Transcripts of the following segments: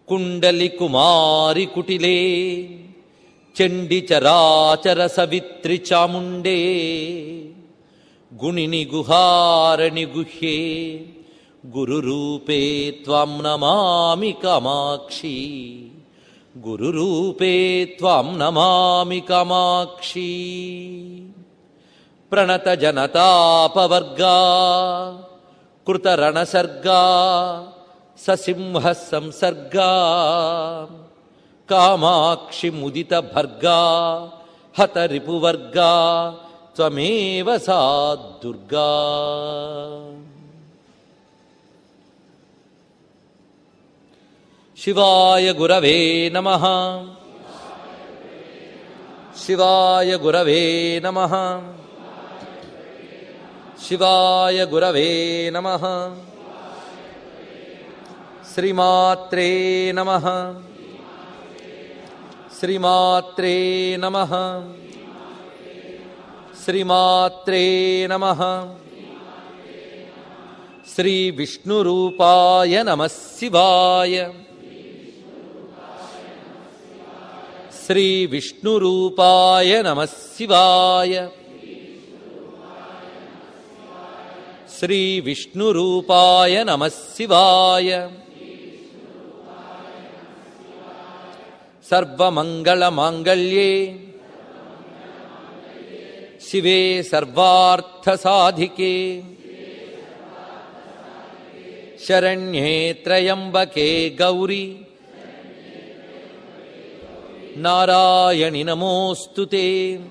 కుండలి కుమారి కుటిలే చండి చరాచర సవిత్రి చాముండే గుణిని గుహారణి గుహ్యే గురురూపే త్వాం నమామి కామాక్షి గురురూపే త్వాం నమామి కామాక్షి ప్రణత జనతాపవర్గా కృతరణసర్గా ససింహ సంసర్గా కామాక్షి ముదిత భర్గా హత రిపువర్గా త్వమేవ సా దుర్గా శివాయ గురవే నమ శివాయ గురవే నమ శివాయ గురవే నమ శ్రీమాత్రే నమ శ్రీమాత్రే నమ శ్రీమాత్రే నమ శ్రీ విష్ణురూపాయ నమ శివాయ శ్రీ విష్ణురూపాయ నమ శివాయ శ్రీ విష్ణురూపాయ నమ శివాయ సర్వమంగళమాంగళ్యే శివే సర్వార్థసాధికే శరణ్యే త్రయంబకే గౌరీ నారాయణి నమోऽस्तु ते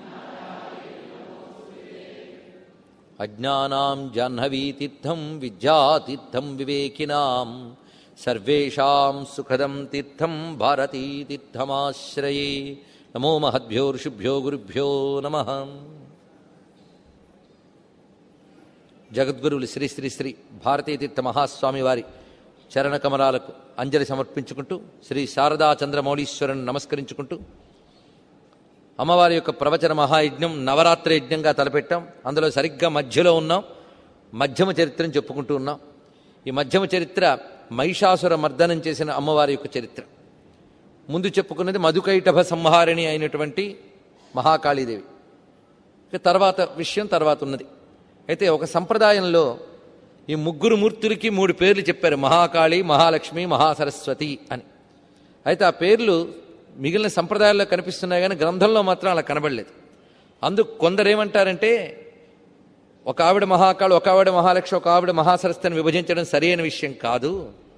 అజ్ఞానాం జాహ్నవీతీర్థం విద్యాతీర్థం వివేకినాం సర్వేషాం సుఖదం తీర్థం భారతీతీర్థమాశ్రయే నమో మహద్భ్యో ఋషిభ్యో గురుభ్యో నమ జగద్గురువులు శ్రీ శ్రీ శ్రీ భారతీతీర్థ మహాస్వామి వారి చరణ కమలాలకు అంజలి సమర్పించుకుంటూ శ్రీ శారదా చంద్రమౌళీశ్వరుని నమస్కరించుకుంటూ అమ్మవారి యొక్క ప్రవచన మహాయజ్ఞం నవరాత్రి యజ్ఞంగా తలపెట్టాం అందులో సరిగ్గా మధ్యలో ఉన్నాం మధ్యమ చరిత్రను చెప్పుకుంటూ ఉన్నాం ఈ మధ్యమ చరిత్ర మహిషాసుర మర్దనం చేసిన అమ్మవారి యొక్క చరిత్ర ముందు చెప్పుకున్నది మధుకైటభ సంహారిణి అయినటువంటి మహాకాళీదేవి ఇక తర్వాత విషయం తర్వాత ఉన్నది అయితే ఒక సంప్రదాయంలో ఈ ముగ్గురు మూర్తులకి మూడు పేర్లు చెప్పారు మహాకాళి మహాలక్ష్మి మహాసరస్వతి అని అయితే ఆ పేర్లు మిగిలిన సంప్రదాయాల్లో కనిపిస్తున్నాయి కానీ గ్రంథంలో మాత్రం అలా కనబడలేదు అందుకు కొందరు ఏమంటారంటే ఒక ఆవిడ మహాకాళి ఒక ఆవిడ మహాలక్ష్మి ఒక ఆవిడ మహాసరస్వతిని విభజించడం సరైన విషయం కాదు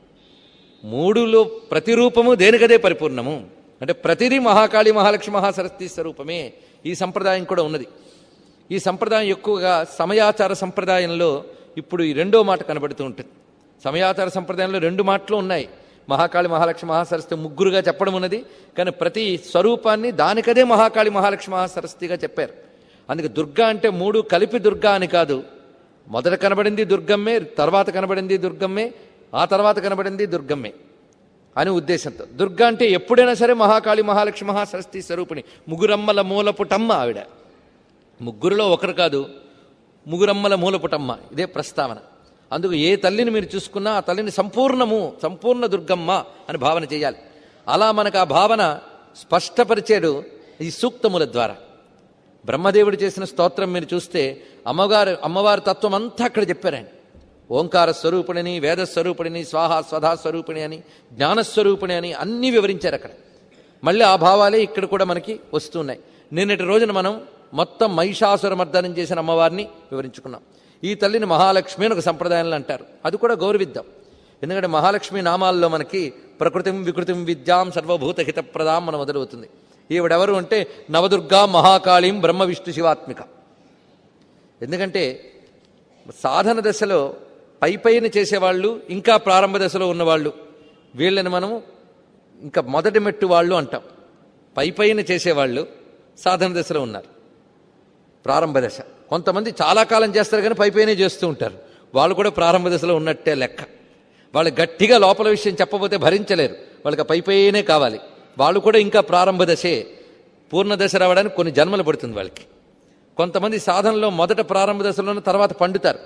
మూడులో ప్రతి రూపము దేనికదే పరిపూర్ణము అంటే ప్రతిదీ మహాకాళి మహాలక్ష్మి మహాసరస్వతి స్వరూపమే ఈ సంప్రదాయం కూడా ఉన్నది ఈ సంప్రదాయం ఎక్కువగా సమయాచార సంప్రదాయంలో ఇప్పుడు ఈ రెండో మాట కనబడుతూ ఉంటుంది సమయాచార సంప్రదాయంలో రెండు మాటలు ఉన్నాయి మహాకాళి మహాలక్ష్మి మహాసరస్వతి ముగ్గురుగా చెప్పడం ఉన్నది కానీ ప్రతి స్వరూపాన్ని దానికదే మహాకాళి మహాలక్ష్మి మహాసరస్వతిగా చెప్పారు అందుకే దుర్గా అంటే మూడు కలిపి దుర్గా అని కాదు మొదట కనబడింది దుర్గమ్మే తర్వాత కనబడింది దుర్గమ్మే ఆ తర్వాత కనబడింది దుర్గమ్మే అని ఉద్దేశంతో దుర్గా అంటే ఎప్పుడైనా సరే మహాకాళి మహాలక్ష్మి మహాసరస్వతి స్వరూపిణి ముగురమ్మల మూలపుటమ్మ ఆవిడ ముగ్గురులో ఒకరు కాదు ముగురమ్మల మూలపుటమ్మ ఇదే ప్రస్తావన అందుకు ఏ తల్లిని మీరు చూసుకున్నా ఆ తల్లిని సంపూర్ణము సంపూర్ణ దుర్గమ్మ అని భావన చేయాలి అలా మనకు ఆ భావన స్పష్టపరిచాడు ఈ సూక్తముల ద్వారా బ్రహ్మదేవుడు చేసిన స్తోత్రం మీరు చూస్తే అమ్మగారు అమ్మవారి తత్వం అంతా అక్కడ చెప్పారు ఆయన ఓంకార స్వరూపిణిని వేద స్వరూపిణిని స్వాహ స్వధా స్వరూపిణి అని జ్ఞానస్వరూపిణి అని అన్నీ వివరించారు అక్కడ మళ్ళీ ఆ భావాలే ఇక్కడ కూడా మనకి వస్తున్నాయి నిన్నటి రోజున మనం మొత్తం మహిషాసుర మర్దనం చేసిన అమ్మవారిని వివరించుకున్నాం ఈ తల్లిని మహాలక్ష్మి అని ఒక సంప్రదాయంలో అంటారు అది కూడా గౌరవిద్దాం ఎందుకంటే మహాలక్ష్మి నామాల్లో మనకి ప్రకృతిం వికృతిం విద్యాం సర్వభూత హితప్రదాం మన మొదలవుతుంది ఈవిడెవరు అంటే నవదుర్గా మహాకాళీం బ్రహ్మ విష్ణు శివాత్మిక ఎందుకంటే సాధన దశలో పై పైన చేసేవాళ్ళు ఇంకా ప్రారంభ దశలో ఉన్నవాళ్ళు వీళ్ళని మనము ఇంకా మొదటి మెట్టు వాళ్ళు అంటాం పై పైన చేసేవాళ్ళు సాధన దశలో ఉన్నారు ప్రారంభ దశ కొంతమంది చాలా కాలం చేస్తారు కానీ పై పైనే చేస్తూ ఉంటారు వాళ్ళు కూడా ప్రారంభ దశలో ఉన్నట్టే లెక్క వాళ్ళు గట్టిగా లోపల విషయం చెప్పబోతే భరించలేరు వాళ్ళకి పై పైనే కావాలి వాళ్ళు కూడా ఇంకా ప్రారంభ దశే పూర్ణ దశ రావడానికి కొన్ని జన్మలు పడుతుంది వాళ్ళకి కొంతమంది సాధనలో మొదట ప్రారంభ దశలోనే తర్వాత పండుతారు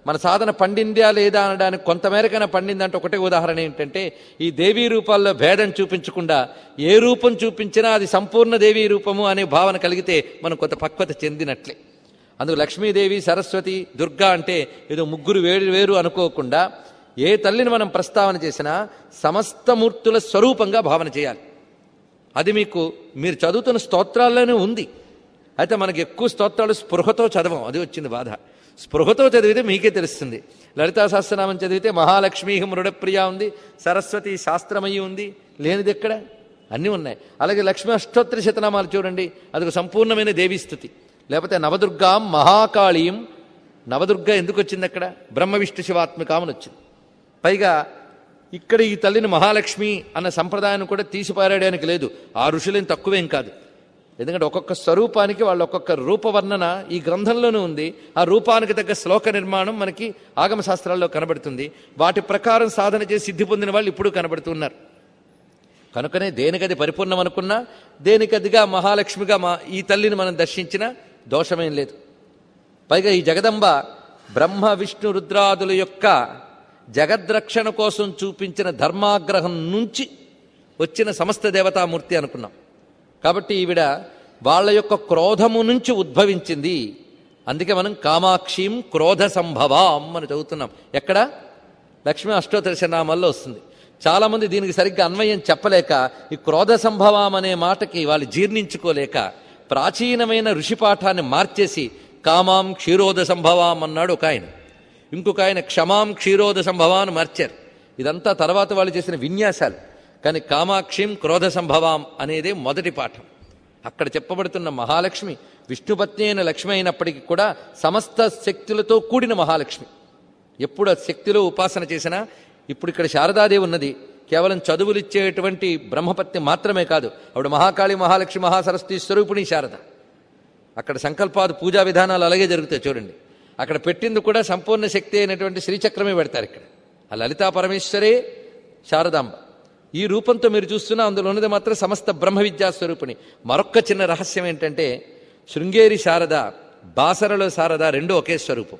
మన సాధన పండిందా లేదా అనడానికి కొంతమేరకైనా పండిందంటే ఒకటే ఉదాహరణ ఏంటంటే ఈ దేవీ రూపాల్లో భేదం చూపించకుండా ఏ రూపం చూపించినా అది సంపూర్ణ దేవీ రూపము అనే భావన కలిగితే మనం కొంత పక్వత చెందినట్లే అందుకు లక్ష్మీదేవి సరస్వతి దుర్గా అంటే ఏదో ముగ్గురు వేరు వేరు అనుకోకుండా ఏ తల్లిని మనం ప్రస్తావన చేసినా సమస్త మూర్తుల స్వరూపంగా భావన చేయాలి అది మీకు మీరు చదువుతున్న స్తోత్రాల్లోనే ఉంది అయితే మనకి ఎక్కువ స్తోత్రాలు స్పృహతో చదవం అది వచ్చింది బాధ స్పృహతో చదివితే మీకే తెలుస్తుంది లలితా సహస్రనామం చదివితే మహాలక్ష్మీ మృడప్రియ ఉంది సరస్వతి శాస్త్రమయ్యి ఉంది లేనిది ఎక్కడ అన్నీ ఉన్నాయి అలాగే లక్ష్మీ అష్టోత్తర శతనామాలు చూడండి అది ఒక సంపూర్ణమైన దేవీస్థుతి లేకపోతే నవదుర్గాం మహాకాళీం నవదుర్గ ఎందుకు వచ్చింది అక్కడ బ్రహ్మ విష్ణు శివాత్మికామని వచ్చింది పైగా ఇక్కడ ఈ తల్లిని మహాలక్ష్మి అన్న సంప్రదాయాన్ని కూడా తీసిపారాయడానికి లేదు ఆ ఋషులేం తక్కువేం కాదు ఎందుకంటే ఒక్కొక్క స్వరూపానికి వాళ్ళ ఒక్కొక్క రూపవర్ణన ఈ గ్రంథంలోనే ఉంది ఆ రూపానికి తగ్గ శ్లోక నిర్మాణం మనకి ఆగమ శాస్త్రాల్లో కనబడుతుంది వాటి ప్రకారం సాధన చేసి సిద్ధి పొందిన వాళ్ళు ఇప్పుడు కనబడుతున్నారు కనుకనే దేనికది పరిపూర్ణం అనుకున్నా దేనికదిగా మహాలక్ష్మిగా మా ఈ తల్లిని మనం దర్శించినా దోషమేం లేదు పైగా ఈ జగదంబ బ్రహ్మ విష్ణు రుద్రాదుల యొక్క జగద్రక్షణ కోసం చూపించిన ధర్మాగ్రహం నుంచి వచ్చిన సమస్త దేవతామూర్తి అనుకున్నాం కాబట్టి ఈవిడ వాళ్ళ యొక్క క్రోధము నుంచి ఉద్భవించింది అందుకే మనం కామాక్షిం క్రోధ సంభవాం అని చదువుతున్నాం ఎక్కడ లక్ష్మీ అష్టోత్తరశనామాల్లో వస్తుంది చాలామంది దీనికి సరిగ్గా అన్వయం చెప్పలేక ఈ క్రోధ సంభవం అనే మాటకి వాళ్ళు జీర్ణించుకోలేక ప్రాచీనమైన ఋషి పాఠాన్ని మార్చేసి కామాం క్షీరోద సంభవాం అన్నాడు ఒక ఆయన ఇంకొక ఆయన క్షమాం క్షీరోద సంభవాన్ని మార్చారు ఇదంతా తర్వాత వాళ్ళు చేసిన విన్యాసాలు కానీ కామాక్షిం క్రోధ సంభవాం అనేదే మొదటి పాఠం అక్కడ చెప్పబడుతున్న మహాలక్ష్మి విష్ణుపత్ని అయిన లక్ష్మి అయినప్పటికీ కూడా సమస్త శక్తులతో కూడిన మహాలక్ష్మి ఎప్పుడు ఆ శక్తిలో ఉపాసన చేసినా ఇప్పుడు ఇక్కడ శారదాదేవి ఉన్నది కేవలం చదువులు ఇచ్చేటువంటి బ్రహ్మపత్ని మాత్రమే కాదు ఆవిడ మహాకాళి మహాలక్ష్మి మహాసరస్వతి స్వరూపిణి శారద అక్కడ సంకల్పాదు పూజా విధానాలు అలాగే జరుగుతాయి చూడండి అక్కడ పెట్టింది కూడా సంపూర్ణ శక్తి అయినటువంటి శ్రీచక్రమే పెడతారు ఇక్కడ ఆ లలితా పరమేశ్వరే శారదాంబ ఈ రూపంతో మీరు చూస్తున్న అందులో ఉన్నది మాత్రం సమస్త బ్రహ్మ విద్యా స్వరూపిణి మరొక్క చిన్న రహస్యం ఏంటంటే శృంగేరి శారద బాసరలో శారద రెండు ఒకే స్వరూపం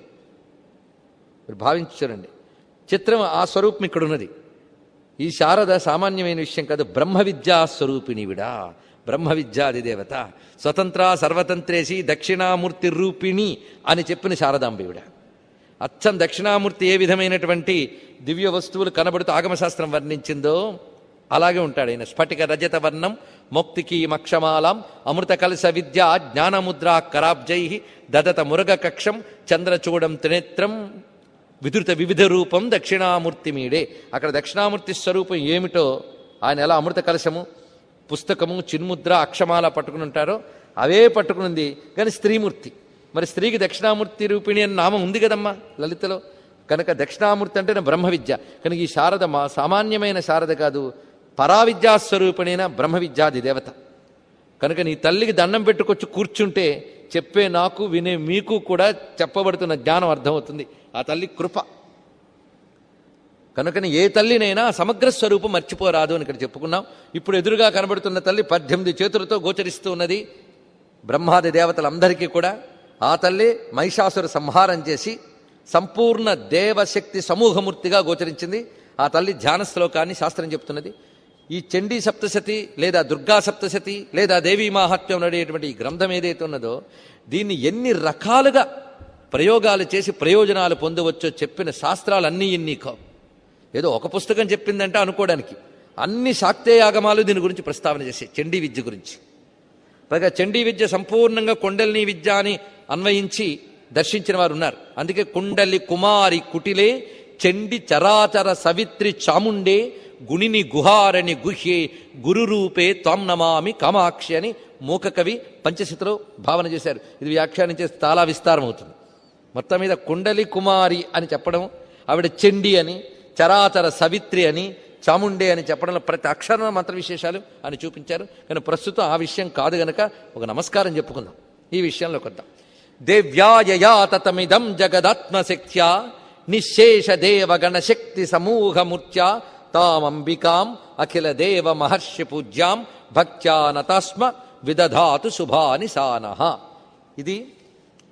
మీరు భావించి చూడండి చిత్రం ఆ స్వరూపం ఇక్కడ ఉన్నది ఈ శారద సామాన్యమైన విషయం కాదు బ్రహ్మ విద్యా స్వరూపిణివిడా బ్రహ్మ విద్యాది దేవత స్వతంత్ర సర్వతంత్రేసి దక్షిణామూర్తి రూపిణి అని చెప్పిన శారదాంబివిడ అచ్చం దక్షిణామూర్తి ఏ విధమైనటువంటి దివ్య వస్తువులు కనబడుతూ ఆగమశాస్త్రం వర్ణించిందో అలాగే ఉంటాడు ఆయన స్ఫటిక రజత వర్ణం మౌక్తికి మక్షమాలాం అమృత కలశ విద్య జ్ఞానముద్రా కరాబ్జై దదత మురగ కక్షం చంద్రచూడం త్రినేత్రం విధృత వివిధ రూపం దక్షిణామూర్తి మీడే అక్కడ దక్షిణామూర్తి స్వరూపం ఏమిటో ఆయన ఎలా అమృత కలశము పుస్తకము చిన్ముద్ర అక్షమాల పట్టుకుని ఉంటారో అవే పట్టుకునింది కానీ స్త్రీమూర్తి మరి స్త్రీకి దక్షిణామూర్తి రూపిణి అని నామం ఉంది కదమ్మా లలితలో కనుక దక్షిణామూర్తి అంటేనే బ్రహ్మ విద్య కనుక ఈ శారద మా సామాన్యమైన శారద కాదు పరావిద్యాస్వరూపిణైన బ్రహ్మ విద్యాది దేవత కనుక నీ తల్లికి దండం పెట్టుకొచ్చి కూర్చుంటే చెప్పే నాకు వినే మీకు కూడా చెప్పబడుతున్న జ్ఞానం అర్థమవుతుంది ఆ తల్లి కృప కనుకని ఏ తల్లినైనా సమగ్ర స్వరూపం మర్చిపోరాదు అని ఇక్కడ చెప్పుకున్నాం ఇప్పుడు ఎదురుగా కనబడుతున్న తల్లి పద్దెనిమిది చేతులతో గోచరిస్తూ ఉన్నది బ్రహ్మాది దేవతలందరికీ కూడా ఆ తల్లి మహిషాసుర సంహారం చేసి సంపూర్ణ దేవశక్తి సమూహమూర్తిగా గోచరించింది ఆ తల్లి ధ్యాన శ్లోకాన్ని శాస్త్రం చెప్తున్నది ఈ చండీ సప్తశతి లేదా దుర్గా సప్తశతి లేదా దేవీ మాహాత్మ్యం నడేటువంటి ఈ గ్రంథం ఏదైతే ఉన్నదో దీన్ని ఎన్ని రకాలుగా ప్రయోగాలు చేసి ప్రయోజనాలు పొందవచ్చో చెప్పిన శాస్త్రాలు అన్నీ ఇన్ని కావు ఏదో ఒక పుస్తకం చెప్పిందంటే అనుకోవడానికి అన్ని శాక్తేయాగమాలు దీని గురించి ప్రస్తావన చేసే చండీ విద్య గురించి పైగా చండీ విద్య సంపూర్ణంగా కొండలిని విద్య అని అన్వయించి దర్శించిన వారు ఉన్నారు అందుకే కుండలి కుమారి కుటిలే చండి చరాచర సవిత్రి చాముండే గుణిని గుహారని గుహ్యే గురురూపే త్వం నమామి కామాక్షి అని మూక కవి పంచశతిలో భావన చేశారు ఇది వ్యాఖ్యానం చేస్తే చాలా విస్తారం అవుతుంది మొత్తం మీద కుండలి కుమారి అని చెప్పడం ఆవిడ చండి అని చరాచర సవిత్రి అని చాముండే అని చెప్పడంలో ప్రతి అక్షరం మంత్ర విశేషాలు అని చూపించారు కానీ ప్రస్తుతం ఆ విషయం కాదు గనక ఒక నమస్కారం చెప్పుకుందాం ఈ విషయంలో కొద్దాం దేవ్యాయయా తతమిదం జగదాత్మశక్త్యా నిశేష దేవగణ శక్తి సమూహమూర్త్యా తామంబికాం అఖిల దేవ మహర్షి పూజ్యాం భక్త్యా నతాస్మ విదధాతు శుభాని సానః ఇది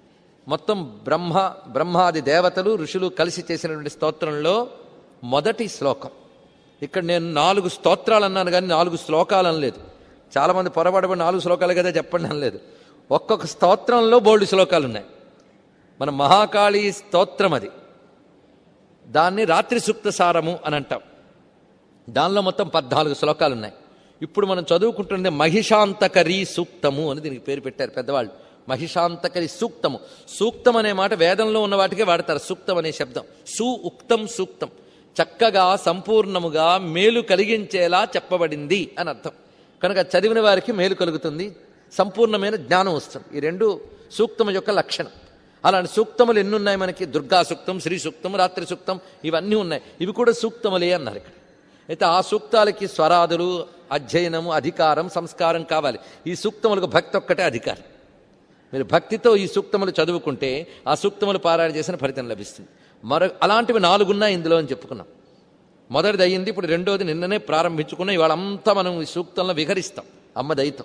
మొత్తం బ్రహ్మ బ్రహ్మాది దేవతలు ఋషులు కలిసి చేసినటువంటి స్తోత్రంలో మొదటి శ్లోకం ఇక్కడ నేను నాలుగు స్తోత్రాలు అన్నాను కానీ నాలుగు శ్లోకాలు అనలేదు చాలామంది పొరపాటుపడి నాలుగు శ్లోకాలు కదా చెప్పండి అనలేదు ఒక్కొక్క స్తోత్రంలో బోల్డ్ శ్లోకాలు ఉన్నాయి మన మహాకాళి స్తోత్రం అది దాన్ని రాత్రి సూక్త సారము అని అంటాం దానిలో మొత్తం పద్నాలుగు శ్లోకాలు ఉన్నాయి ఇప్పుడు మనం చదువుకుంటుంది మహిషాంతకరి సూక్తము అని దీనికి పేరు పెట్టారు పెద్దవాళ్ళు మహిషాంతకరి సూక్తము సూక్తం అనే మాట వేదంలో ఉన్న వాటికే వాడతారు సూక్తం అనే శబ్దం సు ఉక్తం సూక్తం చక్కగా సంపూర్ణముగా మేలు కలిగించేలా చెప్పబడింది అని అర్థం కనుక చదివిన వారికి మేలు కలుగుతుంది సంపూర్ణమైన జ్ఞానం వస్తుంది ఈ రెండు సూక్తము యొక్క లక్షణం అలాంటి సూక్తములు ఎన్ని ఉన్నాయి మనకి దుర్గా సూక్తం శ్రీ సూక్తం రాత్రి సూక్తం ఇవన్నీ ఉన్నాయి ఇవి కూడా సూక్తములే అన్నారు ఇక్కడ అయితే ఆ సూక్తాలకి స్వరాదులు అధ్యయనము అధికారం సంస్కారం కావాలి ఈ సూక్తములకు భక్తి ఒక్కటే అధికారం మీరు భక్తితో ఈ సూక్తములు చదువుకుంటే ఆ సూక్తములు పారాయణ చేసిన ఫలితం లభిస్తుంది మరో అలాంటివి నాలుగున్నాయి ఇందులో అని చెప్పుకున్నాం మొదటిది అయ్యింది ఇప్పుడు రెండోది నిన్ననే ప్రారంభించుకున్నాం ఇవాళంతా మనం ఈ సూక్తంలో విహరిస్తాం అమ్మ దయితం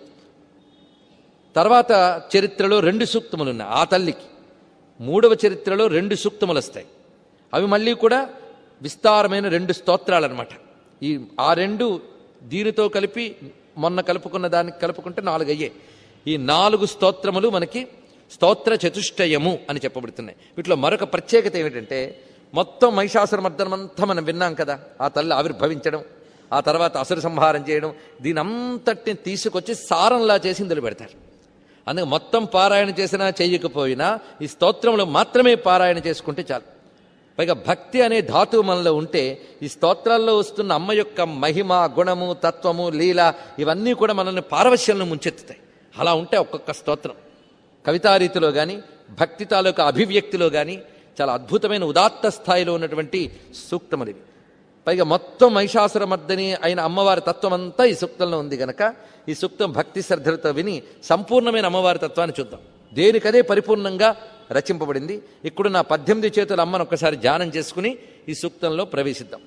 తర్వాత చరిత్రలో రెండు సూక్తములు ఉన్నాయి ఆ తల్లికి మూడవ చరిత్రలో రెండు సూక్తములు వస్తాయి అవి మళ్ళీ కూడా విస్తారమైన రెండు స్తోత్రాలు అనమాట ఈ ఆ రెండు దీనితో కలిపి మొన్న కలుపుకున్న దానికి కలుపుకుంటే నాలుగు అయ్యే ఈ నాలుగు స్తోత్రములు మనకి స్తోత్ర చతుష్టయము అని చెప్పబడుతున్నాయి వీటిలో మరొక ప్రత్యేకత ఏమిటంటే మొత్తం మహిషాసుర మర్దనం అంతా మనం విన్నాం కదా ఆ తల్లి ఆవిర్భవించడం ఆ తర్వాత అసుర సంహారం చేయడం దీని అంతటిని తీసుకొచ్చి సారంలా చేసి ఇందులో పెడతారు అందుకే మొత్తం పారాయణ చేసినా చేయకపోయినా ఈ స్తోత్రంలో మాత్రమే పారాయణ చేసుకుంటే చాలు పైగా భక్తి అనే ధాతువు మనలో ఉంటే ఈ స్తోత్రాల్లో వస్తున్న అమ్మ యొక్క మహిమ గుణము తత్వము లీల ఇవన్నీ కూడా మనల్ని పారవశ్యంలో ముంచెత్తుతాయి అలా ఉంటే ఒక్కొక్క స్తోత్రం కవితారీతిలో కానీ భక్తి తాలూకా అభివ్యక్తిలో కానీ చాలా అద్భుతమైన ఉదాత్త స్థాయిలో ఉన్నటువంటి సూక్తములు ఇవి పైగా మొత్తం మహిషాసురమర్దని అయిన అమ్మవారి తత్వం అంతా ఈ సూక్తంలో ఉంది గనక ఈ సూక్తం భక్తి శ్రద్ధలతో విని సంపూర్ణమైన అమ్మవారి తత్వాన్ని చూద్దాం దేనికదే పరిపూర్ణంగా రచింపబడింది ఇప్పుడు నా పద్దెనిమిది చేతుల అమ్మను ఒక్కసారి ధ్యానం చేసుకుని ఈ సూక్తంలో ప్రవేశిద్దాం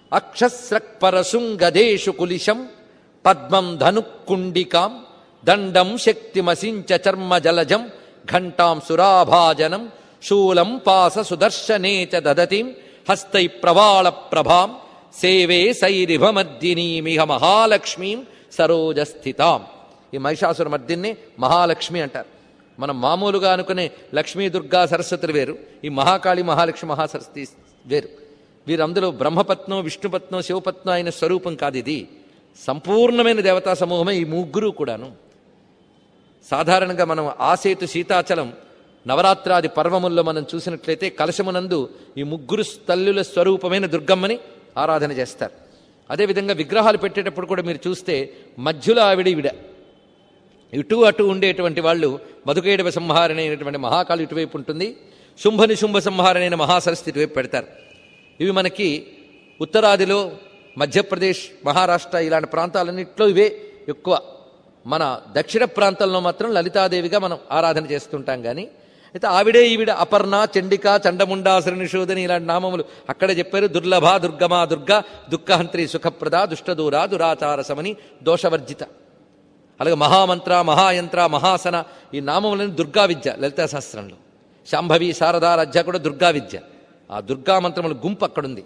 అక్షస్రక్పరశుంగదేశు కులిశం పద్మం ధనుక్కుండికాం దండం శక్తిమసించ చర్మ జలజం ఘంటాం సురాభాజనం శూలం పాస సుదర్శనే చ దదతిం హస్తై ప్రవాళ ప్రభాం సేవే సైరిభమర్దినీమిహ మహాలక్ష్మీం సరోజస్థితాం ఈ మహిషాసుర మర్దిన్ని మహాలక్ష్మి అంటారు మనం మామూలుగా అనుకునే లక్ష్మీ దుర్గా సరస్వతులు వేరు ఈ మహాకాళి మహాలక్ష్మి మహాసరస్వతి వేరు వీరందరూ బ్రహ్మపత్నం విష్ణుపత్నం శివపత్నం అయిన స్వరూపం కాదు ఇది సంపూర్ణమైన దేవతా సమూహమే ఈ ముగ్గురు కూడాను సాధారణంగా మనం ఆసేతు సీతాచలం నవరాత్రాది పర్వముల్లో మనం చూసినట్లయితే కలశమునందు ఈ ముగ్గురు తల్లుల స్వరూపమైన దుర్గమ్మని ఆరాధన చేస్తారు అదేవిధంగా విగ్రహాలు పెట్టేటప్పుడు కూడా మీరు చూస్తే మధ్యలో ఆవిడ ఈవిడ ఇటు అటు ఉండేటువంటి వాళ్ళు మధుకేడవ సంహారణ అయినటువంటి మహాకాళి ఇటువైపు ఉంటుంది శుంభని శుంభ సంహారణ అయిన మహాసరస్వతి ఇటువైపు పెడతారు ఇవి మనకి ఉత్తరాదిలో మధ్యప్రదేశ్ మహారాష్ట్ర ఇలాంటి ప్రాంతాలన్నింటిలో ఇవే ఎక్కువ మన దక్షిణ ప్రాంతంలో మాత్రం లలితాదేవిగా మనం ఆరాధన చేస్తుంటాం కానీ అయితే ఆవిడే ఈవిడ అపర్ణ చండిక చండముండాసుర నిషోధని ఇలాంటి నామములు అక్కడ చెప్పారు దుర్లభ దుర్గమా దుర్గ దుఃఖహంత్రి సుఖప్రద దుష్టదూర దురాచార సమని దోషవర్జిత అలాగే మహామంత్ర మహాయంత్ర మహాసన ఈ నామములని దుర్గా విద్య లలితా శాస్త్రంలో శాంభవి శారదా రజ్జ కూడా దుర్గా విద్య ఆ దుర్గా మంత్రముల గుంపు అక్కడుంది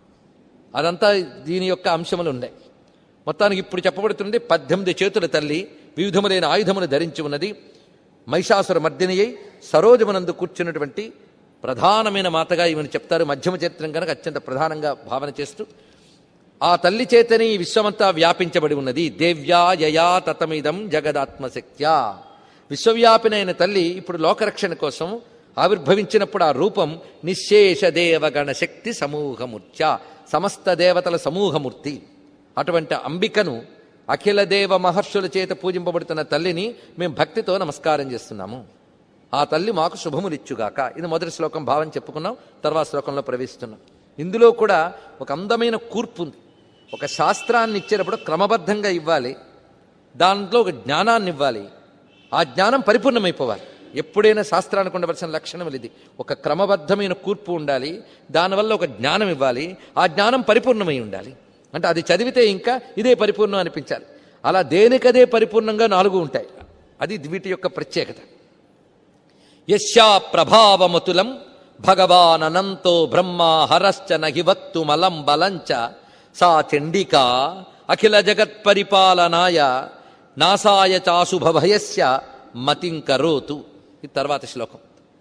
అదంతా దీని యొక్క అంశములు ఉన్నాయి మొత్తానికి ఇప్పుడు చెప్పబడుతుంది పద్దెనిమిది చేతుల తల్లి వివిధములైన ఆయుధములు ధరించి ఉన్నది మహిషాసుర మర్దిని అయి సరోజమునందు కూర్చున్నటువంటి ప్రధానమైన మాతగా ఈమెను చెప్తారు మధ్యమ చరిత్రం కనుక అత్యంత ప్రధానంగా భావన చేస్తూ ఆ తల్లి చేతని ఈ విశ్వమంతా వ్యాపించబడి ఉన్నది దేవ్యా యయా తతమిదం జగదాత్మశక్త్యా విశ్వవ్యాపినైన తల్లి ఇప్పుడు లోకరక్షణ కోసం ఆవిర్భవించినప్పుడు ఆ రూపం నిశ్శేష దేవగణ శక్తి సమూహమూర్త్య సమస్త దేవతల సమూహమూర్తి అటువంటి అంబికను అఖిల దేవ మహర్షుల చేత పూజింపబడుతున్న తల్లిని మేము భక్తితో నమస్కారం చేస్తున్నాము ఆ తల్లి మాకు శుభములిచ్చుగాక ఇది మొదటి శ్లోకం భావం చెప్పుకున్నాం తర్వాత శ్లోకంలో ప్రవేశిస్తున్నాం ఇందులో కూడా ఒక అందమైన కూర్పు ఉంది ఒక శాస్త్రాన్ని ఇచ్చేటప్పుడు క్రమబద్ధంగా ఇవ్వాలి దాంట్లో ఒక జ్ఞానాన్ని ఇవ్వాలి ఆ జ్ఞానం పరిపూర్ణమైపోవాలి ఎప్పుడైనా శాస్త్రానికి ఉండవలసిన లక్షణం ఇది ఒక క్రమబద్ధమైన కూర్పు ఉండాలి దానివల్ల ఒక జ్ఞానం ఇవ్వాలి ఆ జ్ఞానం పరిపూర్ణమై ఉండాలి అంటే అది చదివితే ఇంకా ఇదే పరిపూర్ణం అనిపించాలి అలా దేనికదే పరిపూర్ణంగా నాలుగు ఉంటాయి అది వీటి యొక్క ప్రత్యేకత యశా ప్రభావమతులం భగవాననంతో బ్రహ్మ హరశ్చ నహి వక్తుమలం బలంచ సా చండికా అఖిల జగత్పరిపాలనాయ నాసాయ చాశుభయస్య మతిం కరోతు ఇది తర్వాత శ్లోకం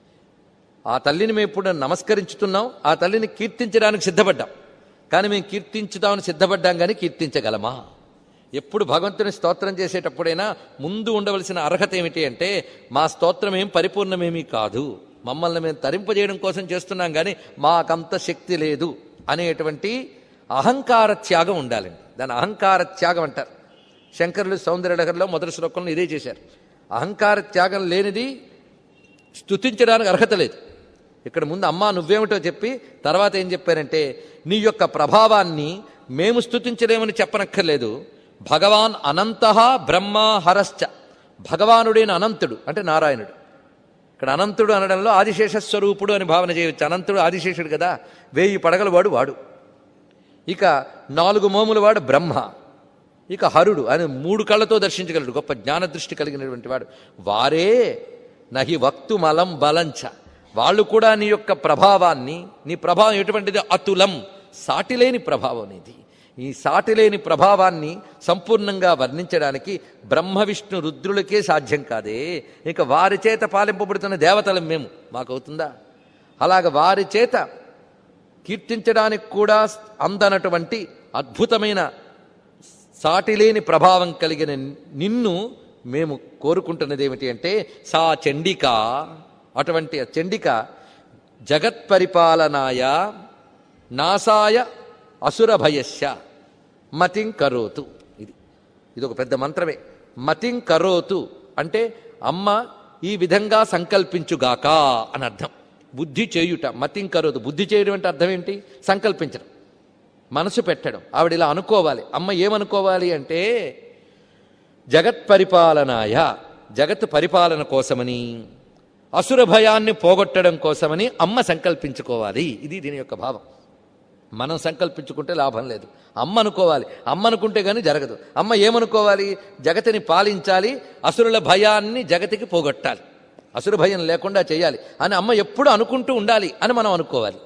ఆ తల్లిని మేము ఇప్పుడు నమస్కరించుతున్నాం ఆ తల్లిని కీర్తించడానికి సిద్ధపడ్డాం కానీ మేము కీర్తించుదామని సిద్ధపడ్డాం కానీ కీర్తించగలమా ఎప్పుడు భగవంతుని స్తోత్రం చేసేటప్పుడైనా ముందు ఉండవలసిన అర్హత ఏమిటి అంటే మా స్తోత్రం ఏం పరిపూర్ణమేమీ కాదు మమ్మల్ని మేము తరింపజేయడం కోసం చేస్తున్నాం కానీ మాకంత శక్తి లేదు అనేటువంటి అహంకార త్యాగం ఉండాలండి దాని అహంకార త్యాగం అంటారు శంకరులు సౌందర్యలహరిలో మొదటి శ్లోకంలో ఇదే చేశారు అహంకార త్యాగం లేనిది స్తుతించడానికి అర్హత లేదు ఇక్కడ ముందు అమ్మా నువ్వేమిటో చెప్పి తర్వాత ఏం చెప్పారంటే నీ యొక్క ప్రభావాన్ని మేము స్తుతించలేమని చెప్పనక్కర్లేదు భగవాన్ అనంత బ్రహ్మ హరశ్చ భగవానుడైన అనంతుడు అంటే నారాయణుడు ఇక్కడ అనంతుడు అనడంలో ఆదిశేష స్వరూపుడు అని భావన చేయవచ్చు అనంతుడు ఆదిశేషుడు కదా వేయి పడగల వాడు వాడు ఇక నాలుగు మోముల వాడు బ్రహ్మ ఇక హరుడు అని మూడు కళ్ళతో దర్శించగలడు గొప్ప జ్ఞానదృష్టి కలిగినటువంటి వాడు వారే నహి వక్తుమలం బలంచ వాళ్ళు కూడా నీ యొక్క ప్రభావాన్ని నీ ప్రభావం ఎటువంటిది అతులం సాటిలేని ప్రభావం నీది ఈ సాటిలేని ప్రభావాన్ని సంపూర్ణంగా వర్ణించడానికి బ్రహ్మ విష్ణు రుద్రులకే సాధ్యం కాదే ఇక వారి చేత పాలింపబడుతున్న దేవతలం మేము మాకవుతుందా అలాగ వారి చేత కీర్తించడానికి కూడా అందనటువంటి అద్భుతమైన సాటిలేని ప్రభావం కలిగిన నిన్ను మేము కోరుకుంటున్నది ఏమిటి అంటే సా చండిక అటువంటి ఆ చండిక జగత్పరిపాలనాయ నాసాయ అసురభయస్య మతిం కరోతు ఇది ఇది ఒక పెద్ద మంత్రమే మతిం కరోతు అంటే అమ్మ ఈ విధంగా సంకల్పించుగాక అని అర్థం బుద్ధి చేయుట మతిం కరోతు బుద్ధి చేయడం అంటే అర్థం ఏంటి సంకల్పించడం మనసు పెట్టడం ఆవిడ ఇలా అనుకోవాలి అమ్మ ఏమనుకోవాలి అంటే జగత్ పరిపాలనాయ జగత్ పరిపాలన కోసమని అసుర భయాన్ని పోగొట్టడం కోసమని అమ్మ సంకల్పించుకోవాలి ఇది దీని యొక్క భావం మనం సంకల్పించుకుంటే లాభం లేదు అమ్మ అనుకోవాలి అమ్మ అనుకుంటే కానీ జరగదు అమ్మ ఏమనుకోవాలి జగతిని పాలించాలి అసురుల భయాన్ని జగతికి పోగొట్టాలి అసురు భయం లేకుండా చేయాలి అని అమ్మ ఎప్పుడు అనుకుంటూ ఉండాలి అని మనం అనుకోవాలి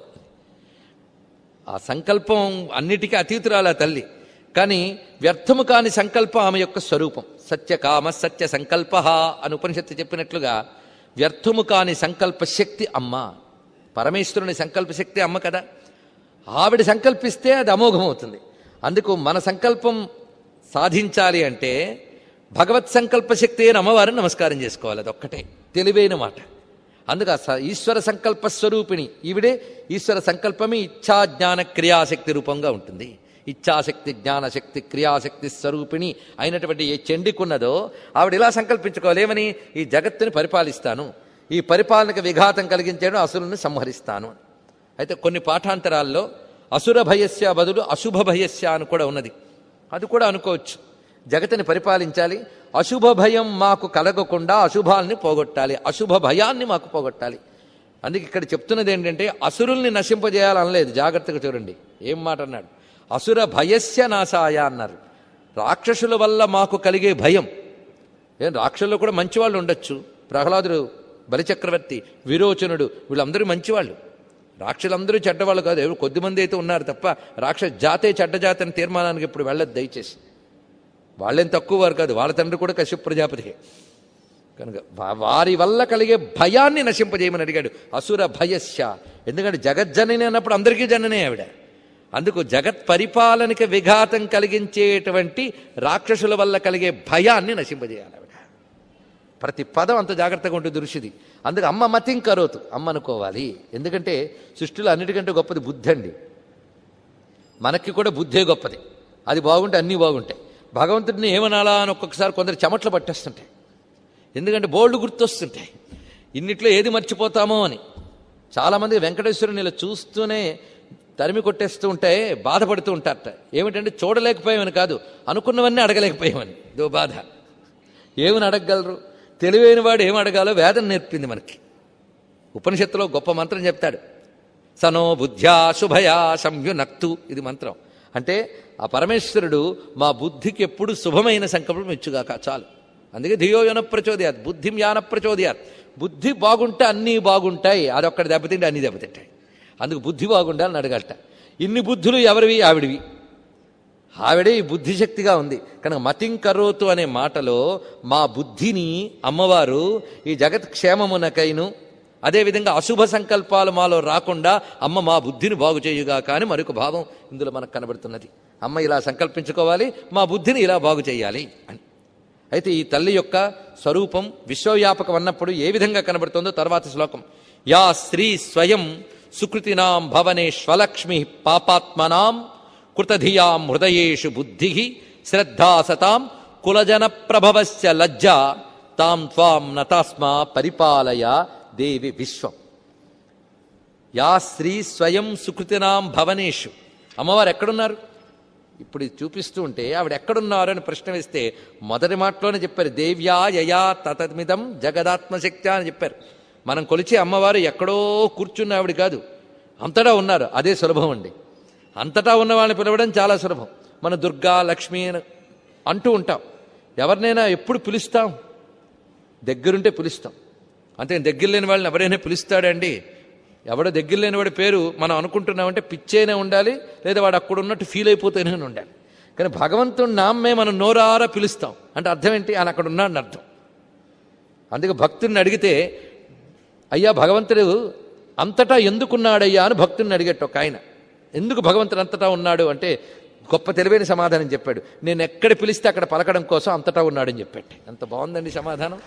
ఆ సంకల్పం అన్నిటికీ అతీతురాల తల్లి కానీ వ్యర్థము కాని సంకల్పం ఆమె యొక్క స్వరూపం సత్యకామ సత్య సంకల్ప అని ఉపనిషత్తు చెప్పినట్లుగా వ్యర్థము కాని సంకల్ప శక్తి అమ్మ పరమేశ్వరుని సంకల్ప శక్తి అమ్మ కదా ఆవిడ సంకల్పిస్తే అది అమోఘమవుతుంది అందుకు మన సంకల్పం సాధించాలి అంటే భగవత్ సంకల్ప శక్తి అయిన అమ్మవారిని నమస్కారం చేసుకోవాలి అది ఒక్కటే తెలివైన మాట అందుకు ఆ స- ఈశ్వర సంకల్ప స్వరూపిణి ఈవిడే ఈశ్వర సంకల్పమే ఇచ్ఛా జ్ఞాన క్రియాశక్తి రూపంగా ఉంటుంది ఇచ్ఛాశక్తి జ్ఞానశక్తి క్రియాశక్తి స్వరూపిణి అయినటువంటి ఏ చెండికున్నదో ఆవిడ ఇలా సంకల్పించుకోవాలి ఏమని ఈ జగత్తుని పరిపాలిస్తాను ఈ పరిపాలనకు విఘాతం కలిగించేయడం అసురుని సంహరిస్తాను అయితే కొన్ని పాఠాంతరాల్లో అసుర భయస్య బదులు అశుభ భయస్య అని కూడా ఉన్నది అది కూడా అనుకోవచ్చు జగతిని పరిపాలించాలి అశుభ భయం మాకు కలగకుండా అశుభాల్ని పోగొట్టాలి అశుభ భయాన్ని మాకు పోగొట్టాలి అందుకే ఇక్కడ చెప్తున్నది ఏంటంటే అసురుల్ని నశింపజేయాలనలేదు జాగ్రత్తగా చూడండి ఏం మాట అన్నాడు అసుర భయస్య నాశాయ అన్నారు రాక్షసుల వల్ల మాకు కలిగే భయం ఏం రాక్షసుల్లో కూడా మంచివాళ్ళు ఉండొచ్చు ప్రహ్లాదుడు బలిచక్రవర్తి విరోచనుడు వీళ్ళందరూ మంచివాళ్ళు రాక్షసులందరూ చెడ్డవాళ్ళు కాదు ఎవరు కొద్దిమంది అయితే ఉన్నారు తప్ప రాక్షస జాతే చెడ్డ జాతి అని తీర్మానానికి ఇప్పుడు వెళ్ళదు దయచేసి వాళ్ళేం తక్కువ వారు కాదు వాళ్ళ తండ్రి కూడా కశ్యప్ ప్రజాపతికే కనుక వా- వారి వల్ల కలిగే భయాన్ని నశింపజేయమని అడిగాడు అసుర భయస్య ఎందుకంటే జగజ్జనని అన్నప్పుడు అందరికీ జననే ఆవిడ అందుకు జగత్ పరిపాలనకి విఘాతం కలిగించేటువంటి రాక్షసుల వల్ల కలిగే భయాన్ని నశింపజేయాలి ఆవిడ ప్రతి పదం అంత జాగ్రత్తగా ఉంటుంది ఋషిది అందుకు అమ్మ మతిం కరోతు అమ్మ అనుకోవాలి ఎందుకంటే సృష్టిలో అన్నిటికంటే గొప్పది బుద్ధి అండి మనకి కూడా బుద్ధే గొప్పది అది బాగుంటే అన్నీ బాగుంటాయి భగవంతుడిని ఏమనాలా అని ఒక్కొక్కసారి కొందరు చెమట్లు పట్టేస్తుంటాయి ఎందుకంటే బోల్డ్ గుర్తొస్తుంటాయి ఇన్నిట్లో ఏది మర్చిపోతామో అని చాలామంది వెంకటేశ్వరుని ఇలా చూస్తూనే తరిమి కొట్టేస్తూ ఉంటే బాధపడుతూ ఉంటారట ఏమిటంటే చూడలేకపోయామని కాదు అనుకున్నవన్నీ అడగలేకపోయామని ఇదో బాధ ఏమని అడగగలరు తెలివైన వాడు ఏం అడగాలో వేదం నేర్పింది మనకి ఉపనిషత్తులో గొప్ప మంత్రం చెప్తాడు సనో బుద్ధ్యా శుభయా సంయునక్తు ఇది మంత్రం అంటే ఆ పరమేశ్వరుడు మా బుద్ధికి ఎప్పుడు శుభమైన సంకల్పం ఇచ్చుగాక చాలు అందుకే ధియోయన ప్రచోదయాత్ బుద్ధిం యాన ప్రచోదయాత్ బుద్ధి బాగుంటే అన్నీ బాగుంటాయి అదొక్కటి దెబ్బతింటే అన్నీ దెబ్బతింటాయి అందుకు బుద్ధి బాగుండాలని అడగట ఇన్ని బుద్ధులు ఎవరివి ఆవిడివి ఆవిడే ఈ బుద్ధిశక్తిగా ఉంది కనుక మతిం కరోతు అనే మాటలో మా బుద్ధిని అమ్మవారు ఈ జగత్ క్షేమమునకైను అదేవిధంగా అశుభ సంకల్పాలు మాలో రాకుండా అమ్మ మా బుద్ధిని బాగు చేయుగా కానీ మరొక భావం ఇందులో మనకు కనబడుతున్నది అమ్మ ఇలా సంకల్పించుకోవాలి మా బుద్ధిని ఇలా బాగు చేయాలి అని అయితే ఈ తల్లి యొక్క స్వరూపం విశ్వవ్యాపకం అన్నప్పుడు ఏ విధంగా కనబడుతుందో తర్వాత శ్లోకం యా స్త్రీ స్వయం సుకృతినాం భవనే స్వలక్ష్మి పాపాత్మనాం కృతధియాం హృదయేషు బుద్ధి శ్రద్ధా సతాం కులజన ప్రభవస్య లజ్జ తాం త్వాం నతాస్మా పరిపాలయ దేవి విశ్వం యా స్త్రీ స్వయం సుకృతినాం భవనేషు అమ్మవారు ఎక్కడున్నారు ఇప్పుడు ఇది చూపిస్తూ ఉంటే ఆవిడ ఎక్కడున్నారు అని ప్రశ్న వేస్తే మొదటి మాటలోనే చెప్పారు దేవ్యా యయా తతమిదం జగదాత్మశక్తి అని చెప్పారు మనం కొలిచే అమ్మవారు ఎక్కడో కూర్చున్న ఆవిడ కాదు అంతటా ఉన్నారు అదే సులభం అండి అంతటా ఉన్న వాళ్ళని పిలవడం చాలా సులభం మన దుర్గా లక్ష్మి అని అంటూ ఉంటాం ఎవరినైనా ఎప్పుడు పిలుస్తాం దగ్గరుంటే పిలుస్తాం అంతే దగ్గర లేని వాళ్ళని ఎవరైనా పిలుస్తాడండి ఎవడో దగ్గర లేని వాడి పేరు మనం అనుకుంటున్నామంటే పిచ్చైనా ఉండాలి లేదా వాడు అక్కడ ఉన్నట్టు ఫీల్ అయిపోతేనే ఉండాలి కానీ భగవంతుడి నామ్మే మనం నోరారా పిలుస్తాం అంటే అర్థం ఏంటి ఆయన అక్కడ ఉన్నాడని అర్థం అందుకే భక్తుడిని అడిగితే అయ్యా భగవంతుడు అంతటా ఎందుకున్నాడయ్యా అని భక్తుడిని అడిగట్టు ఒక ఆయన ఎందుకు భగవంతుడు అంతటా ఉన్నాడు అంటే గొప్ప తెలివైన సమాధానం చెప్పాడు నేను ఎక్కడ పిలిస్తే అక్కడ పలకడం కోసం అంతటా ఉన్నాడని చెప్పాడు ఎంత బాగుందండి సమాధానం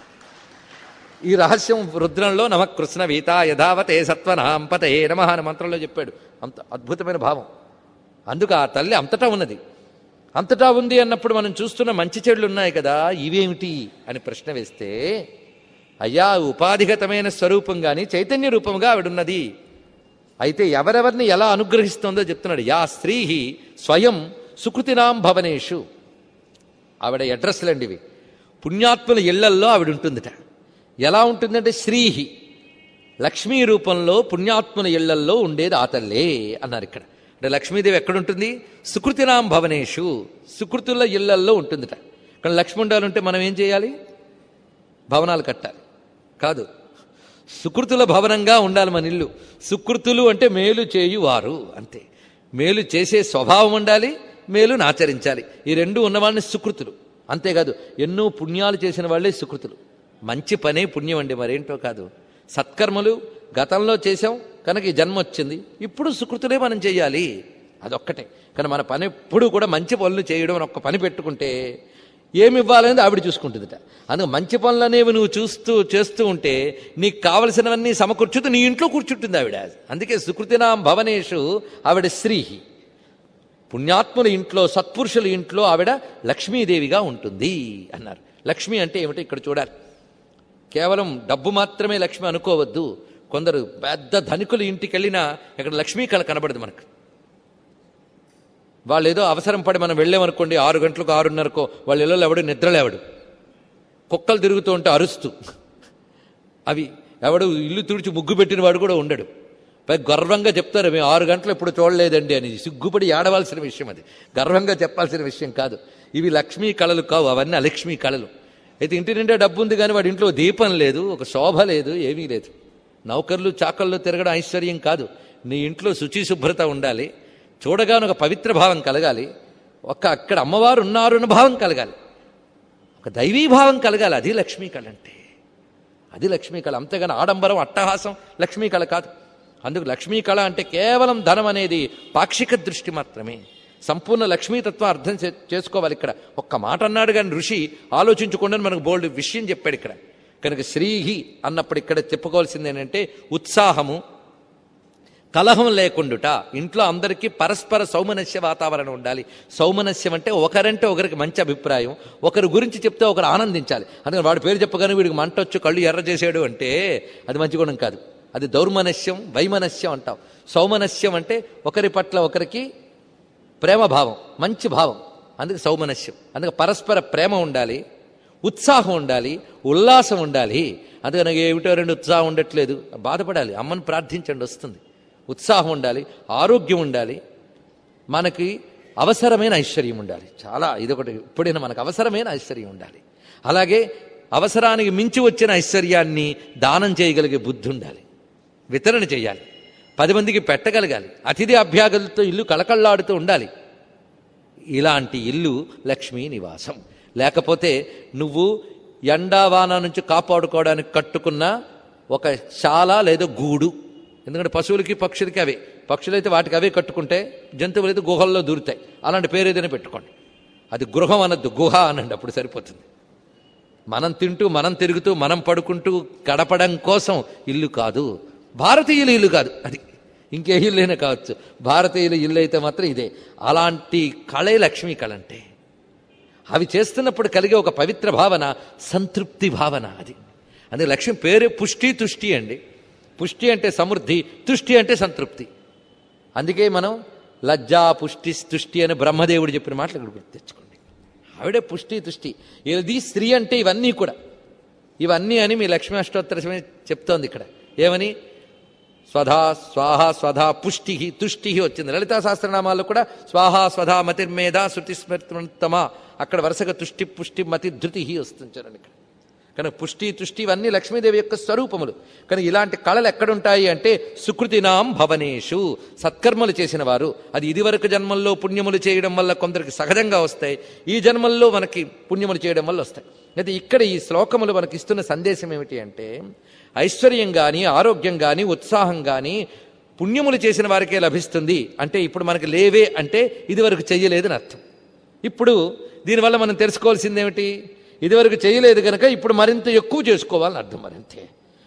ఈ రహస్యం రుద్రంలో నమ కృష్ణ వీత యథావతే సత్వనాం పతే నమ అని మంత్రంలో చెప్పాడు అంత అద్భుతమైన భావం అందుకు ఆ తల్లి అంతటా ఉన్నది అంతటా ఉంది అన్నప్పుడు మనం చూస్తున్న మంచి చెడులు ఉన్నాయి కదా ఇవేమిటి అని ప్రశ్న వేస్తే అయ్యా ఉపాధిగతమైన స్వరూపం కానీ చైతన్య రూపంగా ఆవిడున్నది అయితే ఎవరెవరిని ఎలా అనుగ్రహిస్తుందో చెప్తున్నాడు యా స్త్రీ స్వయం సుకృతినాం భవనేషు ఆవిడ అడ్రస్లండి ఇవి పుణ్యాత్ముల ఇళ్లల్లో ఆవిడ ఉంటుందిట ఎలా ఉంటుందంటే శ్రీహి లక్ష్మీ రూపంలో పుణ్యాత్ముల ఇళ్లల్లో ఉండేది ఆ తల్లే అన్నారు ఇక్కడ అంటే లక్ష్మీదేవి ఎక్కడుంటుంది సుకృతినాం భవనేషు సుకృతుల ఇళ్లల్లో ఉంటుందిట కానీ లక్ష్మి ఉండాలంటే మనం ఏం చేయాలి భవనాలు కట్టాలి కాదు సుకృతుల భవనంగా ఉండాలి మన ఇల్లు సుకృతులు అంటే మేలు చేయువారు అంతే మేలు చేసే స్వభావం ఉండాలి మేలును ఆచరించాలి ఈ రెండు ఉన్నవాళ్ళని సుకృతులు అంతేకాదు ఎన్నో పుణ్యాలు చేసిన వాళ్ళే సుకృతులు మంచి పనే పుణ్యం అండి మరేంటో కాదు సత్కర్మలు గతంలో చేసాం కనుక ఈ జన్మ వచ్చింది ఇప్పుడు సుకృతులే మనం చేయాలి అదొక్కటే కానీ మన పని ఎప్పుడు కూడా మంచి పనులు చేయడం అని ఒక్క పని పెట్టుకుంటే ఏమి ఇవ్వాలనేది ఆవిడ చూసుకుంటుందిట అందుకు మంచి పనులు అనేవి నువ్వు చూస్తూ చేస్తూ ఉంటే నీకు కావలసినవన్నీ సమకూర్చుతూ నీ ఇంట్లో కూర్చుంటుంది ఆవిడ అందుకే సుకృతినాం భవనేషు ఆవిడ శ్రీహి పుణ్యాత్ముల ఇంట్లో సత్పురుషుల ఇంట్లో ఆవిడ లక్ష్మీదేవిగా ఉంటుంది అన్నారు లక్ష్మి అంటే ఏమిటో ఇక్కడ చూడాలి కేవలం డబ్బు మాత్రమే లక్ష్మి అనుకోవద్దు కొందరు పెద్ద ధనికుల ఇంటికి వెళ్ళినా ఇక్కడ లక్ష్మీ కళ కనబడదు మనకు వాళ్ళు ఏదో అవసరం పడి మనం వెళ్ళామనుకోండి ఆరు గంటలకు ఆరున్నరకో వాళ్ళ ఇళ్ళలో ఎవడు నిద్రలేవడు కుక్కలు తిరుగుతూ ఉంటే అరుస్తూ అవి ఎవడు ఇల్లు తుడిచి ముగ్గు పెట్టిన వాడు కూడా ఉండడు పై గర్వంగా చెప్తారు మేము ఆరు గంటలు ఎప్పుడు చూడలేదండి అని సిగ్గుపడి ఏడవలసిన విషయం అది గర్వంగా చెప్పాల్సిన విషయం కాదు ఇవి లక్ష్మీ కళలు కావు అవన్నీ అలక్ష్మీ కళలు అయితే ఇంటి నిండా డబ్బు ఉంది కానీ వాడి ఇంట్లో దీపం లేదు ఒక శోభ లేదు ఏమీ లేదు నౌకర్లు చాకల్లో తిరగడం ఐశ్వర్యం కాదు నీ ఇంట్లో శుచి శుభ్రత ఉండాలి చూడగానే ఒక పవిత్ర భావం కలగాలి ఒక అక్కడ అమ్మవారు ఉన్నారు అన్న భావం కలగాలి ఒక దైవీ భావం కలగాలి అది లక్ష్మీ కళ అంటే అది లక్ష్మీ కళ అంతేగాని ఆడంబరం అట్టహాసం లక్ష్మీ కళ కాదు అందుకు లక్ష్మీ కళ అంటే కేవలం ధనం అనేది పాక్షిక దృష్టి మాత్రమే సంపూర్ణ లక్ష్మీతత్వం అర్థం చే- చేసుకోవాలి ఇక్కడ ఒక్క మాట అన్నాడు కానీ ఋషి ఆలోచించకుండా మనకు బోల్డ్ విషయం చెప్పాడు ఇక్కడ కనుక శ్రీహి అన్నప్పుడు ఇక్కడ చెప్పుకోవాల్సింది ఏంటంటే ఉత్సాహము కలహం లేకుండుట ఇంట్లో అందరికీ పరస్పర సౌమనస్య వాతావరణం ఉండాలి సౌమనస్యం అంటే ఒకరంటే ఒకరికి మంచి అభిప్రాయం ఒకరి గురించి చెప్తే ఒకరు ఆనందించాలి అందుకని వాడి పేరు చెప్పగానే వీడికి మంట వచ్చి కళ్ళు ఎర్ర చేసాడు అంటే అది మంచి గుణం కాదు అది దౌర్మనస్యం వైమనస్యం అంటాం సౌమనస్యం అంటే ఒకరి పట్ల ఒకరికి ప్రేమ భావం మంచి భావం అందుకే సౌమనస్యం అందుకే పరస్పర ప్రేమ ఉండాలి ఉత్సాహం ఉండాలి ఉల్లాసం ఉండాలి అందుకే నాకు ఏమిటో రెండు ఉత్సాహం ఉండట్లేదు బాధపడాలి అమ్మని ప్రార్థించండి వస్తుంది ఉత్సాహం ఉండాలి ఆరోగ్యం ఉండాలి మనకి అవసరమైన ఐశ్వర్యం ఉండాలి చాలా ఇదొకటి ఇప్పుడైనా మనకు అవసరమైన ఐశ్వర్యం ఉండాలి అలాగే అవసరానికి మించి వచ్చిన ఐశ్వర్యాన్ని దానం చేయగలిగే బుద్ధి ఉండాలి వితరణ చేయాలి పది మందికి పెట్టగలగాలి అతిథి అభ్యాగతులతో ఇల్లు కళకళలాడుతూ ఉండాలి ఇలాంటి ఇల్లు లక్ష్మీ నివాసం లేకపోతే నువ్వు ఎండావాన నుంచి కాపాడుకోవడానికి కట్టుకున్న ఒక శాల లేదా గూడు ఎందుకంటే పశువులకి పక్షులకి అవే పక్షులైతే వాటికి అవే కట్టుకుంటే జంతువులు అయితే గుహల్లో దూరుతాయి అలాంటి పేరు ఏదైనా పెట్టుకోండి అది గృహం అనద్దు గుహ అనండి అప్పుడు సరిపోతుంది మనం తింటూ మనం తిరుగుతూ మనం పడుకుంటూ గడపడం కోసం ఇల్లు కాదు భారతీయుల ఇల్లు కాదు అది ఇంకే ఇల్లైనా కావచ్చు భారతీయుల ఇల్లు అయితే మాత్రం ఇదే అలాంటి కళే లక్ష్మీ కళ అంటే అవి చేస్తున్నప్పుడు కలిగే ఒక పవిత్ర భావన సంతృప్తి భావన అది అందుకే లక్ష్మి పేరే పుష్టి తుష్టి అండి పుష్టి అంటే సమృద్ధి తుష్టి అంటే సంతృప్తి అందుకే మనం లజ్జా పుష్టి తుష్టి అని బ్రహ్మదేవుడు చెప్పిన మాటలు ఇక్కడ గుర్తు తెచ్చుకోండి ఆవిడే పుష్టి తుష్టి ఇది స్త్రీ అంటే ఇవన్నీ కూడా ఇవన్నీ అని మీ లక్ష్మీ అష్టోత్తర శమి చెప్తోంది ఇక్కడ ఏమని స్వధా స్వాహ స్వధా పుష్టి తుష్టి వచ్చింది లలితా సహస్రనామాల్లో కూడా స్వాహ స్వధా మతిర్మేధ శృతి స్మృతమ అక్కడ వరుసగా తుష్టి పుష్టి మతి ధృతి వస్తుంది చూడండి ఇక్కడ కనుక పుష్టి తుష్టి ఇవన్నీ లక్ష్మీదేవి యొక్క స్వరూపములు కనుక ఇలాంటి కళలు ఎక్కడుంటాయి అంటే సుకృతినాం భవనేషు సత్కర్మలు చేసిన వారు అది ఇదివరకు జన్మల్లో పుణ్యములు చేయడం వల్ల కొందరికి సహజంగా వస్తాయి ఈ జన్మల్లో మనకి పుణ్యములు చేయడం వల్ల వస్తాయి అయితే ఇక్కడ ఈ శ్లోకములు మనకి ఇస్తున్న సందేశం ఏమిటి అంటే ఐశ్వర్యం కానీ ఆరోగ్యం కానీ ఉత్సాహం కానీ పుణ్యములు చేసిన వారికే లభిస్తుంది అంటే ఇప్పుడు మనకి లేవే అంటే ఇదివరకు చెయ్యలేదని అర్థం ఇప్పుడు దీనివల్ల మనం తెలుసుకోవాల్సింది ఏమిటి ఇదివరకు చేయలేదు కనుక ఇప్పుడు మరింత ఎక్కువ చేసుకోవాలని అర్థం మరింతే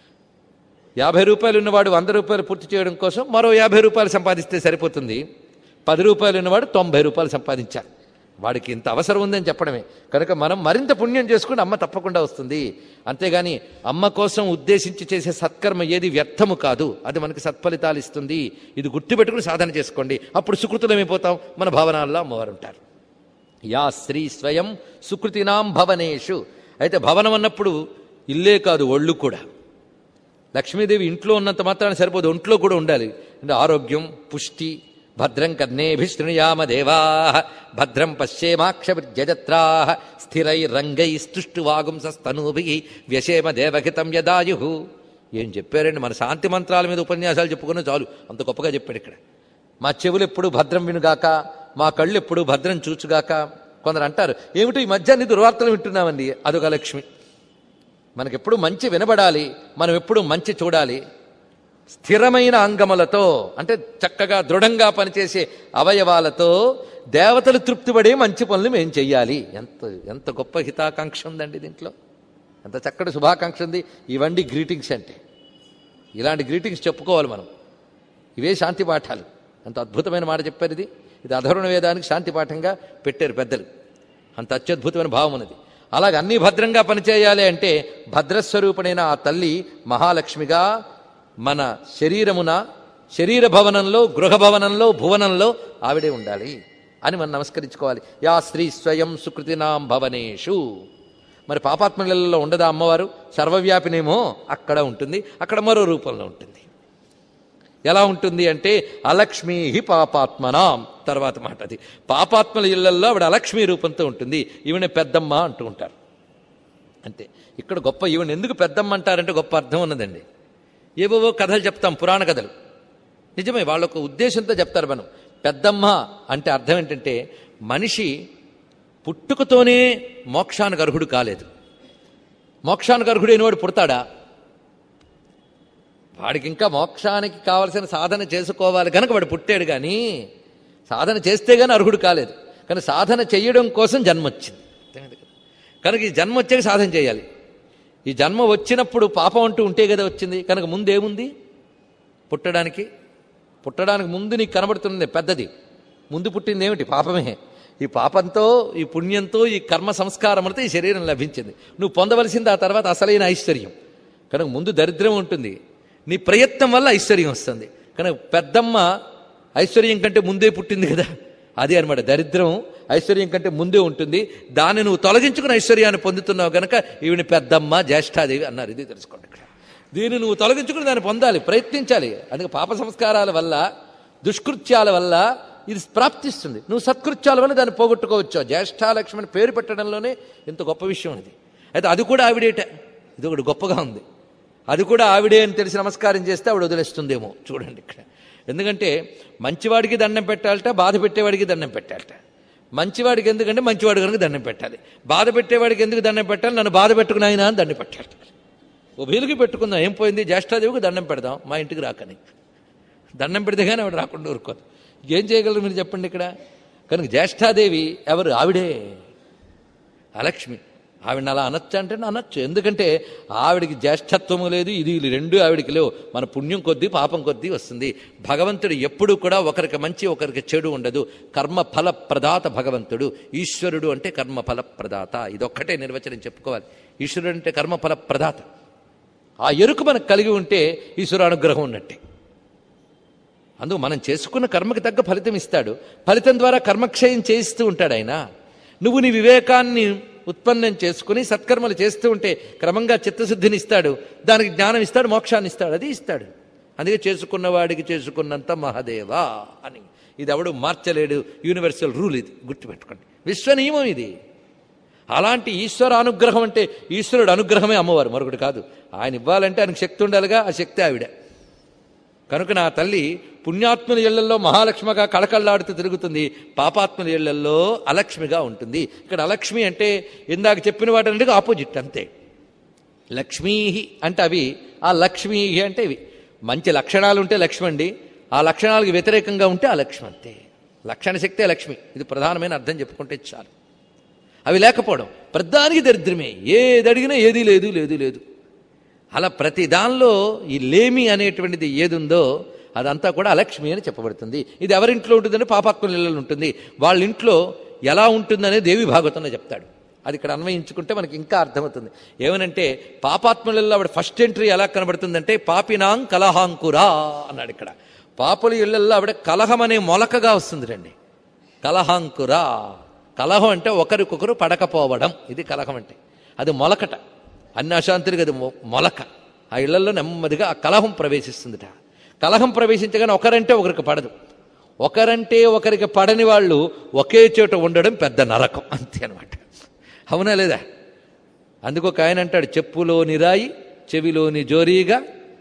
యాభై రూపాయలు ఉన్నవాడు వంద రూపాయలు పూర్తి చేయడం కోసం మరో యాభై రూపాయలు సంపాదిస్తే సరిపోతుంది పది రూపాయలు ఉన్నవాడు తొంభై రూపాయలు సంపాదించాలి వాడికి ఇంత అవసరం ఉందని చెప్పడమే కనుక మనం మరింత పుణ్యం చేసుకుంటే అమ్మ తప్పకుండా వస్తుంది అంతేగాని అమ్మ కోసం ఉద్దేశించి చేసే సత్కర్మ ఏది వ్యర్థము కాదు అది మనకి సత్ఫలితాలు ఇస్తుంది ఇది గుర్తుపెట్టుకుని సాధన చేసుకోండి అప్పుడు సుకృతులమైపోతాం మన భావనాల్లో అమ్మవారు ఉంటారు యా స్త్రీ స్వయం సుకృతినాం భవనేషు అయితే భవనం అన్నప్పుడు ఇల్లే కాదు ఒళ్ళు కూడా లక్ష్మీదేవి ఇంట్లో ఉన్నంత మాత్రాన్ని సరిపోదు ఒంట్లో కూడా ఉండాలి అంటే ఆరోగ్యం పుష్టి భద్రం కర్ణేభి శృణుయామ దేవా భద్రం పశ్యేమాక్షజత్రా స్థిరై రంగై స్తుష్టువాగుంసస్తనూభి వ్యశేమ దేవహితం యదాయు ఏం చెప్పారండి మన శాంతి మంత్రాల మీద ఉపన్యాసాలు చెప్పుకున్నా చాలు అంత గొప్పగా చెప్పాడు ఇక్కడ మా చెవులు ఎప్పుడు భద్రం వినుగాక మా కళ్ళు ఎప్పుడు భద్రం చూచుగాక కొందరు అంటారు ఏమిటో ఈ మధ్య అన్ని దుర్వార్తలు వింటున్నామండి అదొక లక్ష్మి మనకెప్పుడు మంచి వినబడాలి మనం ఎప్పుడు మంచి చూడాలి స్థిరమైన అంగములతో అంటే చక్కగా దృఢంగా పనిచేసే అవయవాలతో దేవతలు తృప్తిపడే మంచి పనులు మేము చెయ్యాలి ఎంత ఎంత గొప్ప హితాకాంక్ష ఉందండి దీంట్లో ఎంత చక్కటి శుభాకాంక్ష ఉంది ఇవండి గ్రీటింగ్స్ అంటే ఇలాంటి గ్రీటింగ్స్ చెప్పుకోవాలి మనం ఇవే శాంతి పాఠాలు అంత అద్భుతమైన మాట చెప్పారు ఇది ఇది అధర్వణ వేదానికి శాంతి పాఠంగా పెట్టారు పెద్దలు అంత అత్యద్భుతమైన భావం ఉన్నది అలాగే అన్నీ భద్రంగా పనిచేయాలి అంటే భద్రస్వరూపుడైన ఆ తల్లి మహాలక్ష్మిగా మన శరీరమున శరీర భవనంలో గృహ భవనంలో భువనంలో ఆవిడే ఉండాలి అని మనం నమస్కరించుకోవాలి యా స్త్రీ స్వయం సుకృతినాం భవనేషు మరి పాపాత్మలలో ఉండదా అమ్మవారు సర్వవ్యాపినేమో అక్కడ ఉంటుంది అక్కడ మరో రూపంలో ఉంటుంది ఎలా ఉంటుంది అంటే అలక్ష్మీ పాపాత్మనాం తర్వాత మాట అది పాపాత్మల ఇళ్లల్లో ఆవిడ అలక్ష్మీ రూపంతో ఉంటుంది ఈవిడ పెద్దమ్మ అంటూ ఉంటారు అంతే ఇక్కడ గొప్ప ఈవిడ ఎందుకు పెద్దమ్మ అంటారంటే గొప్ప అర్థం ఉన్నదండి ఏవేవో కథలు చెప్తాం పురాణ కథలు నిజమే వాళ్ళొక ఉద్దేశంతో చెప్తారు మనం పెద్దమ్మ అంటే అర్థం ఏంటంటే మనిషి పుట్టుకతోనే మోక్షానికి అర్హుడు కాలేదు మోక్షానికి అర్హుడైన వాడు పుడతాడా వాడికి ఇంకా మోక్షానికి కావలసిన సాధన చేసుకోవాలి కనుక వాడు పుట్టాడు కానీ సాధన చేస్తే కానీ అర్హుడు కాలేదు కానీ సాధన చేయడం కోసం జన్మ వచ్చింది అర్థమైంది కదా? కనుక ఈ జన్మ వచ్చాక సాధన చేయాలి ఈ జన్మ వచ్చినప్పుడు పాపం అంటూ ఉంటే కదా వచ్చింది కనుక ముందేముంది పుట్టడానికి పుట్టడానికి ముందు నీకు కనబడుతుంది పెద్దది ముందు పుట్టింది ఏమిటి పాపమే ఈ పాపంతో ఈ పుణ్యంతో ఈ కర్మ సంస్కారములతో ఈ శరీరం లభించింది నువ్వు పొందవలసింది ఆ తర్వాత అసలైన ఐశ్వర్యం కనుక ముందు దరిద్రం ఉంటుంది నీ ప్రయత్నం వల్ల ఐశ్వర్యం వస్తుంది కనుక పెద్దమ్మ ఐశ్వర్యం కంటే ముందే పుట్టింది కదా అదే అనమాట దరిద్రం ఐశ్వర్యం కంటే ముందే ఉంటుంది దాన్ని నువ్వు తొలగించుకుని ఐశ్వర్యాన్ని పొందుతున్నావు కనుక ఈవిని పెద్దమ్మ జ్యేష్ఠాదేవి అన్నారు ఇది తెలుసుకోండి ఇక్కడ దీన్ని నువ్వు తొలగించుకుని దాన్ని పొందాలి ప్రయత్నించాలి అందుకే పాప సంస్కారాల వల్ల దుష్కృత్యాల వల్ల ఇది ప్రాప్తిస్తుంది నువ్వు సత్కృత్యాల వల్ల దాన్ని పోగొట్టుకోవచ్చు జ్యేష్ఠాలక్ష్మి అని పేరు పెట్టడంలోనే ఇంత గొప్ప విషయం ఇది అయితే అది కూడా ఆవిడేట ఇది ఒకటి గొప్పగా ఉంది అది కూడా ఆవిడే అని తెలిసి నమస్కారం చేస్తే ఆవిడ వదిలేస్తుందేమో చూడండి ఇక్కడ ఎందుకంటే మంచివాడికి దండం పెట్టాలట బాధ పెట్టేవాడికి దండం పెట్టాలట మంచివాడికి ఎందుకంటే మంచివాడు కనుక దండం పెట్టాలి బాధ పెట్టేవాడికి ఎందుకు దండం పెట్టాలి నన్ను బాధ పెట్టుకుని ఆయన అని దండం పెట్టాలి ఉభయలకి పెట్టుకుందాం ఏం పోయింది జ్యేష్ఠాదేవికి దండం పెడదాం మా ఇంటికి రాకని దండం పెడితే కానీ ఆవిడ రాకుండా ఊరుకోదు ఏం చేయగలరు మీరు చెప్పండి ఇక్కడ కనుక జ్యేష్ఠాదేవి ఎవరు ఆవిడే అలక్ష్మి ఆవిడని అలా అనొచ్చు అంటే అనొచ్చు ఎందుకంటే ఆవిడికి జ్యేష్ఠత్వము లేదు ఇది రెండు ఆవిడికి లేవు మన పుణ్యం కొద్దీ పాపం కొద్దీ వస్తుంది భగవంతుడు ఎప్పుడూ కూడా ఒకరికి మంచి ఒకరికి చెడు ఉండదు కర్మఫల ప్రదాత భగవంతుడు ఈశ్వరుడు అంటే కర్మఫల ప్రదాత ఇదొక్కటే నిర్వచనం చెప్పుకోవాలి ఈశ్వరుడు అంటే కర్మఫల ప్రదాత ఆ ఎరుకు మనకు కలిగి ఉంటే ఈశ్వరు అనుగ్రహం ఉన్నట్టే అందుకు మనం చేసుకున్న కర్మకి తగ్గ ఫలితం ఇస్తాడు ఫలితం ద్వారా కర్మక్షయం చేయిస్తూ ఉంటాడు ఆయన నువ్వు నీ వివేకాన్ని ఉత్పన్నం చేసుకుని సత్కర్మలు చేస్తూ ఉంటే క్రమంగా చిత్తశుద్ధిని ఇస్తాడు దానికి జ్ఞానం ఇస్తాడు మోక్షాన్ని ఇస్తాడు అది ఇస్తాడు అందుకే చేసుకున్న వాడికి చేసుకున్నంత మహాదేవా అని ఇది ఎవడు మార్చలేడు యూనివర్సల్ రూల్ ఇది గుర్తుపెట్టుకోండి విశ్వ నియమం ఇది అలాంటి ఈశ్వర అనుగ్రహం అంటే ఈశ్వరుడు అనుగ్రహమే అమ్మవారు మరొకటి కాదు ఆయన ఇవ్వాలంటే ఆయనకు శక్తి ఉండాలిగా ఆ శక్తి ఆవిడ కనుక నా తల్లి పుణ్యాత్ముల ఇళ్లలో మహాలక్ష్మిగా కళకళలాడుతూ తిరుగుతుంది పాపాత్ముల ఇళ్లలో అలక్ష్మిగా ఉంటుంది ఇక్కడ అలక్ష్మి అంటే ఇందాక చెప్పిన వాటన్నిటికీ ఆపోజిట్ అంతే లక్ష్మీ అంటే అవి ఆ లక్ష్మీ అంటే ఇవి మంచి లక్షణాలు ఉంటే లక్ష్మి అండి ఆ లక్షణాలకు వ్యతిరేకంగా ఉంటే ఆ లక్ష్మి అంతే లక్షణ శక్తే లక్ష్మి ఇది ప్రధానమైన అర్థం చెప్పుకుంటే చాలు అవి లేకపోవడం ప్రధానికి దరిద్రమే ఏది అడిగినా ఏది లేదు లేదు లేదు అలా ప్రతి దానిలో ఈ లేమి అనేటువంటిది ఏది ఉందో అదంతా కూడా అలక్ష్మి అని చెప్పబడుతుంది ఇది ఎవరింట్లో ఉంటుందంటే పాపాత్మల ఇళ్ళలో ఉంటుంది వాళ్ళ ఇంట్లో ఎలా ఉంటుందనే దేవి భాగవతంలో చెప్తాడు అది ఇక్కడ అన్వయించుకుంటే మనకి ఇంకా అర్థమవుతుంది ఏమనంటే పాపాత్మలలో ఆవిడ ఫస్ట్ ఎంట్రీ ఎలా కనబడుతుందంటే పాపినాం కలహాంకురా అన్నాడు ఇక్కడ పాపుల ఇళ్లలో ఆవిడ కలహం అనే మొలకగా వస్తుంది రండి కలహాంకురా కలహం అంటే ఒకరికొకరు పడకపోవడం ఇది కలహం అంటే అది మొలకట అన్ని అశాంతులకి అది మొ- మొలక ఆ ఇళ్లలో నెమ్మదిగా ఆ కలహం ప్రవేశిస్తుందిట కలహం ప్రవేశించగానే ఒకరంటే ఒకరికి పడదు ఒకరంటే ఒకరికి పడని వాళ్ళు ఒకే చోట ఉండడం పెద్ద నరకం అంతే అనమాట అవునా లేదా అందుకు ఒక ఆయన అంటాడు చెప్పులోని రాయి చెవిలోని జోరీగా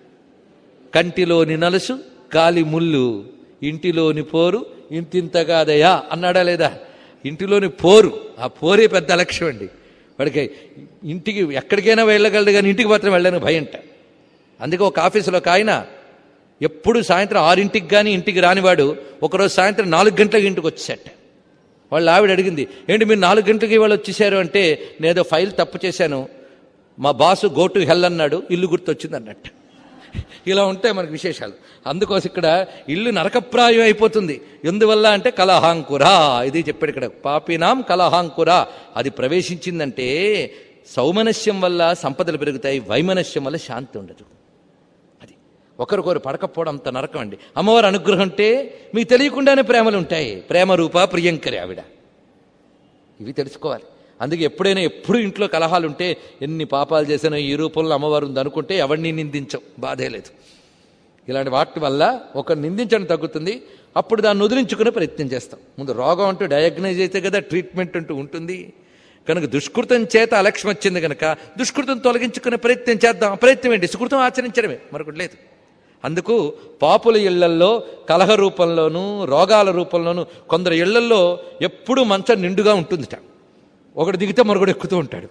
కంటిలోని నలుసు కాలి ముళ్ళు ఇంటిలోని పోరు ఇంతింతగాదయా అన్నాడా లేదా ఇంటిలోని పోరు ఆ పోరే పెద్ద లక్ష్యం అండి వాడికి ఇంటికి ఎక్కడికైనా వెళ్ళగలడు కానీ ఇంటికి మాత్రం వెళ్ళని భయంట అందుకే ఒక ఆఫీసులో ఒక ఆయన ఎప్పుడు సాయంత్రం ఆరింటికి కానీ ఇంటికి రానివాడు ఒకరోజు సాయంత్రం నాలుగు గంటలకు ఇంటికి వచ్చేసట వాళ్ళు ఆవిడ అడిగింది ఏంటి మీరు నాలుగు గంటలకి వాళ్ళు వచ్చేసారు అంటే నేదో ఫైల్ తప్పు చేశాను మా బాసు గో టు హెల్ అన్నాడు ఇల్లు గుర్తొచ్చింది అన్నట్టు ఇలా ఉంటాయి మనకు విశేషాలు అందుకోసం ఇక్కడ ఇల్లు నరకప్రాయం అయిపోతుంది ఎందువల్ల అంటే కలహాంకురా ఇది చెప్పాడు ఇక్కడ పాపినాం కలహాంకురా అది ప్రవేశించిందంటే సౌమనస్యం వల్ల సంపదలు పెరుగుతాయి వైమనస్యం వల్ల శాంతి ఉండదు అది ఒకరికొకరు పడకపోవడం అంత నరకం అండి అమ్మవారి అనుగ్రహం అంటే మీకు తెలియకుండానే ప్రేమలు ఉంటాయి ప్రేమ రూప ప్రియంకరి ఆవిడ ఇవి తెలుసుకోవాలి అందుకే ఎప్పుడైనా ఎప్పుడు ఇంట్లో కలహాలు ఉంటే ఎన్ని పాపాలు చేసినా ఈ రూపంలో అమ్మవారు ఉంది అనుకుంటే ఎవరిని నిందించం బాధే లేదు ఇలాంటి వాటి వల్ల ఒక నిందించడం తగ్గుతుంది అప్పుడు దాన్ని వదిలించుకునే ప్రయత్నం చేస్తాం ముందు రోగం అంటూ డయాగ్నైజ్ అయితే కదా ట్రీట్మెంట్ అంటూ ఉంటుంది కనుక దుష్కృతం చేత అలక్ష్యం వచ్చింది కనుక దుష్కృతం తొలగించుకునే ప్రయత్నం చేద్దాం ప్రయత్నం ఏంటి సుకృతం ఆచరించడమే మరొకటి లేదు అందుకు పాపుల ఇళ్లల్లో కలహ రూపంలోనూ రోగాల రూపంలోనూ కొందరు ఇళ్లల్లో ఎప్పుడూ మంచం నిండుగా ఉంటుందిట ఒకడు దిగితే మరొకడు ఎక్కుతూ ఉంటాడు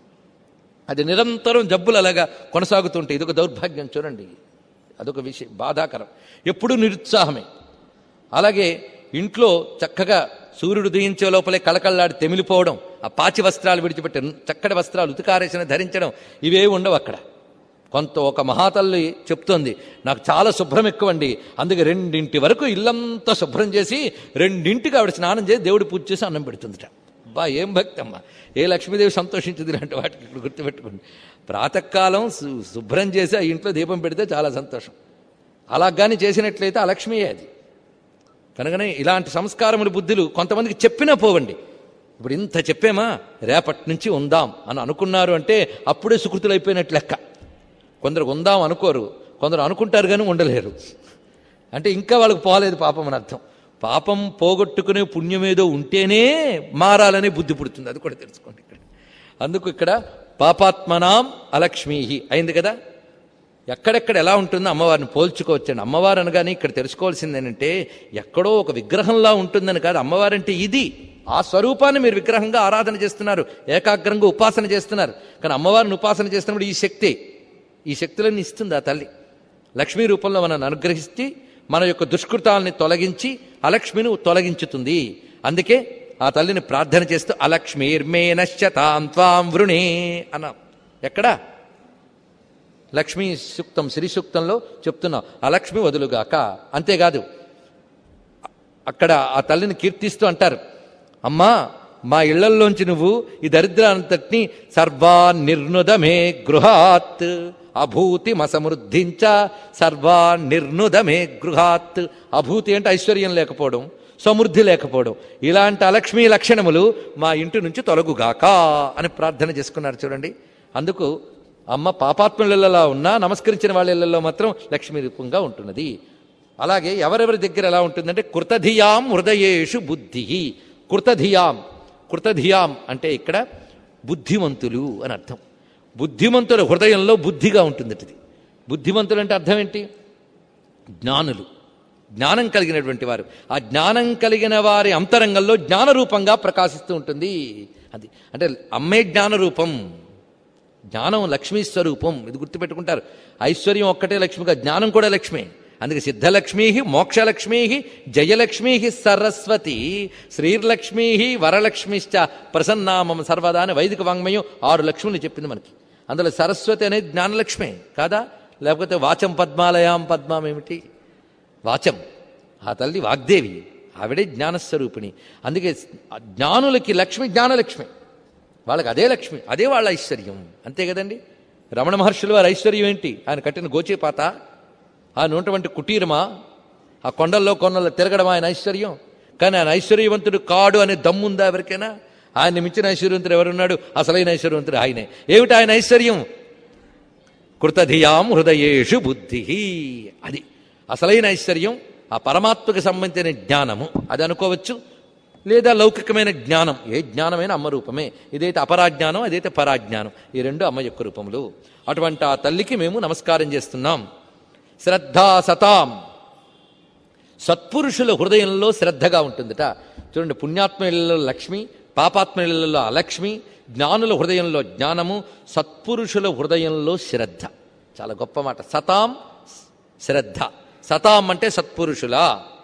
అది నిరంతరం జబ్బులు అలాగా కొనసాగుతుంటాయి ఇదొక దౌర్భాగ్యం చూడండి అదొక విషయం బాధాకరం ఎప్పుడూ నిరుత్సాహమే అలాగే ఇంట్లో చక్కగా సూర్యుడు ఉదయించే లోపలే కళకళలాడి తెమిలిపోవడం ఆ పాచి వస్త్రాలు విడిచిపెట్టి చక్కటి వస్త్రాలు ఉతికారేసిన ధరించడం ఇవే ఉండవు అక్కడ కొంత ఒక మహాతల్లి చెప్తోంది నాకు చాలా శుభ్రం ఎక్కువండి అందుకే రెండింటి వరకు ఇల్లంతా శుభ్రం చేసి రెండింటికి ఆవిడ స్నానం చేసి దేవుడి పూజ చేసి అన్నం పెడుతుందిట బా ఏం భక్తి అమ్మ ఏ లక్ష్మీదేవి సంతోషించదు ఇలాంటి వాటికి ఇప్పుడు గుర్తుపెట్టుకోండి ప్రాతకాలం శు- శుభ్రం చేసి ఆ ఇంట్లో దీపం పెడితే చాలా సంతోషం అలా కానీ చేసినట్లయితే ఆ లక్ష్మీయే అది కనుకనే ఇలాంటి సంస్కారములు బుద్ధులు కొంతమందికి చెప్పినా పోవండి ఇప్పుడు ఇంత చెప్పామా రేపటి నుంచి ఉందాం అని అనుకున్నారు అంటే అప్పుడే సుకృతులు అయిపోయినట్లు లెక్క కొందరు ఉందాం అనుకోరు కొందరు అనుకుంటారు కానీ ఉండలేరు అంటే ఇంకా వాళ్ళకి పోలేదు పాపం అని అర్థం పాపం పోగొట్టుకునే పుణ్యమేదో ఉంటేనే మారాలనే బుద్ధి పుడుతుంది అది కూడా తెలుసుకోండి ఇక్కడ అందుకు ఇక్కడ పాపాత్మనాం అలక్ష్మీ అయింది కదా ఎక్కడెక్కడ ఎలా ఉంటుందో అమ్మవారిని పోల్చుకోవచ్చండి అమ్మవారు అనగానే ఇక్కడ తెలుసుకోవాల్సింది ఏంటంటే ఎక్కడో ఒక విగ్రహంలా ఉంటుందని కాదు అమ్మవారంటే ఇది ఆ స్వరూపాన్ని మీరు విగ్రహంగా ఆరాధన చేస్తున్నారు ఏకాగ్రంగా ఉపాసన చేస్తున్నారు కానీ అమ్మవారిని ఉపాసన చేస్తున్నప్పుడు ఈ శక్తి ఈ శక్తులన్నీ ఇస్తుంది ఆ తల్లి లక్ష్మీ రూపంలో మనల్ని అనుగ్రహించి మన యొక్క దుష్కృతాలని తొలగించి అలక్ష్మిని తొలగించుతుంది అందుకే ఆ తల్లిని ప్రార్థన చేస్తూ అలక్ష్మీర్మే నశ్యతాం త్వాం వృణే అన్నాం ఎక్కడా లక్ష్మీ సూక్తం శ్రీ సూక్తంలో చెప్తున్నాం అలక్ష్మి వదులుగాక అంతేకాదు అక్కడ ఆ తల్లిని కీర్తిస్తూ అంటారు అమ్మా మా ఇళ్లల్లోంచి నువ్వు ఈ దరిద్రాంతటిని సర్వా నిర్నుదమే గృహాత్ అభూతి మసమృద్ధించ సర్వా నిర్నుదమే గృహాత్ అభూతి అంటే ఐశ్వర్యం లేకపోవడం సమృద్ధి లేకపోవడం ఇలాంటి అలక్ష్మీ లక్షణములు మా ఇంటి నుంచి తొలగుగాక అని ప్రార్థన చేసుకున్నారు చూడండి అందుకు అమ్మ పాపాత్ములలో ఉన్నా నమస్కరించిన వాళ్ళ ఇళ్లలో మాత్రం లక్ష్మీ రూపంగా ఉంటున్నది అలాగే ఎవరెవరి దగ్గర ఎలా ఉంటుందంటే కృతధియాం హృదయేషు బుద్ధి కృతధియాం కృతధియాం అంటే ఇక్కడ బుద్ధిమంతులు అని అర్థం బుద్ధిమంతుల హృదయంలో బుద్ధిగా ఉంటుంది ఇది బుద్ధిమంతులు అంటే అర్థం ఏంటి జ్ఞానులు జ్ఞానం కలిగినటువంటి వారు ఆ జ్ఞానం కలిగిన వారి అంతరంగంలో జ్ఞానరూపంగా ప్రకాశిస్తూ ఉంటుంది అది అంటే అమ్మే జ్ఞానరూపం జ్ఞానం లక్ష్మీ స్వరూపం ఇది గుర్తుపెట్టుకుంటారు ఐశ్వర్యం ఒక్కటే లక్ష్మిగా జ్ఞానం కూడా లక్ష్మే అందుకే సిద్ధలక్ష్మీ మోక్షలక్ష్మీ జయలక్ష్మీ సరస్వతి శ్రీర్లక్ష్మీ వరలక్ష్మిశ్చ ప్రసన్నామం సర్వదా అని వైదిక వాంగ్మయం ఆరు లక్ష్ములు చెప్పింది మనకి అందులో సరస్వతి అనేది జ్ఞానలక్ష్మే కాదా లేకపోతే వాచం పద్మాలయాం పద్మాం ఏమిటి వాచం ఆ తల్లి వాగ్దేవి ఆవిడే జ్ఞానస్వరూపిణి అందుకే జ్ఞానులకి లక్ష్మి జ్ఞానలక్ష్మి వాళ్ళకి అదే లక్ష్మి అదే వాళ్ళ ఐశ్వర్యం అంతే కదండి రమణ మహర్షులు వారి ఐశ్వర్యం ఏంటి ఆయన కట్టిన గోచేపాత ఆయన ఉన్నటువంటి కుటీరమా ఆ కొండల్లో కొండల్లో తిరగడం ఆయన ఐశ్వర్యం కానీ ఆయన ఐశ్వర్యవంతుడు కాడు అనే దమ్ముందా ఎవరికైనా ఆయన మించిన ఐశ్వర్యవంతుడు ఎవరున్నాడు అసలైన ఐశ్వర్యవంతుడు ఆయనే ఏమిటి ఆయన ఐశ్వర్యం కృతధియాం హృదయేషు బుద్ధి అది అసలైన ఐశ్వర్యం ఆ పరమాత్మకు సంబంధించిన జ్ఞానము అది అనుకోవచ్చు లేదా లౌకికమైన జ్ఞానం ఏ జ్ఞానమైన అమ్మ రూపమే ఇదైతే అపరాజ్ఞానం అదైతే పరాజ్ఞానం ఈ రెండు అమ్మ యొక్క రూపములు అటువంటి ఆ తల్లికి మేము నమస్కారం చేస్తున్నాం శ్రద్ధా సతాం సత్పురుషుల హృదయంలో శ్రద్ధగా ఉంటుందట చూడండి పుణ్యాత్మ ఇళ్లలో లక్ష్మి పాపాత్మ ఇళ్లలో అలక్ష్మి జ్ఞానుల హృదయంలో జ్ఞానము సత్పురుషుల హృదయంలో శ్రద్ధ చాలా గొప్ప మాట సతాం శ్రద్ధ సతాం అంటే సత్పురుషుల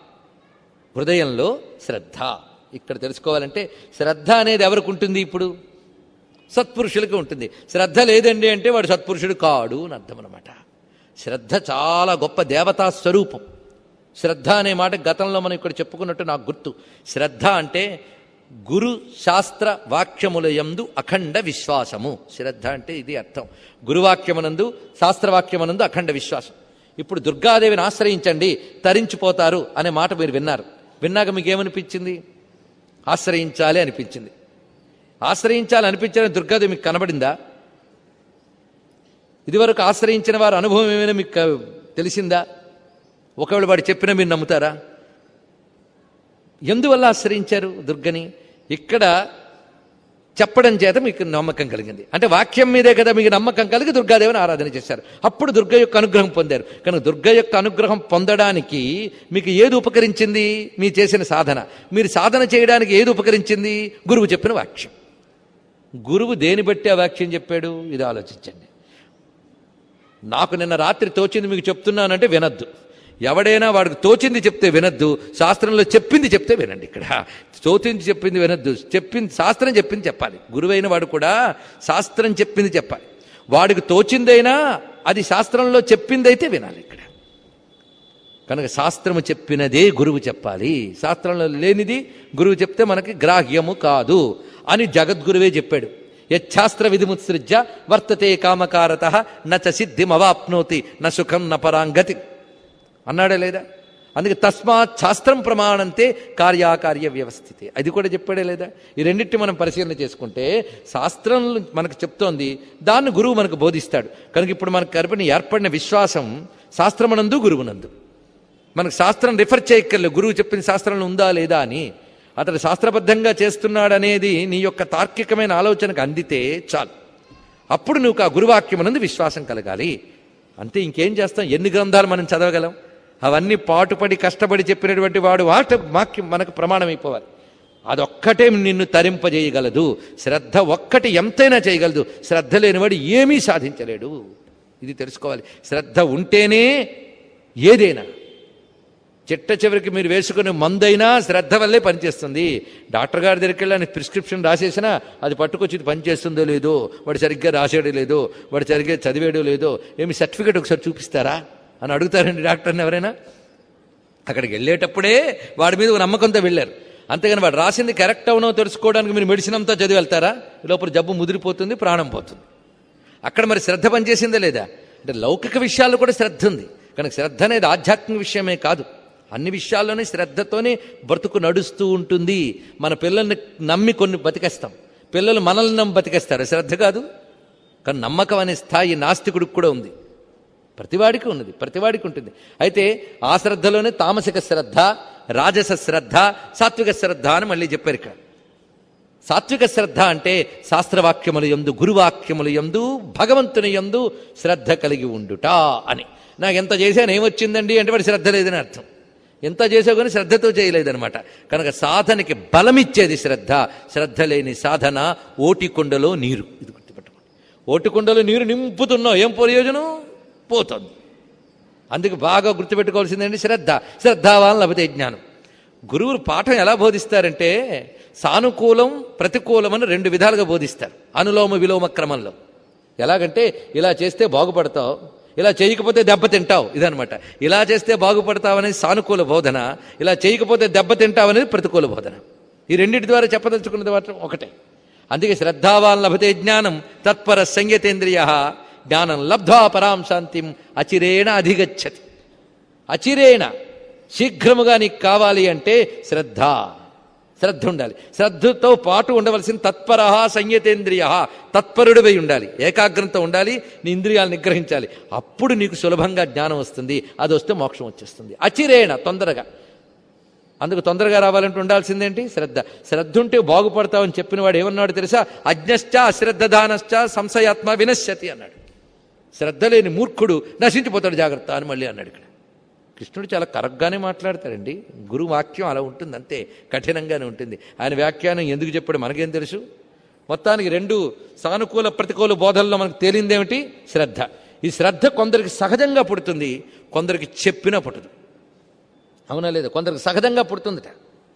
హృదయంలో శ్రద్ధ ఇక్కడ తెలుసుకోవాలంటే శ్రద్ధ అనేది ఎవరికి ఉంటుంది ఇప్పుడు సత్పురుషులకి ఉంటుంది శ్రద్ధ లేదండి అంటే వాడు సత్పురుషుడు కాడు అని అర్థం అనమాట శ్రద్ధ చాలా గొప్ప దేవతా స్వరూపం శ్రద్ధ అనే మాట గతంలో మనం ఇక్కడ చెప్పుకున్నట్టు నాకు గుర్తు శ్రద్ధ అంటే గురు శాస్త్ర వాక్యముల యందు అఖండ విశ్వాసము శ్రద్ధ అంటే ఇది అర్థం గురువాక్యమునందు శాస్త్రవాక్యమునందు అఖండ విశ్వాసం ఇప్పుడు దుర్గాదేవిని ఆశ్రయించండి తరించిపోతారు అనే మాట మీరు విన్నారు విన్నాక మీకు ఏమనిపించింది ఆశ్రయించాలి అనిపించింది ఆశ్రయించాలి అనిపించడం దుర్గాదేవి మీకు కనబడిందా ఇదివరకు ఆశ్రయించిన వారి అనుభవం ఏమైనా మీకు తెలిసిందా ఒకవేళ వాడు చెప్పినా మీరు నమ్ముతారా ఎందువల్ల ఆశ్రయించారు దుర్గని ఇక్కడ చెప్పడం చేత మీకు నమ్మకం కలిగింది అంటే వాక్యం మీదే కదా మీకు నమ్మకం కలిగి దుర్గాదేవిని ఆరాధన చేశారు అప్పుడు దుర్గ యొక్క అనుగ్రహం పొందారు కనుక దుర్గ యొక్క అనుగ్రహం పొందడానికి మీకు ఏది ఉపకరించింది మీ చేసిన సాధన మీరు సాధన చేయడానికి ఏది ఉపకరించింది గురువు చెప్పిన వాక్యం గురువు దేని బట్టి ఆ వాక్యం చెప్పాడు ఇది ఆలోచించండి నాకు నిన్న రాత్రి తోచింది మీకు చెప్తున్నానంటే వినద్దు ఎవడైనా వాడికి తోచింది చెప్తే వినద్దు శాస్త్రంలో చెప్పింది చెప్తే వినండి ఇక్కడ తోచింది చెప్పింది వినద్దు చెప్పింది శాస్త్రం చెప్పింది చెప్పాలి గురువైన వాడు కూడా శాస్త్రం చెప్పింది చెప్పాలి వాడికి తోచిందైనా అది శాస్త్రంలో చెప్పిందైతే వినాలి ఇక్కడ కనుక శాస్త్రము చెప్పినదే గురువు చెప్పాలి శాస్త్రంలో లేనిది గురువు చెప్తే మనకి గ్రాహ్యము కాదు అని జగద్గురువే చెప్పాడు యచ్ఛాస్త్ర విధిముత్సృజ్య వర్తతే కామకారత నచ సిద్ధిమవాప్నోతి న సుఖం న పరాంగతి అన్నాడే లేదా అందుకే తస్మాత్ శాస్త్రం ప్రమాణంతే కార్యాకార్య వ్యవస్థితి అది కూడా చెప్పాడే లేదా ఈ రెండింటి మనం పరిశీలన చేసుకుంటే శాస్త్రం మనకు చెప్తోంది దాన్ని గురువు మనకు బోధిస్తాడు కనుక ఇప్పుడు మనకు కరిపిన ఏర్పడిన విశ్వాసం శాస్త్రమనందు గురువునందు మనకు శాస్త్రం రిఫర్ చేయక్కర్లేదు గురువు చెప్పిన శాస్త్రంలో ఉందా లేదా అని అతడు శాస్త్రబద్ధంగా చేస్తున్నాడనేది నీ యొక్క తార్కికమైన ఆలోచనకు అందితే చాలు అప్పుడు నువ్వు ఆ గురువాక్యమునందు విశ్వాసం కలగాలి అంతే ఇంకేం చేస్తాం ఎన్ని గ్రంథాలు మనం చదవగలం అవన్నీ పాటుపడి కష్టపడి చెప్పినటువంటి వాడు వాట వాక్యం మనకు ప్రమాణం అయిపోవాలి అదొక్కటే నిన్ను తరింపజేయగలదు శ్రద్ధ ఒక్కటి ఎంతైనా చేయగలదు శ్రద్ధ లేనివాడు ఏమీ సాధించలేడు ఇది తెలుసుకోవాలి శ్రద్ధ ఉంటేనే ఏదైనా చిట్ట చివరికి మీరు వేసుకునే మందైనా శ్రద్ధ వల్లే పనిచేస్తుంది డాక్టర్ గారి దగ్గరికి వెళ్ళి ఆయన ప్రిస్క్రిప్షన్ రాసేసినా అది పట్టుకొచ్చి ఇది పనిచేస్తుందో లేదో వాడు సరిగ్గా రాసాడో లేదో వాడు సరిగ్గా చదివాడో లేదో ఏమి సర్టిఫికేట్ ఒకసారి చూపిస్తారా అని అడుగుతారండి డాక్టర్ని ఎవరైనా అక్కడికి వెళ్ళేటప్పుడే వాడి మీద ఒక నమ్మకంతో వెళ్ళారు అంతేగాని వాడు రాసింది కరెక్ట్ అవునో తెలుసుకోవడానికి మీరు మెడిసిన్ అంతా చదివి వెళ్తారా ఈ లోపల జబ్బు ముదిరిపోతుంది ప్రాణం పోతుంది అక్కడ మరి శ్రద్ధ పనిచేసిందా లేదా అంటే లౌకిక విషయాల్లో కూడా శ్రద్ధ ఉంది కనుక శ్రద్ధ అనేది ఆధ్యాత్మిక విషయమే కాదు అన్ని విషయాల్లోనే శ్రద్ధతోనే బ్రతుకు నడుస్తూ ఉంటుంది మన పిల్లల్ని నమ్మి కొన్ని బతికేస్తాం పిల్లలు మనల్ని నమ్మి బతికేస్తారు శ్రద్ధ కాదు కానీ నమ్మకం అనే స్థాయి నాస్తికుడికి కూడా ఉంది ప్రతివాడికి ఉన్నది ప్రతివాడికి ఉంటుంది అయితే ఆ శ్రద్ధలోనే తామసిక శ్రద్ధ రాజస శ్రద్ధ సాత్విక శ్రద్ధ అని మళ్ళీ చెప్పారు ఇక్కడ సాత్విక శ్రద్ధ అంటే శాస్త్రవాక్యముల యందు గురువాక్యముల యందు భగవంతుని యందు శ్రద్ధ కలిగి ఉండుట అని నాకు ఎంత చేశాను ఏమొచ్చిందండి అంటే వాడి శ్రద్ధ లేదని అర్థం ఎంత చేసావు కానీ శ్రద్ధతో చేయలేదనమాట కనుక సాధనకి బలమిచ్చేది శ్రద్ధ శ్రద్ధ లేని సాధన ఓటికొండలో నీరు ఇది గుర్తుపెట్టుకోండి ఓటికొండలో నీరు నింపుతున్నావు ఏం ప్రయోజనం పోతుంది అందుకు బాగా గుర్తుపెట్టుకోవాల్సిందండి శ్రద్ధ శ్రద్ధావాన్ లభతే జ్ఞానం గురువులు పాఠం ఎలా బోధిస్తారంటే సానుకూలం ప్రతికూలం అని రెండు విధాలుగా బోధిస్తారు అనులోమ విలోమ క్రమంలో ఎలాగంటే ఇలా చేస్తే బాగుపడతావు ఇలా చేయకపోతే దెబ్బ తింటావు ఇదనమాట ఇలా చేస్తే బాగుపడతావు అనేది సానుకూల బోధన ఇలా చేయకపోతే దెబ్బ తింటావు అనేది ప్రతికూల బోధన ఈ రెండింటి ద్వారా చెప్పదలుచుకున్నది మాత్రం ఒకటే అందుకే శ్రద్ధావాన్ లభతే జ్ఞానం తత్పర సంయతేంద్రియ జ్ఞానం లబ్ధ్వా పరాం శాంతిం అచిరేణ అధిగచ్చతి అచిరేణ శీఘ్రముగా నీకు కావాలి అంటే శ్రద్ధ శ్రద్ధ ఉండాలి శ్రద్ధతో పాటు ఉండవలసిన తత్పర సంయతేంద్రియ తత్పరుడివై ఉండాలి ఏకాగ్రంతో ఉండాలి నీ ఇంద్రియాలు నిగ్రహించాలి అప్పుడు నీకు సులభంగా జ్ఞానం వస్తుంది అది వస్తే మోక్షం వచ్చేస్తుంది అచిరేణ తొందరగా అందుకు తొందరగా రావాలంటే ఉండాల్సిందేంటి శ్రద్ధ శ్రద్ధ ఉంటే బాగుపడతావని చెప్పిన వాడు ఏమన్నాడు తెలుసా అజ్ఞశ్చ అశ్రద్ధదానశ్చ సంశయాత్మ వినశ్యతి అన్నాడు శ్రద్ధ లేని మూర్ఖుడు నశించిపోతాడు జాగ్రత్త అని మళ్ళీ అన్నాడు ఇక్కడ కృష్ణుడు చాలా కరగ్గానే మాట్లాడతాడండి గురు వాక్యం అలా ఉంటుంది అంతే కఠినంగానే ఉంటుంది ఆయన వ్యాఖ్యానం ఎందుకు చెప్పాడు మనకేం తెలుసు మొత్తానికి రెండు సానుకూల ప్రతికూల బోధనలో మనకు తేలిందేమిటి శ్రద్ధ ఈ శ్రద్ధ కొందరికి సహజంగా పుడుతుంది కొందరికి చెప్పినా పుట్టదు అవునా లేదు కొందరికి సహజంగా పుడుతుందట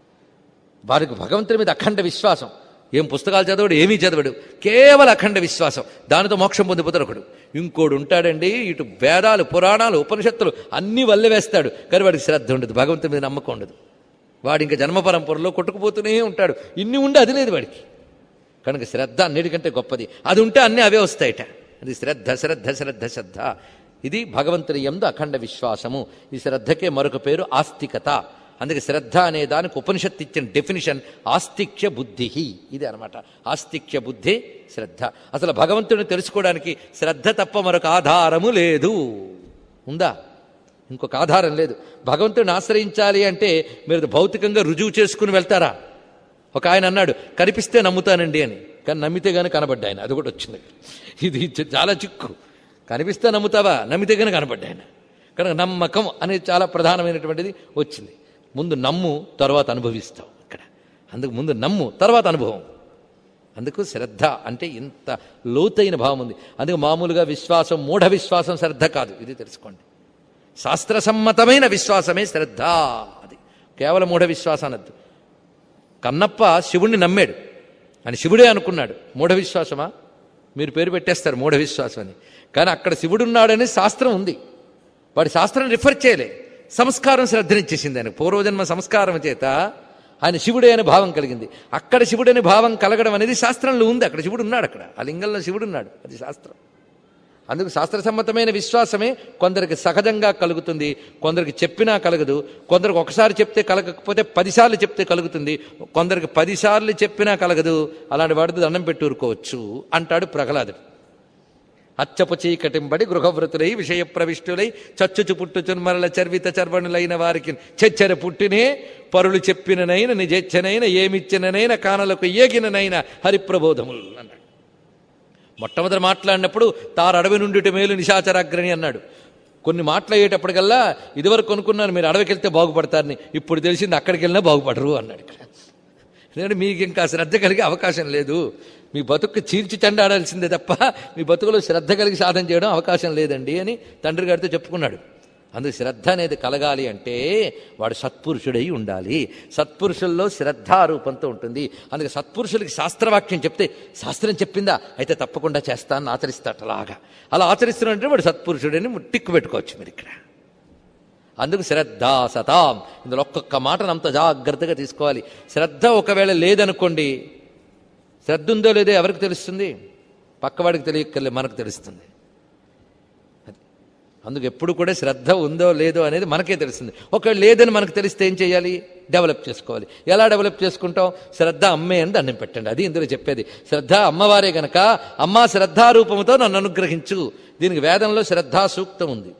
వారికి భగవంతుని మీద అఖండ విశ్వాసం ఏం పుస్తకాలు చదవడు ఏమీ చదవడు కేవలం అఖండ విశ్వాసం దానితో మోక్షం పొందిపోతాడు ఒకడు ఇంకోడు ఉంటాడండి ఇటు వేదాలు పురాణాలు ఉపనిషత్తులు అన్నీ వల్లె వేస్తాడు కానీ వాడికి శ్రద్ధ ఉండదు భగవంతుని మీద నమ్మకం ఉండదు వాడు ఇంకా జన్మ పరంపరలో కొట్టుకుపోతూనే ఉంటాడు ఇన్ని ఉండి అది లేదు వాడికి కనుక శ్రద్ధ అన్నిటికంటే గొప్పది అది ఉంటే అన్నీ అవే వస్తాయిట అది శ్రద్ధ శ్రద్ధ శ్రద్ధ శ్రద్ధ ఇది భగవంతుని ఎందు అఖండ విశ్వాసము ఈ శ్రద్ధకే మరొక పేరు ఆస్తికత అందుకే శ్రద్ధ అనే దానికి ఉపనిషత్తు ఇచ్చిన డెఫినిషన్ ఆస్తిక్య బుద్ధి ఇది అనమాట ఆస్తిక్య బుద్ధి శ్రద్ధ అసలు భగవంతుడిని తెలుసుకోవడానికి శ్రద్ధ తప్ప మరొక ఆధారము లేదు ఉందా ఇంకొక ఆధారం లేదు భగవంతుడిని ఆశ్రయించాలి అంటే మీరు భౌతికంగా రుజువు చేసుకుని వెళ్తారా ఒక ఆయన అన్నాడు కనిపిస్తే నమ్ముతానండి అని కానీ నమ్మితే కానీ కనబడ్డా ఆయన అది కూడా వచ్చింది ఇది చాలా చిక్కు కనిపిస్తే నమ్ముతావా నమ్మితే కానీ కనబడ్డా ఆయన కనుక నమ్మకం అనేది చాలా ప్రధానమైనటువంటిది వచ్చింది ముందు నమ్ము తర్వాత అనుభవిస్తావు ఇక్కడ అందుకు ముందు నమ్ము తర్వాత అనుభవం అందుకు శ్రద్ధ అంటే ఇంత లోతైన భావం ఉంది అందుకు మామూలుగా విశ్వాసం మూఢ విశ్వాసం శ్రద్ధ కాదు ఇది తెలుసుకోండి శాస్త్రసమ్మతమైన విశ్వాసమే శ్రద్ధ అది కేవలం మూఢ విశ్వాసం అనద్దు కన్నప్ప శివుణ్ణి నమ్మాడు అని శివుడే అనుకున్నాడు మూఢ విశ్వాసమా మీరు పేరు పెట్టేస్తారు మూఢ విశ్వాసం అని కానీ అక్కడ శివుడున్నాడని శాస్త్రం ఉంది వాడి శాస్త్రం రిఫర్ చేయలే సంస్కారం శ్రద్ధనిచ్చేసింది ఆయన పూర్వజన్మ సంస్కారం చేత ఆయన శివుడే అనే భావం కలిగింది అక్కడ శివుడని భావం కలగడం అనేది శాస్త్రంలో ఉంది అక్కడ శివుడు ఉన్నాడు అక్కడ ఆ లింగంలో శివుడు ఉన్నాడు అది శాస్త్రం అందుకు శాస్త్రసమ్మతమైన విశ్వాసమే కొందరికి సహజంగా కలుగుతుంది కొందరికి చెప్పినా కలగదు కొందరికి ఒకసారి చెప్తే కలగకపోతే పదిసార్లు చెప్తే కలుగుతుంది కొందరికి పదిసార్లు చెప్పినా కలగదు అలాంటి వాడితో దండం పెట్టి ఊరుకోవచ్చు అంటాడు ప్రహ్లాదుడు అచ్చపు చీకటింబడి గృహవృతులై విషయ ప్రవిష్టులై చచ్చుచు పుట్టుచున్మరల చర్విత చర్వణులైన వారికి చెచ్చర పుట్టినే పరులు చెప్పిననైన నిజెచ్చనైన ఏమిచ్చిననైన కానలకు ఏగిననైన హరిప్రబోధములు అన్నాడు మొట్టమొదటి మాట్లాడినప్పుడు తారు అడవి నుండి మేలు నిశాచరాగ్రని అన్నాడు కొన్ని మాట్లాడేటప్పటికల్లా ఇదివరకు కొనుక్కున్నాను మీరు అడవికి వెళ్తే బాగుపడతారని ఇప్పుడు తెలిసింది అక్కడికి వెళ్ళినా బాగుపడరు అన్నాడు ఇక్కడ ఎందుకంటే మీకు ఇంకా శ్రద్ధ కలిగే అవకాశం లేదు మీ బతుకు చీల్చి చెండాడాల్సిందే తప్ప మీ బతుకులో శ్రద్ధ కలిగి సాధన చేయడం అవకాశం లేదండి అని తండ్రి గారితో చెప్పుకున్నాడు అందుకు శ్రద్ధ అనేది కలగాలి అంటే వాడు సత్పురుషుడై ఉండాలి సత్పురుషుల్లో శ్రద్ధారూపంతో ఉంటుంది అందుకే సత్పురుషులకి శాస్త్రవాక్యం చెప్తే శాస్త్రం చెప్పిందా అయితే తప్పకుండా చేస్తానని ఆచరిస్తాట అలాగా అలా ఆచరిస్తున్నట్టే వాడు సత్పురుషుడని టిక్కు పెట్టుకోవచ్చు మీరు ఇక్కడ అందుకు శ్రద్ధ సతాం ఇందులో ఒక్కొక్క మాటను అంత జాగ్రత్తగా తీసుకోవాలి శ్రద్ధ ఒకవేళ లేదనుకోండి శ్రద్ధ ఉందో లేదో ఎవరికి తెలుస్తుంది పక్కవాడికి తెలియక్కర్లే మనకు తెలుస్తుంది అది అందుకు ఎప్పుడు కూడా శ్రద్ధ ఉందో లేదో అనేది మనకే తెలుస్తుంది ఒకవేళ లేదని మనకు తెలిస్తే ఏం చేయాలి డెవలప్ చేసుకోవాలి ఎలా డెవలప్ చేసుకుంటాం శ్రద్ధ అమ్మే అని దండం పెట్టండి అది ఇందులో చెప్పేది శ్రద్ధ అమ్మవారే గనక అమ్మ శ్రద్ధారూపంతో నన్ను అనుగ్రహించు దీనికి వేదంలో శ్రద్ధా సూక్తం ఉంది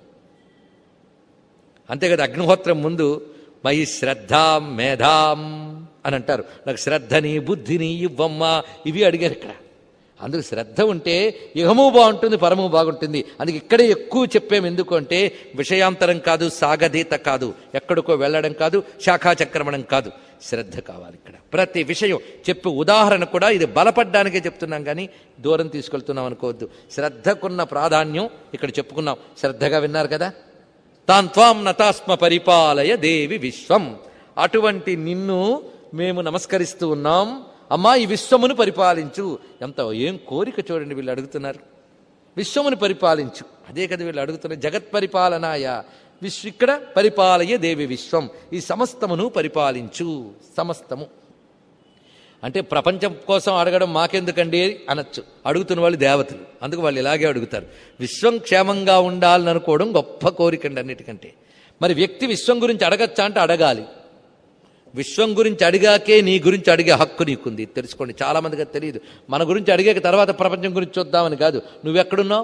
అంతే కదా అగ్నిహోత్రం ముందు మై శ్రద్ధాం మేధాం అని అంటారు నాకు శ్రద్ధని బుద్ధిని ఇవ్వమ్మ ఇవి అడిగారు ఇక్కడ అందుకు శ్రద్ధ ఉంటే ఇహము బాగుంటుంది పరము బాగుంటుంది అందుకే ఇక్కడే ఎక్కువ చెప్పాము ఎందుకు అంటే విషయాంతరం కాదు సాగదీత కాదు ఎక్కడికో వెళ్ళడం కాదు శాఖాచక్రమణం కాదు శ్రద్ధ కావాలి ఇక్కడ ప్రతి విషయం చెప్పే ఉదాహరణ కూడా ఇది బలపడ్డానికే చెప్తున్నాం కానీ దూరం తీసుకెళ్తున్నాం అనుకోవద్దు శ్రద్ధకున్న ప్రాధాన్యం ఇక్కడ చెప్పుకున్నాం శ్రద్ధగా విన్నారు కదా తాన్ త్వాం నతాస్మ పరిపాలయ దేవి విశ్వం అటువంటి నిన్ను మేము నమస్కరిస్తూ ఉన్నాం అమ్మా ఈ విశ్వమును పరిపాలించు ఎంత ఏం కోరిక చూడండి వీళ్ళు అడుగుతున్నారు విశ్వమును పరిపాలించు అదే కదా వీళ్ళు అడుగుతున్నారు జగత్ పరిపాలనాయ విశ్వ ఇక్కడ పరిపాలయ దేవి విశ్వం ఈ సమస్తమును పరిపాలించు సమస్తము అంటే ప్రపంచం కోసం అడగడం మాకెందుకండి అనొచ్చు అడుగుతున్న వాళ్ళు దేవతలు అందుకు వాళ్ళు ఇలాగే అడుగుతారు విశ్వం క్షేమంగా ఉండాలని అనుకోవడం గొప్ప కోరికండి అన్నిటికంటే మరి వ్యక్తి విశ్వం గురించి అడగచ్చా అంటే అడగాలి విశ్వం గురించి అడిగాకే నీ గురించి అడిగే హక్కు నీకుంది తెలుసుకోండి చాలా మందికి అది తెలియదు మన గురించి అడిగాక తర్వాత ప్రపంచం గురించి చూద్దామని కాదు నువ్వెక్కడున్నావు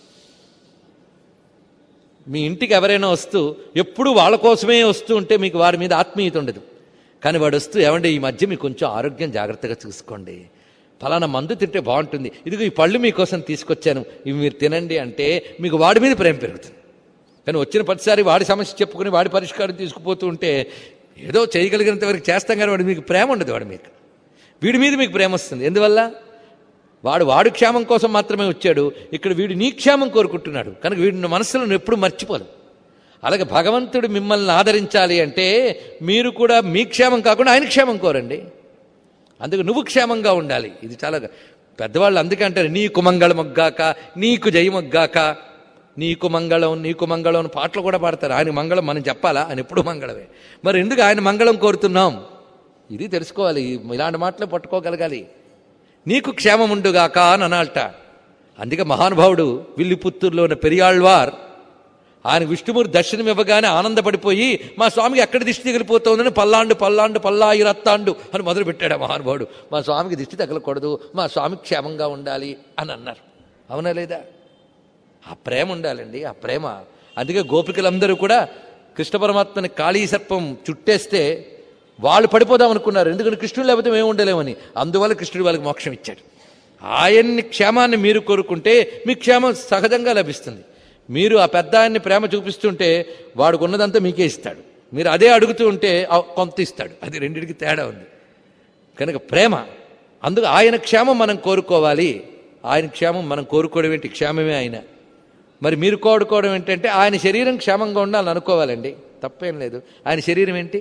మీ ఇంటికి ఎవరైనా వస్తూ ఎప్పుడు వాళ్ళ కోసమే వస్తూ ఉంటే మీకు వారి మీద ఆత్మీయత ఉండదు కానీ వాడు వస్తూ ఏమండి ఈ మధ్య మీకు కొంచెం ఆరోగ్యం జాగ్రత్తగా చూసుకోండి ఫలానా మందు తింటే బాగుంటుంది ఇదిగో ఈ పళ్ళు మీకోసం తీసుకొచ్చాను ఇవి మీరు తినండి అంటే మీకు వాడి మీద ప్రేమ పెరుగుతుంది కానీ వచ్చిన ప్రతిసారి వాడి సమస్య చెప్పుకుని వాడి పరిష్కారం తీసుకుపోతూ ఉంటే ఏదో చేయగలిగినంత వరకు చేస్తాం కానీ వాడు మీకు ప్రేమ ఉండదు వాడు మీకు వీడి మీద మీకు ప్రేమ వస్తుంది ఎందువల్ల వాడు వాడు క్షేమం కోసం మాత్రమే వచ్చాడు ఇక్కడ వీడు నీ క్షేమం కోరుకుంటున్నాడు కనుక వీడిని మనసులో నువ్వు ఎప్పుడు మర్చిపోదు అలాగే భగవంతుడు మిమ్మల్ని ఆదరించాలి అంటే మీరు కూడా మీ క్షేమం కాకుండా ఆయన క్షేమం కోరండి అందుకు నువ్వు క్షేమంగా ఉండాలి ఇది చాలా పెద్దవాళ్ళు అందుకే అంటారు నీకు మంగళమొగ్గాక నీకు జయమొగ్గాక నీకు మంగళం నీకు మంగళం అని పాటలు కూడా పాడతారు ఆయన మంగళం మనం చెప్పాలా ఆయన ఎప్పుడు మంగళమే మరి ఎందుకు ఆయన మంగళం కోరుతున్నాం ఇది తెలుసుకోవాలి ఇలాంటి మాటలే పట్టుకోగలగాలి నీకు క్షేమముండుగాక అని అనాలట అందుకే మహానుభావుడు విల్లిపుత్తూరులో ఉన్న పెరియాళ్వార్ ఆయన విష్ణుమూర్తి దర్శనం ఇవ్వగానే ఆనందపడిపోయి మా స్వామికి ఎక్కడ దిష్టి తగిలిపోతుందని పల్లాండు పల్లాండు పల్లాయి రత్తాండు అని మొదలు పెట్టాడు ఆ మహానుభావుడు మా స్వామికి దిష్టి తగలకూడదు మా స్వామి క్షేమంగా ఉండాలి అని అన్నారు అవునా లేదా ఆ ప్రేమ ఉండాలండి ఆ ప్రేమ అందుకే గోపికలందరూ కూడా కృష్ణ పరమాత్మని కాళీ సర్పం చుట్టేస్తే వాళ్ళు పడిపోదాం అనుకున్నారు ఎందుకంటే కృష్ణుడు లేకపోతే మేము ఉండలేమని అందువల్ల కృష్ణుడు వాళ్ళకి మోక్షం ఇచ్చాడు ఆయన్ని క్షేమాన్ని మీరు కోరుకుంటే మీ క్షేమం సహజంగా లభిస్తుంది మీరు ఆ పెద్ద ఆయన్ని ప్రేమ చూపిస్తుంటే వాడికి ఉన్నదంతా మీకే ఇస్తాడు మీరు అదే అడుగుతూ ఉంటే ఆ కొంత ఇస్తాడు అది రెండింటికి తేడా ఉంది కనుక ప్రేమ అందుకు ఆయన క్షేమం మనం కోరుకోవాలి ఆయన క్షేమం మనం కోరుకోవడం ఏంటి క్షేమమే ఆయన మరి మీరు కోరుకోవడం ఏంటంటే ఆయన శరీరం క్షేమంగా ఉండాలని అనుకోవాలండి తప్పేం లేదు ఆయన శరీరం ఏంటి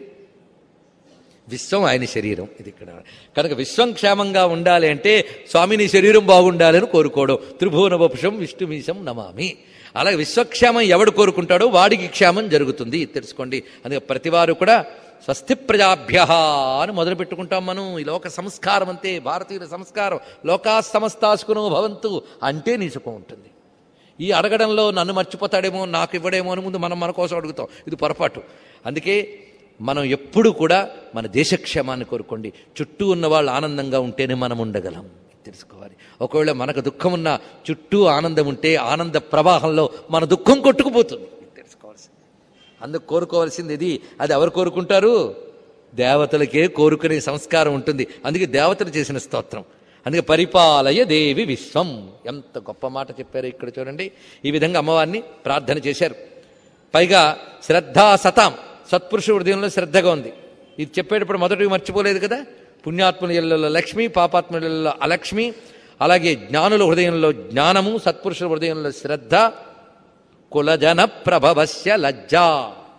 విశ్వం ఆయన శరీరం ఇది ఇక్కడ కనుక విశ్వం క్షేమంగా ఉండాలి అంటే స్వామి నీ శరీరం బాగుండాలని కోరుకోవడం త్రిభువన వపుషం విష్ణుమీశం నమామి అలాగే విశ్వక్షేమం ఎవడు కోరుకుంటాడో వాడికి క్షేమం జరుగుతుంది ఇది తెలుసుకోండి అందుకే ప్రతివారు కూడా స్వస్తి ప్రజాభ్య అని మొదలు పెట్టుకుంటాం మనం ఈ లోక సంస్కారం అంతే భారతీయుల సంస్కారం లోకా సమస్తాసుకును భవంతు అంటే నీ సుఖం ఉంటుంది ఈ అడగడంలో నన్ను మర్చిపోతాడేమో నాకు ఇవ్వడేమో అని ముందు మనం మన కోసం అడుగుతాం ఇది పొరపాటు అందుకే మనం ఎప్పుడు కూడా మన దేశక్షేమాన్ని కోరుకోండి చుట్టూ ఉన్న వాళ్ళు ఆనందంగా ఉంటేనే మనం ఉండగలం తెలుసుకోవాలి ఒకవేళ మనకు దుఃఖం ఉన్న చుట్టూ ఆనందం ఉంటే ఆనంద ప్రవాహంలో మన దుఃఖం కొట్టుకుపోతుంది ఇది తెలుసుకోవాల్సింది అందుకు కోరుకోవాల్సింది ఇది అది ఎవరు కోరుకుంటారు దేవతలకే కోరుకునే సంస్కారం ఉంటుంది అందుకే దేవతలు చేసిన స్తోత్రం అందుకే పరిపాలయ దేవి విశ్వం ఎంత గొప్ప మాట చెప్పారు ఇక్కడ చూడండి ఈ విధంగా అమ్మవారిని ప్రార్థన చేశారు పైగా శ్రద్ధా సతాం సత్పురుష హృదయంలో శ్రద్ధగా ఉంది ఇది చెప్పేటప్పుడు మొదటివి మర్చిపోలేదు కదా పుణ్యాత్ముల ఇళ్లలో లక్ష్మి పాపాత్ముల ఇళ్లలో అలక్ష్మి అలాగే జ్ఞానుల హృదయంలో జ్ఞానము సత్పురుషుల హృదయంలో శ్రద్ధ కులజన ప్రభవస్య లజ్జా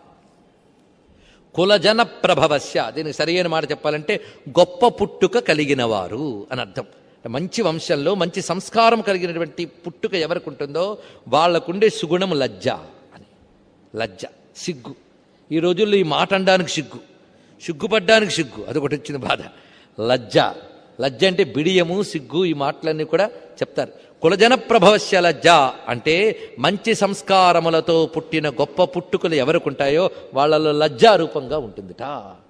కులజన ప్రభవస్య దీనికి సరైన మాట చెప్పాలంటే గొప్ప పుట్టుక కలిగిన వారు అని అర్థం మంచి వంశంలో మంచి సంస్కారం కలిగినటువంటి పుట్టుక ఎవరికి ఉంటుందో వాళ్లకుండే సుగుణం లజ్జ అని లజ్జ సిగ్గు ఈ రోజుల్లో ఈ మాట అనడానికి సిగ్గు సిగ్గుపడ్డానికి సిగ్గు అదొకటి వచ్చిన బాధ లజ్జ లజ్జ అంటే బిడియము సిగ్గు ఈ మాటలన్నీ కూడా చెప్తారు కులజన ప్రభవస్య లజ్జ అంటే మంచి సంస్కారములతో పుట్టిన గొప్ప పుట్టుకలు ఎవరికి ఉంటాయో వాళ్ళలో లజ్జా రూపంగా ఉంటుందిట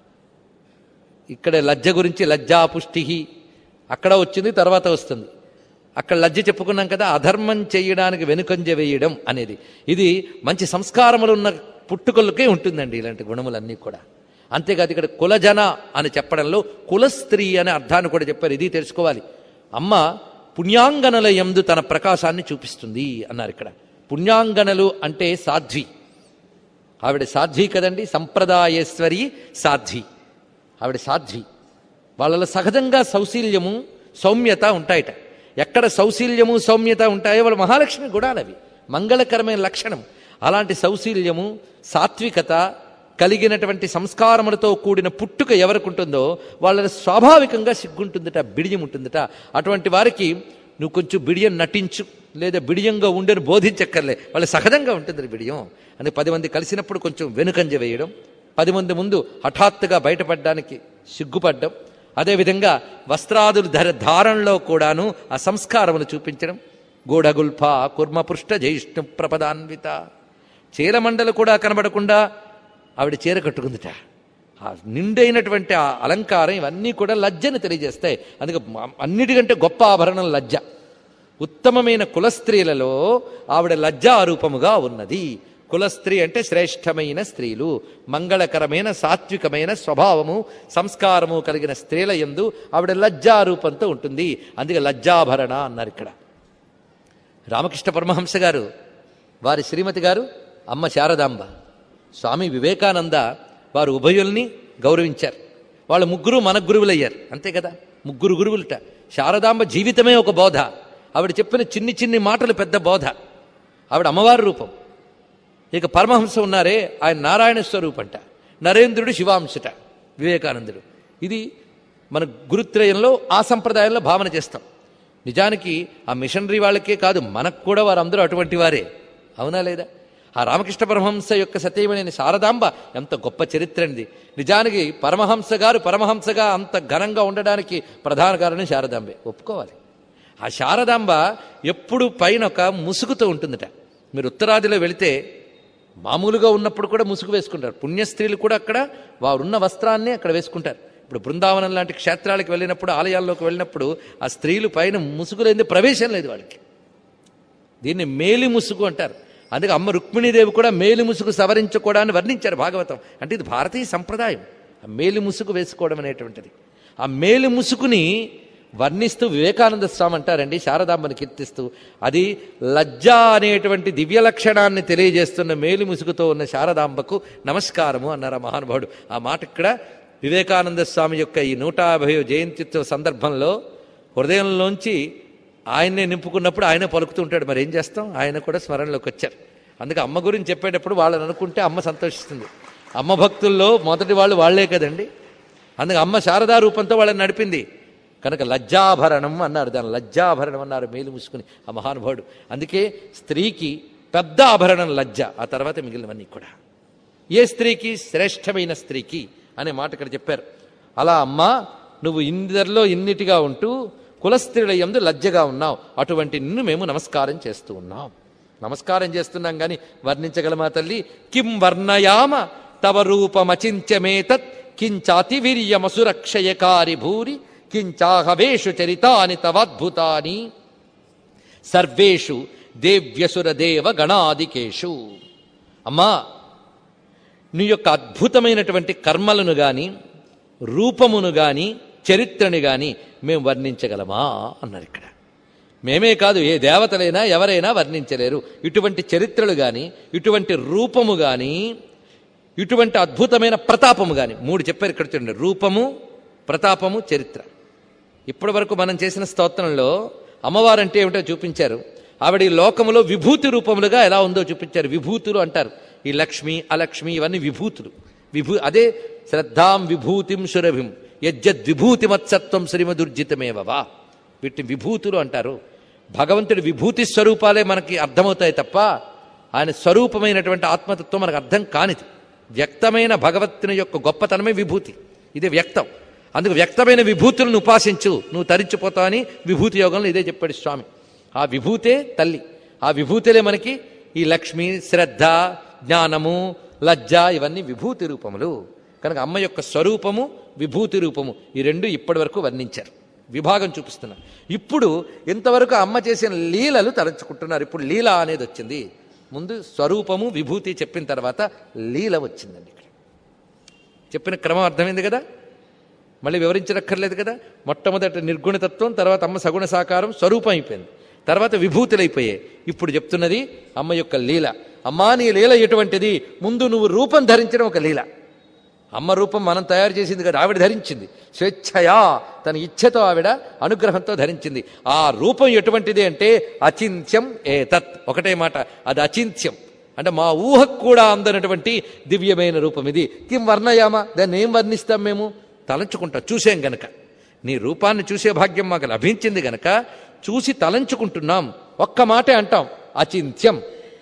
ఇక్కడ లజ్జ గురించి లజ్జా పుష్టి అక్కడ వచ్చింది తర్వాత వస్తుంది అక్కడ లజ్జ చెప్పుకున్నాం కదా అధర్మం చేయడానికి వెనుకంజ వేయడం అనేది ఇది మంచి సంస్కారములు ఉన్న పుట్టుకలకే ఉంటుందండి ఇలాంటి గుణములన్నీ కూడా అంతేకాదు ఇక్కడ కులజన అని చెప్పడంలో కులస్త్రీ అనే అర్థాన్ని కూడా చెప్పారు ఇది తెలుసుకోవాలి అమ్మ పుణ్యాంగనల ఎందు తన ప్రకాశాన్ని చూపిస్తుంది అన్నారు ఇక్కడ పుణ్యాంగనలు అంటే సాధ్వి ఆవిడ సాధ్వి కదండి సంప్రదాయేశ్వరి సాధ్వి ఆవిడ సాధ్వి వాళ్ళలో సహజంగా సౌశీల్యము సౌమ్యత ఉంటాయట ఎక్కడ సౌశీల్యము సౌమ్యత ఉంటాయో వాళ్ళ మహాలక్ష్మి గుణాలు అవి మంగళకరమైన లక్షణం అలాంటి సౌశీల్యము సాత్వికత కలిగినటువంటి సంస్కారములతో కూడిన పుట్టుక ఎవరికి ఉంటుందో వాళ్ళని స్వాభావికంగా సిగ్గుంటుందట బిడియం ఉంటుందట అటువంటి వారికి నువ్వు కొంచెం బిడియం నటించు లేదా బిడియంగా ఉండని బోధించక్కర్లే వాళ్ళు సహజంగా ఉంటుంది బిడియం అని పది మంది కలిసినప్పుడు కొంచెం వెనుకంజ వేయడం పది మంది ముందు హఠాత్తుగా బయటపడడానికి సిగ్గుపడ్డం అదేవిధంగా వస్త్రాదులు ధర ధారణలో కూడాను ఆ సంస్కారములు చూపించడం గూఢగుల్ఫ కుర్మపృష్ఠ జ్యేష్ఠ ప్రపదాన్విత చీరమండలు కూడా కనబడకుండా ఆవిడ చీర కట్టుకుందిట ఆ నిండైనటువంటి ఆ అలంకారం ఇవన్నీ కూడా లజ్జను తెలియజేస్తాయి అందుకే మ- అన్నిటికంటే గొప్ప ఆభరణం లజ్జ ఉత్తమమైన కులస్త్రీలలో ఆవిడ లజ్జారూపముగా ఉన్నది కులస్త్రీ అంటే శ్రేష్టమైన స్త్రీలు మంగళకరమైన సాత్వికమైన స్వభావము సంస్కారము కలిగిన స్త్రీల యందు ఆవిడ లజ్జారూపంతో ఉంటుంది అందుకే లజ్జాభరణ అన్నారు ఇక్కడ రామకృష్ణ పరమహంస గారు వారి శ్రీమతి గారు అమ్మ శారదాంబ స్వామి వివేకానంద వారు ఉభయుల్ని గౌరవించారు వాళ్ళు ముగ్గురు మన గురువులయ్యారు అంతే కదా ముగ్గురు గురువులట శారదాంబ జీవితమే ఒక బోధ ఆవిడ చెప్పిన చిన్ని చిన్ని మాటలు పెద్ద బోధ ఆవిడ అమ్మవారి రూపం ఇక పరమహంస ఉన్నారే ఆయన నారాయణ స్వరూపంట నరేంద్రుడు శివాంశట వివేకానందుడు ఇది మన గురుత్రయంలో ఆ సంప్రదాయంలో భావన చేస్తాం నిజానికి ఆ మిషనరీ వాళ్ళకే కాదు మనకు కూడా వారందరూ అటువంటి వారే అవునా లేదా ఆ రామకృష్ణ పరమహంస యొక్క సత్యమైన శారదాంబ ఎంత గొప్ప చరిత్ర అండి నిజానికి పరమహంస గారు పరమహంసగా అంత ఘనంగా ఉండడానికి ప్రధాన కారణం శారదాంబే ఒప్పుకోవాలి ఆ శారదాంబ ఎప్పుడు పైన ఒక ముసుగుతో ఉంటుందట మీరు ఉత్తరాదిలో వెళితే మామూలుగా ఉన్నప్పుడు కూడా ముసుగు వేసుకుంటారు పుణ్యస్త్రీలు కూడా అక్కడ వారున్న వస్త్రాన్ని అక్కడ వేసుకుంటారు ఇప్పుడు బృందావనం లాంటి క్షేత్రాలకు వెళ్ళినప్పుడు ఆలయాల్లోకి వెళ్ళినప్పుడు ఆ స్త్రీలు పైన ముసుగు లేని ప్రవేశం లేదు వాళ్ళకి దీన్ని మేలి ముసుగు అంటారు అందుకే అమ్మ రుక్మిణీదేవి కూడా మేలి ముసుగు సవరించుకోవడాన్ని వర్ణించారు భాగవతం అంటే ఇది భారతీయ సంప్రదాయం ఆ మేలి ముసుగు వేసుకోవడం అనేటువంటిది ఆ మేలి ముసుగుని వర్ణిస్తూ వివేకానంద స్వామి అంటారండి శారదాంబని కీర్తిస్తూ అది లజ్జ అనేటువంటి దివ్య లక్షణాన్ని తెలియజేస్తున్న మేలి ముసుగుతో ఉన్న శారదాంబకు నమస్కారము అన్నారు ఆ మహానుభావుడు ఆ మాట ఇక్కడ వివేకానంద స్వామి యొక్క ఈ నూట యాభై జయంత్యుత్సవ సందర్భంలో హృదయంలోంచి ఆయన్నే నింపుకున్నప్పుడు ఆయన పలుకుతూ ఉంటాడు మరి ఏం చేస్తాం ఆయన కూడా స్మరణలోకి వచ్చారు అందుకే అమ్మ గురించి చెప్పేటప్పుడు వాళ్ళని అనుకుంటే అమ్మ సంతోషిస్తుంది అమ్మ భక్తుల్లో మొదటి వాళ్ళు వాళ్లే కదండి అందుకే అమ్మ శారదా రూపంతో వాళ్ళని నడిపింది కనుక లజ్జాభరణం అన్నారు దాని లజ్జాభరణం అన్నారు మేలు మూసుకుని ఆ మహానుభావుడు అందుకే స్త్రీకి పెద్ద ఆభరణం లజ్జ ఆ తర్వాత మిగిలినవన్నీ కూడా ఏ స్త్రీకి శ్రేష్టమైన స్త్రీకి అనే మాట ఇక్కడ చెప్పారు అలా అమ్మా నువ్వు ఇందరిలో ఇన్నిటిగా ఉంటూ కులస్త్రీల యందు లజ్జగా ఉన్నావు అటువంటి నిన్ను మేము నమస్కారం చేస్తూ ఉన్నాం నమస్కారం చేస్తున్నాం కానీ వర్ణించగలమా తల్లి కిం వర్ణయామ తవ రూపమచింత్యమేతత్ కించాతి వీర్యమసురక్షయకారి భూరి కించాహవేషు చరితాని తవాద్భుతాని సర్వేషు దేవ్యసుర దేవ గణాదికేషు అమ్మా నీ యొక్క అద్భుతమైనటువంటి కర్మలను గాని రూపమును గాని చరిత్రని గాని మేము వర్ణించగలమా అన్నారు ఇక్కడ మేమే కాదు ఏ దేవతలైనా ఎవరైనా వర్ణించలేరు ఇటువంటి చరిత్రలు గాని ఇటువంటి రూపము గాని ఇటువంటి అద్భుతమైన ప్రతాపము గాని మూడు చెప్పారు ఇక్కడ చూడండి రూపము ప్రతాపము చరిత్ర ఇప్పటి వరకు మనం చేసిన స్తోత్రంలో అమ్మవారు అంటే ఏమిటో చూపించారు ఆవిడ ఈ లోకములో విభూతి రూపములుగా ఎలా ఉందో చూపించారు విభూతులు అంటారు ఈ లక్ష్మి అలక్ష్మి ఇవన్నీ విభూతులు విభూ అదే శ్రద్ధాం విభూతిం సురభిం యజ్జద్ విభూతిమత్సత్వం శ్రీమదుర్జితమేవవా వీటిని విభూతులు అంటారు భగవంతుడి విభూతి స్వరూపాలే మనకి అర్థమవుతాయి తప్ప ఆయన స్వరూపమైనటువంటి ఆత్మతత్వం మనకు అర్థం కానిది వ్యక్తమైన భగవత్తుని యొక్క గొప్పతనమే విభూతి ఇది వ్యక్తం అందుకు వ్యక్తమైన విభూతులను ఉపాసించు నువ్వు తరించిపోతావని విభూతి యోగంలో ఇదే చెప్పాడు స్వామి ఆ విభూతే తల్లి ఆ విభూతులే మనకి ఈ లక్ష్మి శ్రద్ధ జ్ఞానము లజ్జ ఇవన్నీ విభూతి రూపములు కనుక అమ్మ యొక్క స్వరూపము విభూతి రూపము ఈ రెండు ఇప్పటి వరకు వర్ణించారు విభాగం చూపిస్తున్నారు ఇప్పుడు ఇంతవరకు అమ్మ చేసిన లీలలు తలంచుకుంటున్నారు ఇప్పుడు లీల అనేది వచ్చింది ముందు స్వరూపము విభూతి చెప్పిన తర్వాత లీల వచ్చిందండి ఇక్కడ చెప్పిన క్రమం అర్థమైంది కదా మళ్ళీ వివరించనక్కర్లేదు కదా మొట్టమొదట నిర్గుణతత్వం తర్వాత అమ్మ సగుణ సాకారం స్వరూపం అయిపోయింది తర్వాత విభూతులైపోయాయి ఇప్పుడు చెప్తున్నది అమ్మ యొక్క లీల అమ్మా నీ లీల ఎటువంటిది ముందు నువ్వు రూపం ధరించడం ఒక లీల అమ్మ రూపం మనం తయారు చేసింది కదా ఆవిడ ధరించింది స్వేచ్ఛయా తన ఇచ్ఛతో ఆవిడ అనుగ్రహంతో ధరించింది ఆ రూపం ఎటువంటిది అంటే అచింత్యం ఏ తత్ ఒకటే మాట అది అచింత్యం అంటే మా ఊహకు కూడా అందనటువంటి దివ్యమైన రూపం ఇది కిం వర్ణయామా దాన్ని ఏం వర్ణిస్తాం మేము తలంచుకుంటాం చూసాం గనక నీ రూపాన్ని చూసే భాగ్యం మాకు లభించింది గనక చూసి తలంచుకుంటున్నాం ఒక్క మాటే అంటాం అచింత్యం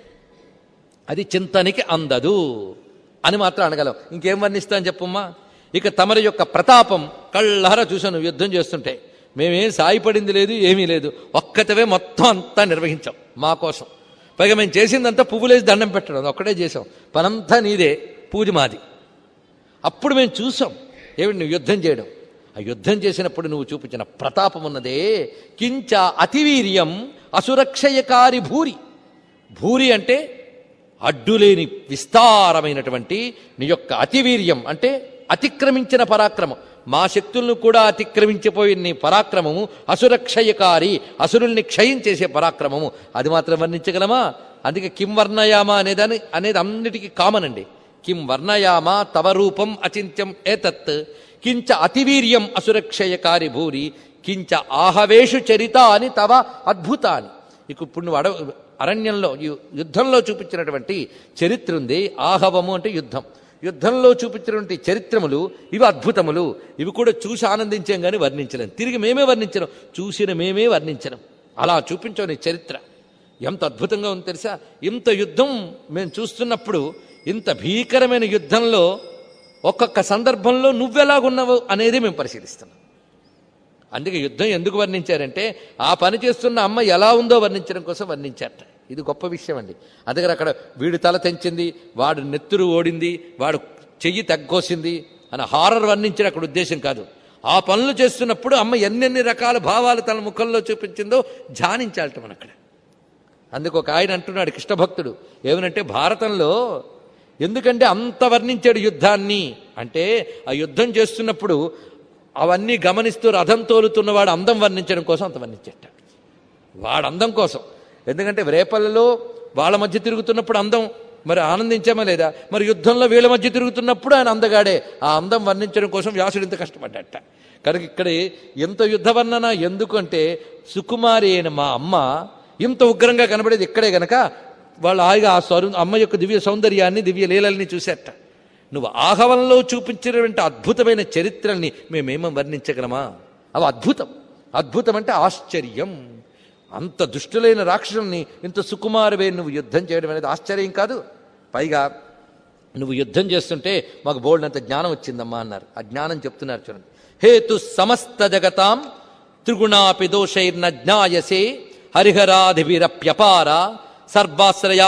అది చింతనికి అందదు అని మాత్రం అనగలం ఇంకేం వర్ణిస్తాను చెప్పమ్మా ఇక తమరి యొక్క ప్రతాపం కళ్ళహర చూశాను యుద్ధం చేస్తుంటే మేమేం సాయపడింది లేదు ఏమీ లేదు ఒక్కతవే మొత్తం అంతా నిర్వహించాం మా కోసం పైగా మేము చేసిందంతా పువ్వులేసి దండం పెట్టడం అది ఒక్కడే చేసాం పనంతా నీదే పూజ మాది అప్పుడు మేము చూసాం ఏమిటి నువ్వు యుద్ధం చేయడం ఆ యుద్ధం చేసినప్పుడు నువ్వు చూపించిన ప్రతాపం ఉన్నదే కించ అతివీర్యం అసురక్షయకారి భూరి భూరి అంటే అడ్డులేని విస్తారమైనటువంటి నీ యొక్క అతివీర్యం అంటే అతిక్రమించిన పరాక్రమం మా శక్తులను కూడా అతిక్రమించిపోయిన నీ పరాక్రమము అసురక్షయకారి అసురుల్ని క్షయం చేసే పరాక్రమము అది మాత్రం వర్ణించగలమా అందుకే కిం వర్ణయామా అనేదాని అనేది అన్నిటికీ కామన్ అండి కిం వర్ణయామా తవ రూపం అచింత్యం ఏతత్ కించ అతివీర్యం అసురక్షయకారి భూరి కించ ఆహవేషు చరిత అని తవ అద్భుతాని ఇక ఇప్పుడు నువ్వు అడవ అరణ్యంలో ఈ యుద్ధంలో చూపించినటువంటి చరిత్ర ఉంది ఆహవము అంటే యుద్ధం యుద్ధంలో చూపించినటువంటి చరిత్రములు ఇవి అద్భుతములు ఇవి కూడా చూసి ఆనందించాం కానీ వర్ణించలేం తిరిగి మేమే వర్ణించడం చూసిన మేమే వర్ణించడం అలా చూపించాం నీ చరిత్ర ఎంత అద్భుతంగా ఉంది తెలుసా ఇంత యుద్ధం మేము చూస్తున్నప్పుడు ఇంత భీకరమైన యుద్ధంలో ఒక్కొక్క సందర్భంలో నువ్వెలాగున్నావు అనేది మేము పరిశీలిస్తున్నాం అందుకే యుద్ధం ఎందుకు వర్ణించారంటే ఆ పని చేస్తున్న అమ్మ ఎలా ఉందో వర్ణించడం కోసం వర్ణించారట ఇది గొప్ప విషయం అండి అందుకని అక్కడ వీడు తల తెంచింది వాడు నెత్తురు ఓడింది వాడు చెయ్యి తగ్గోసింది అని హారర్ వర్ణించిన అక్కడ ఉద్దేశం కాదు ఆ పనులు చేస్తున్నప్పుడు అమ్మ ఎన్నెన్ని రకాల భావాలు తన ముఖంలో చూపించిందో ధ్యానించాలట మన అక్కడ అందుకు ఒక ఆయన అంటున్నాడు కృష్ణ భక్తుడు ఏమనంటే భారతంలో ఎందుకంటే అంత వర్ణించాడు యుద్ధాన్ని అంటే ఆ యుద్ధం చేస్తున్నప్పుడు అవన్నీ గమనిస్తూ రథం తోలుతున్నవాడు అందం వర్ణించడం కోసం అంత వర్ణించేట వాడు అందం కోసం ఎందుకంటే రేపల్లలో వాళ్ళ మధ్య తిరుగుతున్నప్పుడు అందం మరి ఆనందించామా లేదా మరి యుద్ధంలో వీళ్ళ మధ్య తిరుగుతున్నప్పుడు ఆయన అందగాడే ఆ అందం వర్ణించడం కోసం వ్యాసుడు ఇంత కష్టపడ్డట కనుక ఇక్కడ ఎంత యుద్ధ వర్ణన ఎందుకంటే సుకుమారి అయిన మా అమ్మ ఇంత ఉగ్రంగా కనబడేది ఇక్కడే గనక వాళ్ళు హాయిగా ఆ స్వరు అమ్మ యొక్క దివ్య సౌందర్యాన్ని దివ్య లీలల్ని చూసేట నువ్వు ఆహవంలో చూపించినటువంటి అద్భుతమైన చరిత్రల్ని మేమేమో వర్ణించగలమా అవి అద్భుతం అద్భుతం అంటే ఆశ్చర్యం అంత దుష్టులైన రాక్షసుల్ని ఇంత సుకుమారవే నువ్వు యుద్ధం చేయడం అనేది ఆశ్చర్యం కాదు పైగా నువ్వు యుద్ధం చేస్తుంటే మాకు బోల్డంత జ్ఞానం వచ్చిందమ్మా అన్నారు ఆ జ్ఞానం చెప్తున్నారు చూడండి హేతు సమస్త జగతాం త్రిగుణాపి దోషైర్న జ్ఞాయసే హరిహరాధిభిరప్యపార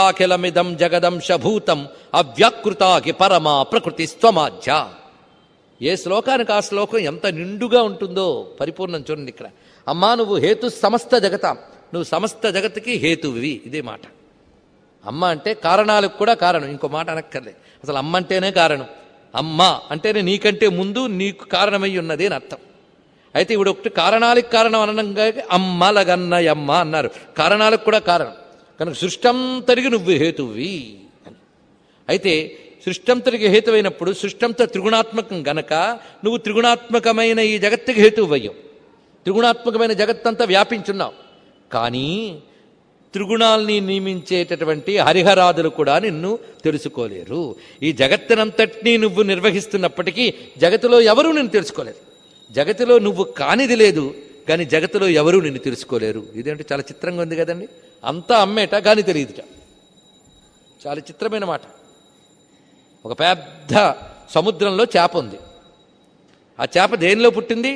సర్వాశ్రయాఖిలమిదం జగదంశభూతం అవ్యాకృతాకి పరమా ప్రకృతి స్వమాధ్య ఏ శ్లోకానికి ఆ శ్లోకం ఎంత నిండుగా ఉంటుందో పరిపూర్ణం చూడండి ఇక్కడ అమ్మా నువ్వు హేతు సమస్త జగతాం నువ్వు సమస్త జగత్తుకి హేతువి ఇదే మాట అమ్మ అంటే కారణాలకు కూడా కారణం ఇంకో మాట అనక్కర్లే అసలు అమ్మ అంటేనే కారణం అమ్మ అంటేనే నీకంటే ముందు నీకు కారణమై ఉన్నది అని అర్థం అయితే ఇప్పుడు ఒకటి కారణాలకు కారణం అనడంగా అమ్మ లగన్నయమ్మ అన్నారు కారణాలకు కూడా కారణం కనుక సృష్టంతరికి నువ్వు హేతువి అని అయితే సృష్టంతరికి హేతువైనప్పుడు సృష్టంతో త్రిగుణాత్మకం గనక నువ్వు త్రిగుణాత్మకమైన ఈ జగత్తుకి హేతువయ్యం త్రిగుణాత్మకమైన జగత్తంతా వ్యాపించున్నావు కానీ త్రిగుణాల్ని నియమించేటటువంటి హరిహరాదులు కూడా నిన్ను తెలుసుకోలేరు ఈ జగత్తునంతటినీ నువ్వు నిర్వహిస్తున్నప్పటికీ జగత్తులో ఎవరూ నిన్ను తెలుసుకోలేరు జగత్తులో నువ్వు కానిది లేదు కానీ జగత్తులో ఎవరూ నిన్ను తెలుసుకోలేరు ఇదేంటి చాలా చిత్రంగా ఉంది కదండి అంతా అమ్మేట కానీ తెలియదుట చాలా చిత్రమైన మాట ఒక పెద్ద సముద్రంలో చేప ఉంది ఆ చేప దేనిలో పుట్టింది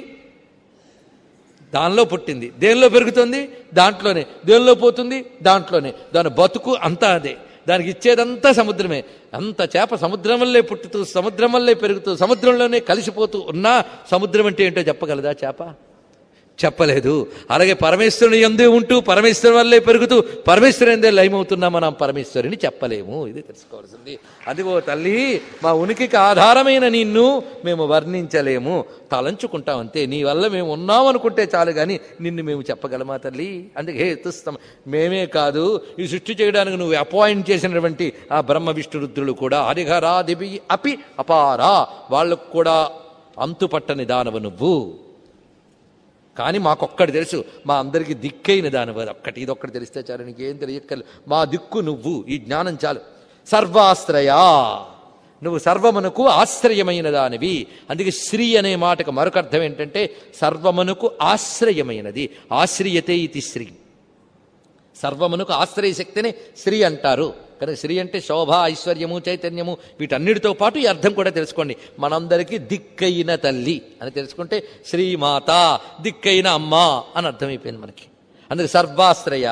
దానిలో పుట్టింది దేనిలో పెరుగుతుంది దాంట్లోనే దేనిలో పోతుంది దాంట్లోనే దాని బతుకు అంతా అదే దానికి ఇచ్చేదంతా సముద్రమే అంత చేప సముద్రం వల్లే పుట్టుతూ సముద్రం వల్లే పెరుగుతూ సముద్రంలోనే కలిసిపోతూ ఉన్నా సముద్రం అంటే ఏంటో చెప్పగలదా చేప చెప్పలేదు అలాగే పరమేశ్వరుని ఎందే ఉంటూ పరమేశ్వరుని వల్లే పెరుగుతూ పరమేశ్వరుని ఎందే లయమవుతున్నా మనం పరమేశ్వరుని చెప్పలేము ఇది తెలుసుకోవాల్సింది అదిగో తల్లి మా ఉనికికి ఆధారమైన నిన్ను మేము వర్ణించలేము తలంచుకుంటాం అంతే నీ వల్ల మేము ఉన్నాం అనుకుంటే చాలు కానీ నిన్ను మేము చెప్పగలమా తల్లి అందుకే హేతుస్తాం మేమే కాదు ఈ సృష్టి చేయడానికి నువ్వు అపాయింట్ చేసినటువంటి ఆ బ్రహ్మ విష్ణు రుద్రులు కూడా హరిహరాదిపి అపి అపారా వాళ్ళకు కూడా అంతుపట్టని దానవు నువ్వు కానీ మాకొక్కటి తెలుసు మా అందరికీ దిక్కైన దాని ఒక్కటి ఇది ఒక్కటి తెలిస్తే చాలు నీకేం తెలియక్కర్లేదు మా దిక్కు నువ్వు ఈ జ్ఞానం చాలు సర్వాశ్రయా నువ్వు సర్వమునకు ఆశ్రయమైన దానివి అందుకే శ్రీ అనే మాటకు మరొక అర్థం ఏంటంటే సర్వమునకు ఆశ్రయమైనది ఆశ్రయతే ఇది శ్రీ సర్వమునకు ఆశ్రయ శక్తిని శ్రీ అంటారు కనుక శ్రీ అంటే శోభ ఐశ్వర్యము చైతన్యము వీటన్నిటితో పాటు ఈ అర్థం కూడా తెలుసుకోండి మనందరికీ దిక్కైన తల్లి అని తెలుసుకుంటే శ్రీమాత దిక్కైన అమ్మ అని అర్థమైపోయింది మనకి అందుకే సర్వాశ్రయ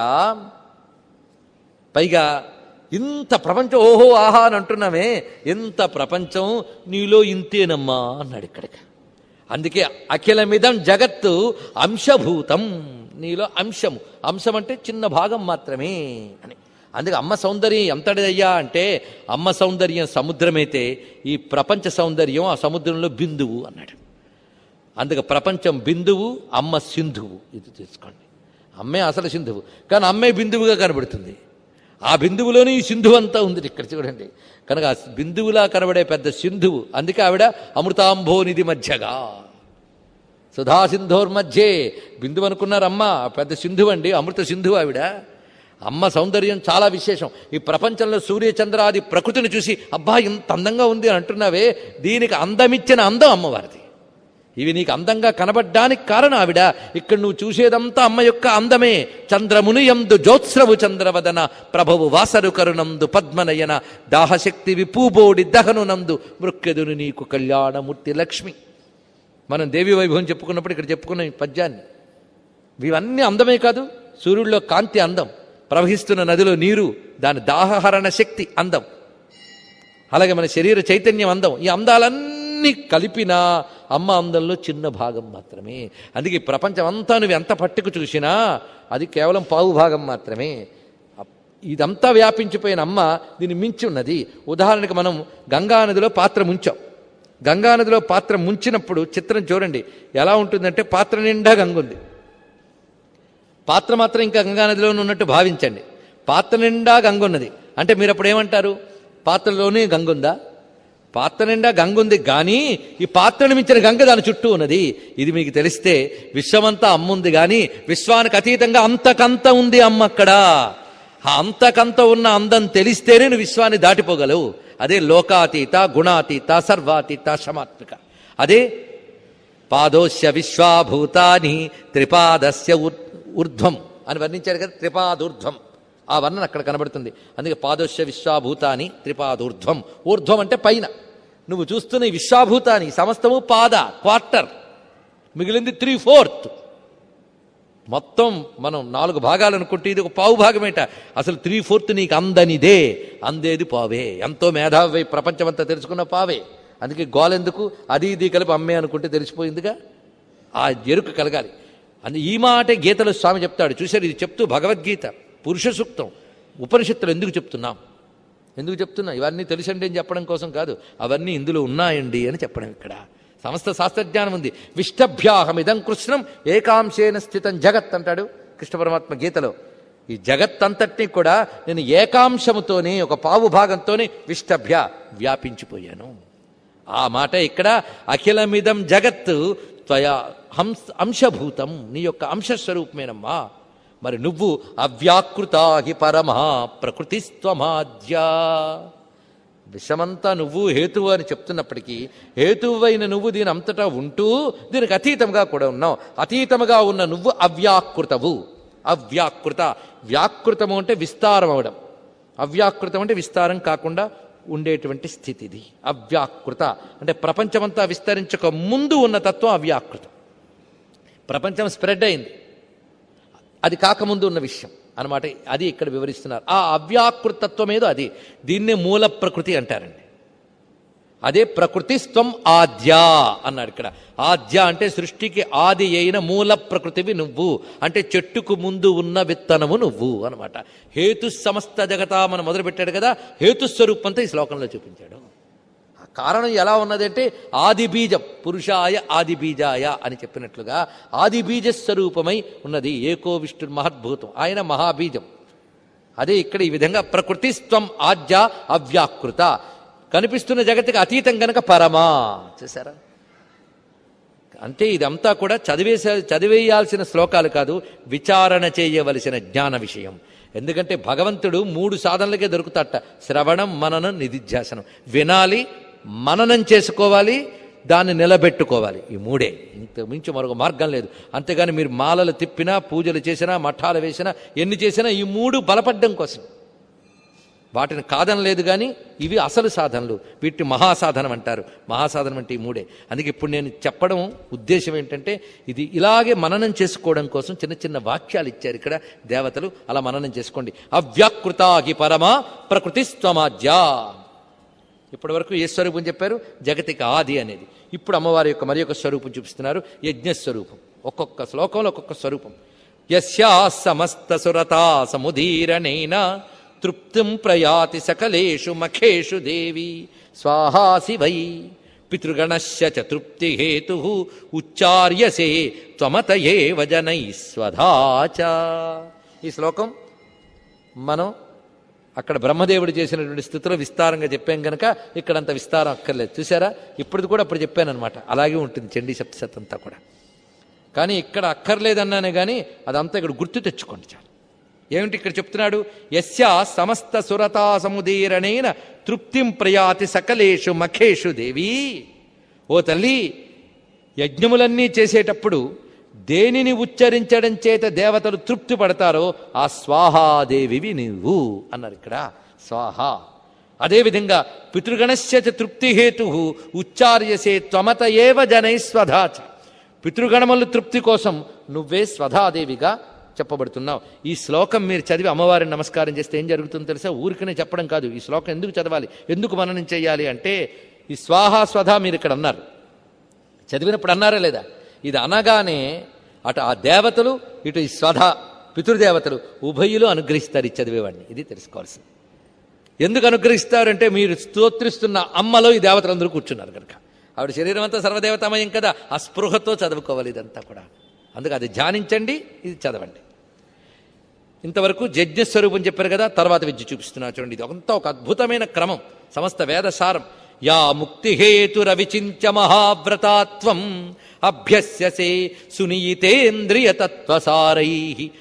పైగా ఇంత ప్రపంచం ఓహో ఆహా అని అంటున్నామే ఎంత ప్రపంచం నీలో ఇంతేనమ్మా అన్నాడు ఇక్కడికి అందుకే అఖిలమిదం జగత్తు అంశభూతం నీలో అంశము అంశం అంటే చిన్న భాగం మాత్రమే అని అందుకే అమ్మ సౌందర్యం ఎంతటిదయ్యా అంటే అమ్మ సౌందర్యం సముద్రమైతే ఈ ప్రపంచ సౌందర్యం ఆ సముద్రంలో బిందువు అన్నాడు అందుకే ప్రపంచం బిందువు అమ్మ సింధువు ఇది తీసుకోండి అమ్మే అసలు సింధువు కానీ అమ్మే బిందువుగా కనబడుతుంది ఆ బిందువులోనే ఈ సింధువు అంతా ఉంది ఇక్కడ చూడండి కనుక ఆ బిందువులా కనబడే పెద్ద సింధువు అందుకే ఆవిడ అమృతాంభోనిధి మధ్యగా సుధా సింధోర్మధ్యే బిందువు అనుకున్నారమ్మ పెద్ద సింధువు అండి అమృత సింధువు ఆవిడ అమ్మ సౌందర్యం చాలా విశేషం ఈ ప్రపంచంలో సూర్యచంద్రాది ప్రకృతిని చూసి అబ్బా ఇంత అందంగా ఉంది అని అంటున్నావే దీనికి అందమిచ్చిన అందం అమ్మవారిది ఇవి నీకు అందంగా కనబడ్డానికి కారణం ఆవిడ ఇక్కడ నువ్వు చూసేదంతా అమ్మ యొక్క అందమే చంద్రముని ఎందు జ్యోత్స్రవు చంద్రవదన ప్రభవు వాసరు కరుణందు పద్మనయన దాహశక్తి విపూబోడి దహనునందు మృక్కెదును నీకు కళ్యాణమూర్తి లక్ష్మి మనం దేవి వైభవం చెప్పుకున్నప్పుడు ఇక్కడ చెప్పుకున్న ఈ పద్యాన్ని ఇవన్నీ అందమే కాదు సూర్యుడిలో కాంతి అందం ప్రవహిస్తున్న నదిలో నీరు దాని దాహహరణ శక్తి అందం అలాగే మన శరీర చైతన్యం అందం ఈ అందాలన్నీ కలిపిన అమ్మ అందంలో చిన్న భాగం మాత్రమే అందుకే ఈ ప్రపంచం అంతా నువ్వు ఎంత పట్టుకు చూసినా అది కేవలం పావు భాగం మాత్రమే అప్- ఇదంతా వ్యాపించిపోయిన అమ్మ దీన్ని మించి ఉన్నది ఉదాహరణకు మనం గంగానదిలో పాత్ర ముంచాం గంగానదిలో పాత్ర ముంచినప్పుడు చిత్రం చూడండి ఎలా ఉంటుందంటే పాత్ర నిండా గంగ ఉంది పాత్ర మాత్రం ఇంకా గంగానదిలో ఉన్నట్టు భావించండి పాత్ర నిండా గంగ ఉన్నది అంటే మీరు అప్పుడు ఏమంటారు పాత్రలోనే గంగ ఉందా పాత్ర నిండా గంగ ఉంది కానీ ఈ పాత్రను మించిన గంగ దాని చుట్టూ ఉన్నది ఇది మీకు తెలిస్తే విశ్వమంతా అమ్మ ఉంది కానీ విశ్వానికి అతీతంగా అంతకంత ఉంది అమ్మ అక్కడ ఆ అంతకంత ఉన్న అందం తెలిస్తేనే నువ్వు విశ్వాన్ని దాటిపోగలవు అదే లోకాతీత గుణాతీత సర్వాతీత శమాత్మిక అదే పాదోస్య విశ్వాభూతాని త్రిపాదస్య ఉర్- ఊర్ధ్వం అని వర్ణించారు కదా త్రిపాదూర్ధ్వం ఆ వర్ణన అక్కడ కనబడుతుంది అందుకే పాదోస్య విశ్వాభూతాని త్రిపాదూర్ధ్వం ఊర్ధ్వం అంటే పైన నువ్వు చూస్తున్న ఈ విశ్వాభూతాని సమస్తము పాద క్వార్టర్ మిగిలింది త్రీ ఫోర్త్ మొత్తం మనం నాలుగు భాగాలు అనుకుంటే ఇది ఒక పావు భాగమేట అసలు త్రీ ఫోర్త్ నీకు అందనిదే అందేది పావే ఎంతో మేధావి ప్రపంచమంతా తెలుసుకున్న పావే అందుకే గోలెందుకు అది ఇది కలిపి అమ్మే అనుకుంటే తెలిసిపోయిందిగా ఆ ఎరుక కలగాలి అందు ఈ మాటే గీతలో స్వామి చెప్తాడు చూశారు ఇది చెప్తూ భగవద్గీత పురుష సూక్తం ఉపనిషత్తులు ఎందుకు చెప్తున్నాం ఎందుకు చెప్తున్నా ఇవన్నీ తెలుసండి అని చెప్పడం కోసం కాదు అవన్నీ ఇందులో ఉన్నాయండి అని చెప్పడం ఇక్కడ సమస్త శాస్త్రజ్ఞానం ఉంది విష్టభ్యాహమిదం కృష్ణం ఏకాంశేన స్థితం జగత్ అంటాడు కృష్ణ పరమాత్మ గీతలో ఈ జగత్తంతటినీ కూడా నేను ఏకాంశముతోనే ఒక పావు భాగంతోనే విష్టభ్య వ్యాపించిపోయాను ఆ మాట ఇక్కడ అఖిలమిదం జగత్ త్వయా హంస అంశభూతం నీ యొక్క అంశస్వరూపమేనమ్మా మరి నువ్వు అవ్యాకృతా హి పరమా ప్రకృతిస్త్వమాద్యా విషమంతా నువ్వు హేతువు అని చెప్తున్నప్పటికీ హేతువైన నువ్వు దీని అంతటా ఉంటూ దీనికి అతీతంగా కూడా ఉన్నావు అతీతముగా ఉన్న నువ్వు అవ్యాకృతవు అవ్యాకృత వ్యాకృతము అంటే విస్తారం అవడం అవ్యాకృతం అంటే విస్తారం కాకుండా ఉండేటువంటి స్థితి ఇది అవ్యాకృత అంటే ప్రపంచమంతా విస్తరించక ముందు ఉన్న తత్వం అవ్యాకృతం ప్రపంచం స్ప్రెడ్ అయింది అది కాకముందు ఉన్న విషయం అనమాట అది ఇక్కడ వివరిస్తున్నారు ఆ అవ్యాకృతత్వం ఏదో అది దీన్నే మూల ప్రకృతి అంటారండి అదే ప్రకృతి స్వం ఆద్య అన్నాడు ఇక్కడ ఆద్య అంటే సృష్టికి ఆది అయిన మూల ప్రకృతివి నువ్వు అంటే చెట్టుకు ముందు ఉన్న విత్తనము నువ్వు అనమాట హేతు సమస్త జగత మనం మొదలుపెట్టాడు కదా హేతుస్వరూపంతో ఈ శ్లోకంలో చూపించాడు ఆ కారణం ఎలా ఉన్నది అంటే ఆది బీజం పురుషాయ ఆది బీజాయ అని చెప్పినట్లుగా ఆది బీజ స్వరూపమై ఉన్నది ఏకో విష్ణు మహద్భూతం ఆయన మహాబీజం అదే ఇక్కడ ఈ విధంగా ప్రకృతి స్వం ఆద్య అవ్యాకృత కనిపిస్తున్న జగత్తుకి అతీతం గనక పరమా చూసారా అంటే ఇదంతా కూడా చదివేసే చదివేయాల్సిన శ్లోకాలు కాదు విచారణ చేయవలసిన జ్ఞాన విషయం ఎందుకంటే భగవంతుడు మూడు సాధనలకే దొరుకుతాట శ్రవణం మననం నిధిధ్యాసనం వినాలి మననం చేసుకోవాలి దాన్ని నిలబెట్టుకోవాలి ఈ మూడే ఇంత మించి మరొక మార్గం లేదు అంతేగాని మీరు మాలలు తిప్పినా పూజలు చేసినా మఠాలు వేసినా ఎన్ని చేసినా ఈ మూడు బలపడ్డం కోసం వాటిని కాదనలేదు కానీ ఇవి అసలు సాధనలు వీటిని మహాసాధనం అంటారు మహాసాధనం అంటే ఈ మూడే అందుకే ఇప్పుడు నేను చెప్పడం ఉద్దేశం ఏంటంటే ఇది ఇలాగే మననం చేసుకోవడం కోసం చిన్న చిన్న వాక్యాలు ఇచ్చారు ఇక్కడ దేవతలు అలా మననం చేసుకోండి అవ్యాకృతాగి పరమా ప్రకృతి స్వమాజ్యా ఇప్పటి వరకు ఏ స్వరూపం చెప్పారు జగతికి ఆది అనేది ఇప్పుడు అమ్మవారి యొక్క మరి యొక్క స్వరూపం చూపిస్తున్నారు యజ్ఞస్వరూపం ఒక్కొక్క శ్లోకంలో ఒక్కొక్క స్వరూపం యస్యా సమస్త సురతా సముదీరణేన తృప్తిం ప్రయాతి సకలేషు మఖేషు దేవి స్వాహాసి వై పితృగణస్య చ తృప్తి హేతు ఉచ్చార్యసే త్వమతయే వజనై స్వధాచ ఈ శ్లోకం మనం అక్కడ బ్రహ్మదేవుడు చేసినటువంటి స్థితిలో విస్తారంగా చెప్పాం కనుక ఇక్కడ అంత విస్తారం అక్కర్లేదు చూసారా ఇప్పుడు కూడా అప్పుడు చెప్పానమాట అలాగే ఉంటుంది చండీ సప్తశత్ అంతా కూడా కానీ ఇక్కడ అక్కర్లేదన్నానే కానీ అదంతా ఇక్కడ గుర్తు తెచ్చుకోండి చాలు ఏమిటి ఇక్కడ చెప్తున్నాడు యస్య సమస్త సురతా సముదీరణైన తృప్తిం ప్రయాతి సకలేషు మఖేషు దేవి ఓ తల్లి యజ్ఞములన్నీ చేసేటప్పుడు దేనిని ఉచ్చరించడం చేత దేవతలు తృప్తి పడతారో ఆ స్వాహాదేవివి నీవు అన్నారు ఇక్కడ స్వాహ అదేవిధంగా పితృగణస్య చ తృప్తి హేతు ఉచ్చార్యసే త్వమత ఏవ జనై స్వధాచ పితృగణముల తృప్తి కోసం నువ్వే స్వధాదేవిగా చెప్పబడుతున్నావు ఈ శ్లోకం మీరు చదివి అమ్మవారిని నమస్కారం చేస్తే ఏం జరుగుతుందో తెలుసా ఊరికనే చెప్పడం కాదు ఈ శ్లోకం ఎందుకు చదవాలి ఎందుకు మననం చేయాలి అంటే ఈ స్వాహా స్వధ మీరు ఇక్కడ అన్నారు చదివినప్పుడు అన్నారా లేదా ఇది అనగానే అటు ఆ దేవతలు ఇటు ఈ స్వధ పితృదేవతలు ఉభయులు అనుగ్రహిస్తారు ఈ చదివేవాడిని ఇది తెలుసుకోవాల్సింది ఎందుకు అనుగ్రహిస్తారంటే మీరు స్తోత్రిస్తున్న అమ్మలో ఈ దేవతలందరూ కూర్చున్నారు కనుక ఆవిడ శరీరం అంతా సర్వదేవతామయం కదా ఆ స్పృహతో చదువుకోవాలి ఇదంతా కూడా అందుకే అది ధ్యానించండి ఇది చదవండి ఇంతవరకు యజ్ఞస్వరూపం చెప్పారు కదా తర్వాత విద్య చూపిస్తున్నా చూడండి ఇది అంతా ఒక అద్భుతమైన క్రమం సమస్త వేదసారం యా ముక్తిహేతురవిచింత్య మహావ్రతాత్వం అభ్యస్యసే సునీతేంద్రియతత్వసారై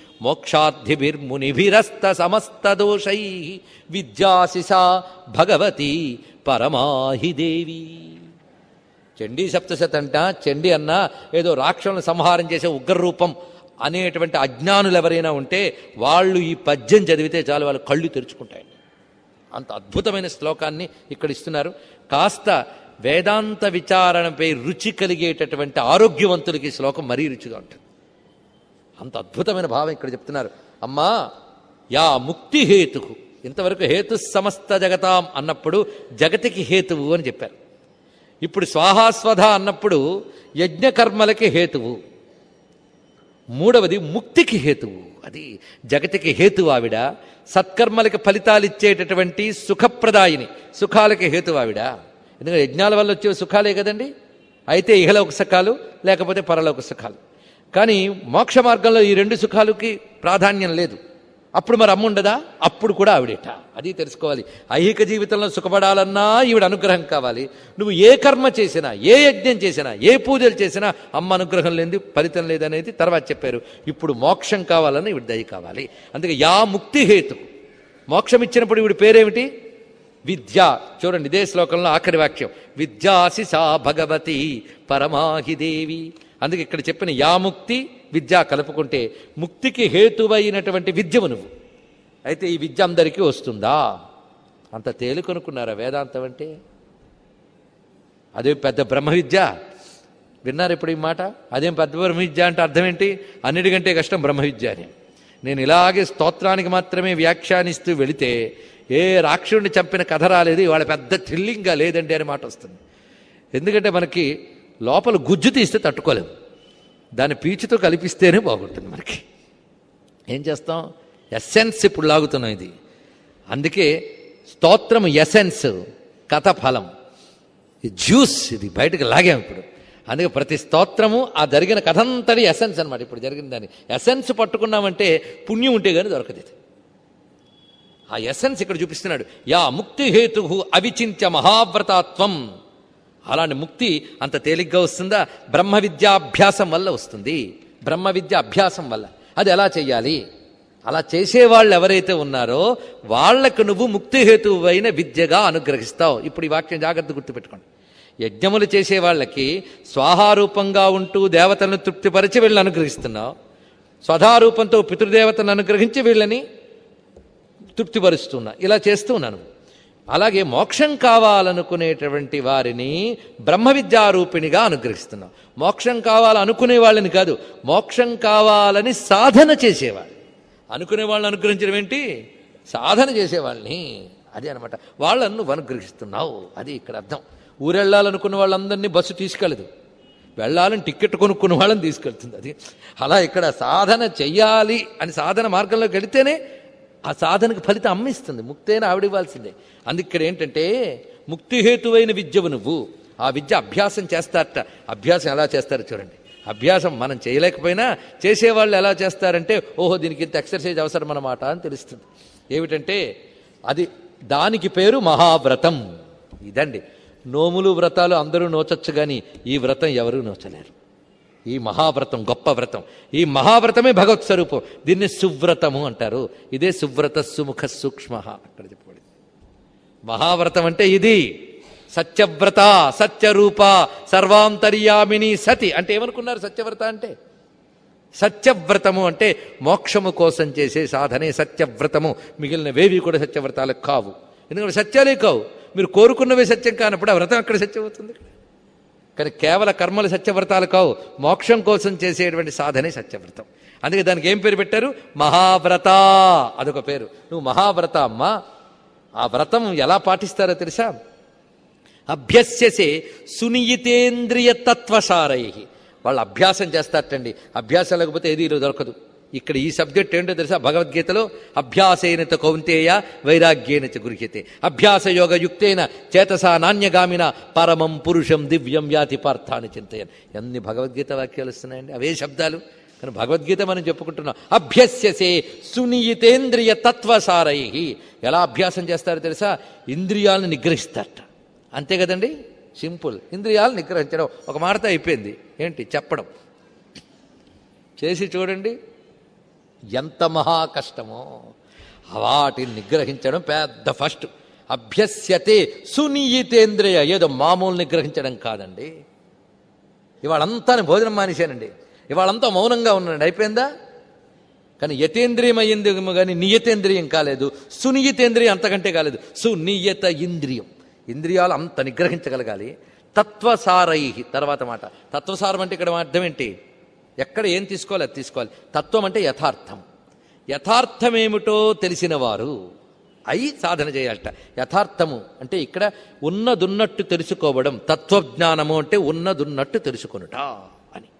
మోక్షాద్ధిభిర్మునిభిరస్త సమస్త దోషై విద్యాసిసా భగవతి పరమాహి దేవి చండీ సప్తశత అంట చండీ అన్న ఏదో రాక్షసులను సంహారం చేసే ఉగ్రరూపం అనేటువంటి అజ్ఞానులు ఎవరైనా ఉంటే వాళ్ళు ఈ పద్యం చదివితే చాలు వాళ్ళు కళ్ళు తెరుచుకుంటాయి అంత అద్భుతమైన శ్లోకాన్ని ఇక్కడ ఇస్తున్నారు కాస్త వేదాంత విచారణపై రుచి కలిగేటటువంటి ఆరోగ్యవంతులకి ఈ శ్లోకం మరీ రుచిగా ఉంటుంది అంత అద్భుతమైన భావం ఇక్కడ చెప్తున్నారు అమ్మా యా ముక్తి హేతుకు ఇంతవరకు హేతు సమస్త జగతాం అన్నప్పుడు జగతికి హేతువు అని చెప్పారు ఇప్పుడు స్వాహాస్వధ అన్నప్పుడు యజ్ఞకర్మలకి హేతువు మూడవది ముక్తికి హేతువు అది జగతికి హేతువు ఆవిడ సత్కర్మలకి ఫలితాలు ఇచ్చేటటువంటి సుఖప్రదాయిని సుఖాలకి హేతువు ఆవిడ ఎందుకంటే యజ్ఞాల వల్ల వచ్చే సుఖాలే కదండి అయితే ఇహలోక సుఖాలు లేకపోతే పరలోక సుఖాలు కానీ మోక్ష మార్గంలో ఈ రెండు సుఖాలకి ప్రాధాన్యం లేదు అప్పుడు మరి అమ్మ ఉండదా అప్పుడు కూడా ఆవిడేట అది తెలుసుకోవాలి ఐహిక జీవితంలో సుఖపడాలన్నా ఈవిడ అనుగ్రహం కావాలి నువ్వు ఏ కర్మ చేసినా ఏ యజ్ఞం చేసినా ఏ పూజలు చేసినా అమ్మ అనుగ్రహం లేనిది ఫలితం లేదనేది తర్వాత చెప్పారు ఇప్పుడు మోక్షం కావాలని ఈవిడ దయ కావాలి అందుకే యా ముక్తి హేతు మోక్షం ఇచ్చినప్పుడు ఈవిడ పేరేమిటి విద్య చూడండి ఇదే శ్లోకంలో ఆఖరి వాక్యం విద్యాసి సా భగవతి పరమాహిదేవి అందుకే ఇక్కడ చెప్పిన యా ముక్తి విద్య కలుపుకుంటే ముక్తికి హేతువైనటువంటి విద్యవు నువ్వు అయితే ఈ విద్య అందరికీ వస్తుందా అంత తేలికొనుకున్నారా వేదాంతం అంటే అదే పెద్ద బ్రహ్మ విద్య విన్నారు ఇప్పుడు ఈ మాట అదేం పెద్ద బ్రహ్మ విద్య అంటే అర్థం ఏంటి అన్నిటికంటే కష్టం బ్రహ్మ విద్య అని నేను ఇలాగే స్తోత్రానికి మాత్రమే వ్యాఖ్యానిస్తూ వెళితే ఏ రాక్షుడిని చంపిన కథ రాలేదు ఇవాళ పెద్ద థ్రిల్లింగ్గా లేదండి అనే మాట వస్తుంది ఎందుకంటే మనకి లోపల గుజ్జు తీస్తే తట్టుకోలేము దాన్ని పీచుతో కలిపిస్తేనే బాగుంటుంది మనకి ఏం చేస్తాం ఎస్సెన్స్ ఇప్పుడు లాగుతున్నాం ఇది అందుకే స్తోత్రం ఎసెన్స్ కథ ఫలం ఈ జ్యూస్ ఇది బయటకు లాగాం ఇప్పుడు అందుకే ప్రతి స్తోత్రము ఆ జరిగిన కథంతటి ఎసెన్స్ అనమాట ఇప్పుడు జరిగిన దాన్ని ఎసెన్స్ పట్టుకున్నామంటే పుణ్యం ఉంటే కానీ దొరకదు ఇది ఆ ఎసెన్స్ ఇక్కడ చూపిస్తున్నాడు యా ముక్తి హేతు అవిచింత్య మహావ్రతాత్వం అలాంటి ముక్తి అంత తేలిగ్గా వస్తుందా బ్రహ్మ విద్యాభ్యాసం వల్ల వస్తుంది బ్రహ్మ విద్య అభ్యాసం వల్ల అది ఎలా చెయ్యాలి అలా చేసేవాళ్ళు ఎవరైతే ఉన్నారో వాళ్లకు నువ్వు ముక్తిహేతువైన విద్యగా అనుగ్రహిస్తావు ఇప్పుడు ఈ వాక్యం జాగ్రత్త గుర్తుపెట్టుకోండి యజ్ఞములు చేసే వాళ్ళకి స్వాహారూపంగా ఉంటూ దేవతలను తృప్తిపరిచి వీళ్ళని అనుగ్రహిస్తున్నావు స్వధారూపంతో పితృదేవతలను అనుగ్రహించి వీళ్ళని తృప్తిపరుస్తున్నా ఇలా చేస్తూ ఉన్నాను అలాగే మోక్షం కావాలనుకునేటువంటి వారిని బ్రహ్మ విద్యారూపిణిగా అనుగ్రహిస్తున్నాం మోక్షం కావాలనుకునే వాళ్ళని కాదు మోక్షం కావాలని సాధన చేసేవాళ్ళు అనుకునే వాళ్ళని అనుగ్రహించడం ఏంటి సాధన చేసేవాళ్ళని అది అనమాట వాళ్ళను నువ్వు అనుగ్రహిస్తున్నావు అది ఇక్కడ అర్థం ఊరెళ్ళాలనుకున్న వాళ్ళందరినీ బస్సు తీసుకెళ్ళదు వెళ్ళాలని టికెట్ కొనుక్కున్న వాళ్ళని తీసుకెళ్తుంది అది అలా ఇక్కడ సాధన చెయ్యాలి అని సాధన మార్గంలోకి వెళితేనే ఆ సాధనకు ఫలితం అమ్మిస్తుంది ముక్తైన ఆవిడివ్వాల్సిందే అందుకే ఇక్కడ ఏంటంటే ముక్తిహేతువైన విద్యవు నువ్వు ఆ విద్య అభ్యాసం చేస్తారట అభ్యాసం ఎలా చేస్తారో చూడండి అభ్యాసం మనం చేయలేకపోయినా చేసేవాళ్ళు ఎలా చేస్తారంటే ఓహో దీనికి ఇంత ఎక్సర్సైజ్ అవసరం అన్నమాట అని తెలుస్తుంది ఏమిటంటే అది దానికి పేరు మహావ్రతం ఇదండి నోములు వ్రతాలు అందరూ నోచొచ్చు కానీ ఈ వ్రతం ఎవరూ నోచలేరు ఈ మహావ్రతం గొప్ప వ్రతం ఈ మహావ్రతమే భగవత్ స్వరూపం దీన్ని సువ్రతము అంటారు ఇదే సువ్రత సుముఖ సూక్ష్మ అక్కడ చెప్పబడింది మహావ్రతం అంటే ఇది సత్యవ్రత సత్యరూప సర్వాంతర్యామిని సతి అంటే ఏమనుకున్నారు సత్యవ్రత అంటే సత్యవ్రతము అంటే మోక్షము కోసం చేసే సాధనే సత్యవ్రతము మిగిలిన వేవి కూడా సత్యవ్రతాలకు కావు ఎందుకంటే సత్యాలే కావు మీరు కోరుకున్నవే సత్యం కానప్పుడు ఆ వ్రతం అక్కడ సత్యం అవుతుంది కానీ కేవల కర్మలు సత్యవ్రతాలు కావు మోక్షం కోసం చేసేటువంటి సాధనే సత్యవ్రతం అందుకే దానికి ఏం పేరు పెట్టారు మహావ్రత అదొక పేరు నువ్వు మహావ్రత అమ్మా ఆ వ్రతం ఎలా పాటిస్తారో తెలుసా అభ్యస్యసే సునియితేంద్రియ తత్వసారై వాళ్ళు అభ్యాసం చేస్తారటండి అభ్యాసం లేకపోతే ఏది దొరకదు ఇక్కడ ఈ సబ్జెక్ట్ ఏంటో తెలుసా భగవద్గీతలో అభ్యాసేనత కౌంతేయ వైరాగ్యేన చ గృహ్యతే అభ్యాస యోగ యుక్తేన చేతసా నాణ్యగామిన పరమం పురుషం దివ్యం యాతి పార్థాన్ని చింతయన్ ఎన్ని భగవద్గీత వాక్యాలు వస్తున్నాయండి అవే శబ్దాలు కానీ భగవద్గీత మనం చెప్పుకుంటున్నాం అభ్యస్యసే సునియితేంద్రియ తత్వసారై ఎలా అభ్యాసం చేస్తారో తెలుసా ఇంద్రియాలను నిగ్రహిస్తారట అంతే కదండి సింపుల్ ఇంద్రియాలు నిగ్రహించడం ఒక మాటతో అయిపోయింది ఏంటి చెప్పడం చేసి చూడండి ఎంత మహా కష్టమో వాటిని నిగ్రహించడం పెద్ద ఫస్ట్ అభ్యస్యతే సునీయితేంద్రియ ఏదో మామూలు నిగ్రహించడం కాదండి ఇవాళంతా నేను భోజనం మానేశానండి ఇవాళంతా మౌనంగా ఉన్నానండి అయిపోయిందా కానీ యతేంద్రియం అయ్యిందేమో కానీ నియతేంద్రియం కాలేదు సునియతేంద్రియం అంతకంటే కాలేదు సునియత ఇంద్రియం ఇంద్రియాలు అంత నిగ్రహించగలగాలి తత్వసారై తర్వాత మాట తత్వసారం అంటే ఇక్కడ అర్థం ఏంటి ఎక్కడ ఏం తీసుకోవాలి అది తీసుకోవాలి తత్వం అంటే యథార్థం యథార్థమేమిటో తెలిసిన వారు అయి సాధన చేయాలట యథార్థము అంటే ఇక్కడ ఉన్నదున్నట్టు తెలుసుకోవడం తత్వజ్ఞానము అంటే ఉన్నదున్నట్టు తెలుసుకొనుట అని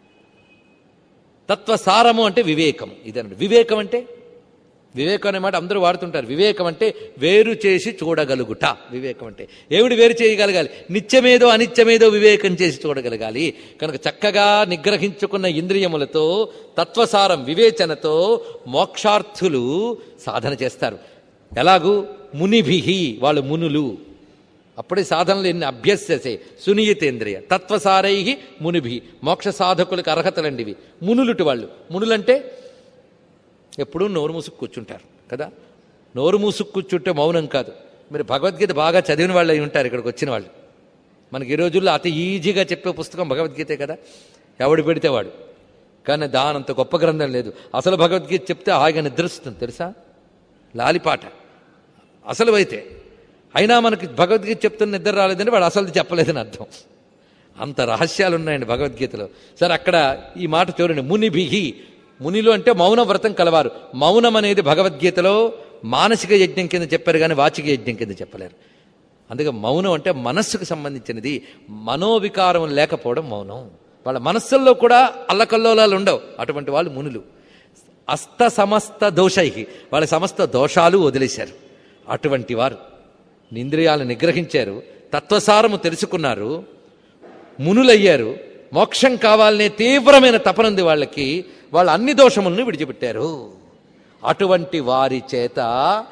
తత్వసారము అంటే వివేకం ఇదనండి వివేకం అంటే వివేకం అనే మాట అందరూ వాడుతుంటారు వివేకం అంటే వేరు చేసి చూడగలుగుట వివేకం అంటే ఏమిటి వేరు చేయగలగాలి నిత్యమేదో అనిత్యమేదో వివేకం చేసి చూడగలగాలి కనుక చక్కగా నిగ్రహించుకున్న ఇంద్రియములతో తత్వసారం వివేచనతో మోక్షార్థులు సాధన చేస్తారు ఎలాగూ మునిభిహి వాళ్ళు మునులు అప్పుడే సాధనలు ఎన్ని అభ్యస్యసే సునీయతేంద్రియ తత్వసారై మునిభి మోక్ష సాధకులకు అర్హతలండివి మునులుటి వాళ్ళు మునులంటే ఎప్పుడూ నోరు మూసుకు కూర్చుంటారు కదా నోరు మూసుకు కూర్చుంటే మౌనం కాదు మీరు భగవద్గీత బాగా చదివిన వాళ్ళు అయి ఉంటారు ఇక్కడికి వచ్చిన వాళ్ళు మనకి ఈ రోజుల్లో అతి ఈజీగా చెప్పే పుస్తకం భగవద్గీతే కదా ఎవడు పెడితే వాడు కానీ దానంత గొప్ప గ్రంథం లేదు అసలు భగవద్గీత చెప్తే హాయిగా నిద్రిస్తుంది తెలుసా లాలిపాట అసలు అయితే అయినా మనకి భగవద్గీత చెప్తున్న నిద్ర రాలేదని వాడు అసలు చెప్పలేదని అర్థం అంత రహస్యాలు ఉన్నాయండి భగవద్గీతలో సరే అక్కడ ఈ మాట చూడండి మునిభిహి మునిలు అంటే మౌన వ్రతం కలవారు మౌనం అనేది భగవద్గీతలో మానసిక యజ్ఞం కింద చెప్పారు కానీ వాచిక యజ్ఞం కింద చెప్పలేరు అందుకే మౌనం అంటే మనస్సుకు సంబంధించినది మనోవికారం లేకపోవడం మౌనం వాళ్ళ మనస్సుల్లో కూడా అల్లకల్లోలాలు ఉండవు అటువంటి వాళ్ళు మునులు అస్త సమస్త దోషై వాళ్ళ సమస్త దోషాలు వదిలేశారు అటువంటి వారు ఇంద్రియాలను నిగ్రహించారు తత్వసారము తెలుసుకున్నారు మునులయ్యారు మోక్షం కావాలనే తీవ్రమైన తపనుంది వాళ్ళకి వాళ్ళు అన్ని దోషములను విడిచిపెట్టారు అటువంటి వారి చేత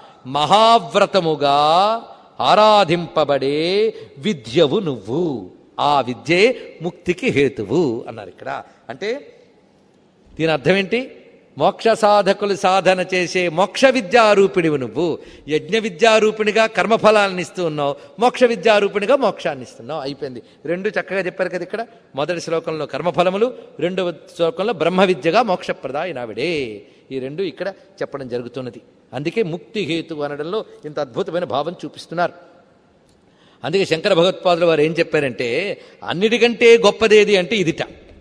మహావ్రతముగా ఆరాధింపబడే విద్యవు నువ్వు ఆ విద్యే ముక్తికి హేతువు అన్నారు ఇక్కడ అంటే దీని అర్థం ఏంటి మోక్ష సాధకులు సాధన చేసే మోక్ష విద్యారూపిణివి నువ్వు యజ్ఞ విద్యారూపిణిగా కర్మఫలాలను ఇస్తూ ఉన్నావు మోక్ష విద్యారూపిణిగా మోక్షాన్ని ఇస్తున్నావు అయిపోయింది రెండు చక్కగా చెప్పారు కదా ఇక్కడ మొదటి శ్లోకంలో కర్మఫలములు రెండవ శ్లోకంలో బ్రహ్మ విద్యగా మోక్షప్రదాయనావిడే ఈ రెండు ఇక్కడ చెప్పడం జరుగుతున్నది అందుకే ముక్తి హేతు అనడంలో ఇంత అద్భుతమైన భావం చూపిస్తున్నారు అందుకే శంకర భగవత్పాదులు వారు ఏం చెప్పారంటే అన్నిటికంటే గొప్పదేది అంటే ఇదిట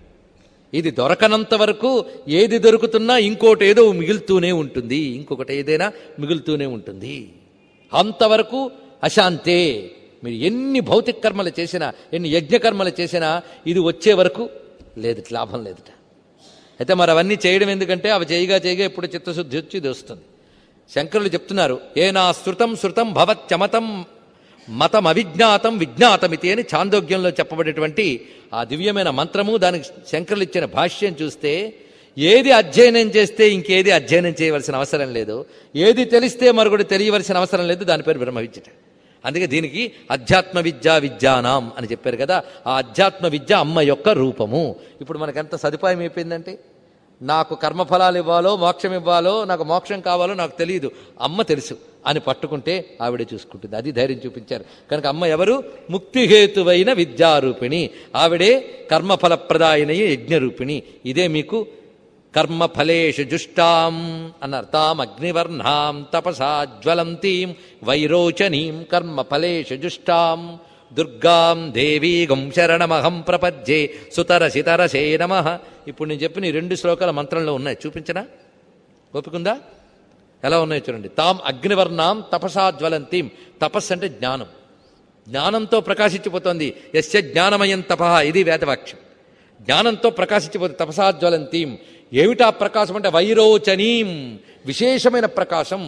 ఇది దొరకనంత వరకు ఏది దొరుకుతున్నా ఇంకోటి ఏదో మిగులుతూనే ఉంటుంది ఇంకొకటి ఏదైనా మిగులుతూనే ఉంటుంది అంతవరకు అశాంతే మీరు ఎన్ని భౌతిక కర్మలు చేసినా ఎన్ని యజ్ఞకర్మలు చేసినా ఇది వచ్చే వరకు లేదు లాభం లేదుట అయితే మరి అవన్నీ చేయడం ఎందుకంటే అవి చేయగా చేయగా ఇప్పుడు చిత్తశుద్ధి వచ్చి ఇది వస్తుంది శంకరులు చెప్తున్నారు ఏనా శృతం శృతం భవత్యమతం మతం అవిజ్ఞాతం విజ్ఞాతమితి అని చాందోగ్యంలో చెప్పబడేటువంటి ఆ దివ్యమైన మంత్రము దానికి శంకరులు ఇచ్చిన భాష్యం చూస్తే ఏది అధ్యయనం చేస్తే ఇంకేది అధ్యయనం చేయవలసిన అవసరం లేదు ఏది తెలిస్తే మరొకటి తెలియవలసిన అవసరం లేదు దాని పేరు బ్రహ్మ విద్యట అందుకే దీనికి అధ్యాత్మ విద్యా విద్యానాం అని చెప్పారు కదా ఆ అధ్యాత్మ విద్య అమ్మ యొక్క రూపము ఇప్పుడు మనకు ఎంత సదుపాయం అయిపోయిందంటే నాకు కర్మఫలాలు ఇవ్వాలో మోక్షం ఇవ్వాలో నాకు మోక్షం కావాలో నాకు తెలియదు అమ్మ తెలుసు అని పట్టుకుంటే ఆవిడే చూసుకుంటుంది అది ధైర్యం చూపించారు కనుక అమ్మ ఎవరు ముక్తిహేతువైన విద్యారూపిణి ఆవిడే కర్మఫలప్రదాయన యజ్ఞరూపిణి ఇదే మీకు కర్మఫలేషు జుష్టాం అన్నారు తాం అగ్నివర్ణాం తపసా జ్వలంతీం వైరోచనీం కర్మఫలేషు జుష్టాం దుర్గాం దేవీగం శరణమహం ప్రపద్యే సుతరసితరసే నమ ఇప్పుడు నేను చెప్పిన ఈ రెండు శ్లోకాల మంత్రంలో ఉన్నాయి చూపించనా ఓపికందా ఎలా ఉన్నాయో చూడండి తాం అగ్నివర్ణాం తపసా జ్వలంతీం తపస్సు అంటే జ్ఞానం జ్ఞానంతో ప్రకాశించిపోతోంది యస్య జ్ఞానమయం తప ఇది వేదవాక్యం జ్ఞానంతో ప్రకాశించిపోతుంది తపసా జ్వలంతీం ఏమిటా ప్రకాశం అంటే వైరోచనీం విశేషమైన ప్రకాశం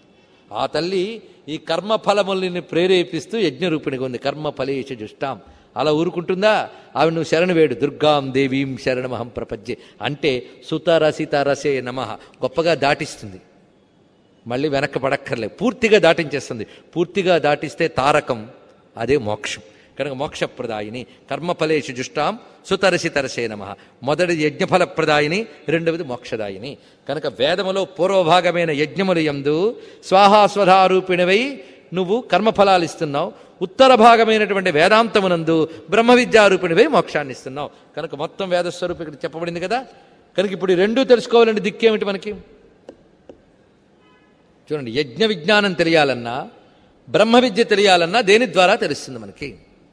ఆ తల్లి ఈ కర్మఫలములని ప్రేరేపిస్తూ యజ్ఞరూపిణిగా ఉంది కర్మఫలేష జుష్టాం అలా ఊరుకుంటుందా ఆవిడ నువ్వు శరణు వేడు దుర్గాం దేవీం శరణమహం ప్రపంచే అంటే సుతరసితరసే నమ గొప్పగా దాటిస్తుంది మళ్ళీ వెనక్కి పడక్కర్లే పూర్తిగా దాటించేస్తుంది పూర్తిగా దాటిస్తే తారకం అదే మోక్షం కనుక మోక్షప్రదాయిని కర్మఫలేషు జుష్టాం సుతరసి తరసే నమ మొదటి యజ్ఞఫలప్రదాయిని రెండవది మోక్షదాయిని కనుక వేదములో పూర్వభాగమైన యజ్ఞములు ఎందు స్వాహాస్వధారూపిణివై నువ్వు కర్మఫలాలు ఇస్తున్నావు ఉత్తర భాగమైనటువంటి వేదాంతమునందు బ్రహ్మ విద్యారూపిణివై మోక్షాన్ని ఇస్తున్నావు కనుక మొత్తం వేదస్వరూపం ఇక్కడ చెప్పబడింది కదా కనుక ఇప్పుడు ఈ రెండూ తెలుసుకోవాలంటే దిక్కేమిటి మనకి చూడండి యజ్ఞ విజ్ఞానం తెలియాలన్నా బ్రహ్మ విద్య తెలియాలన్నా దేని ద్వారా తెలుస్తుంది మనకి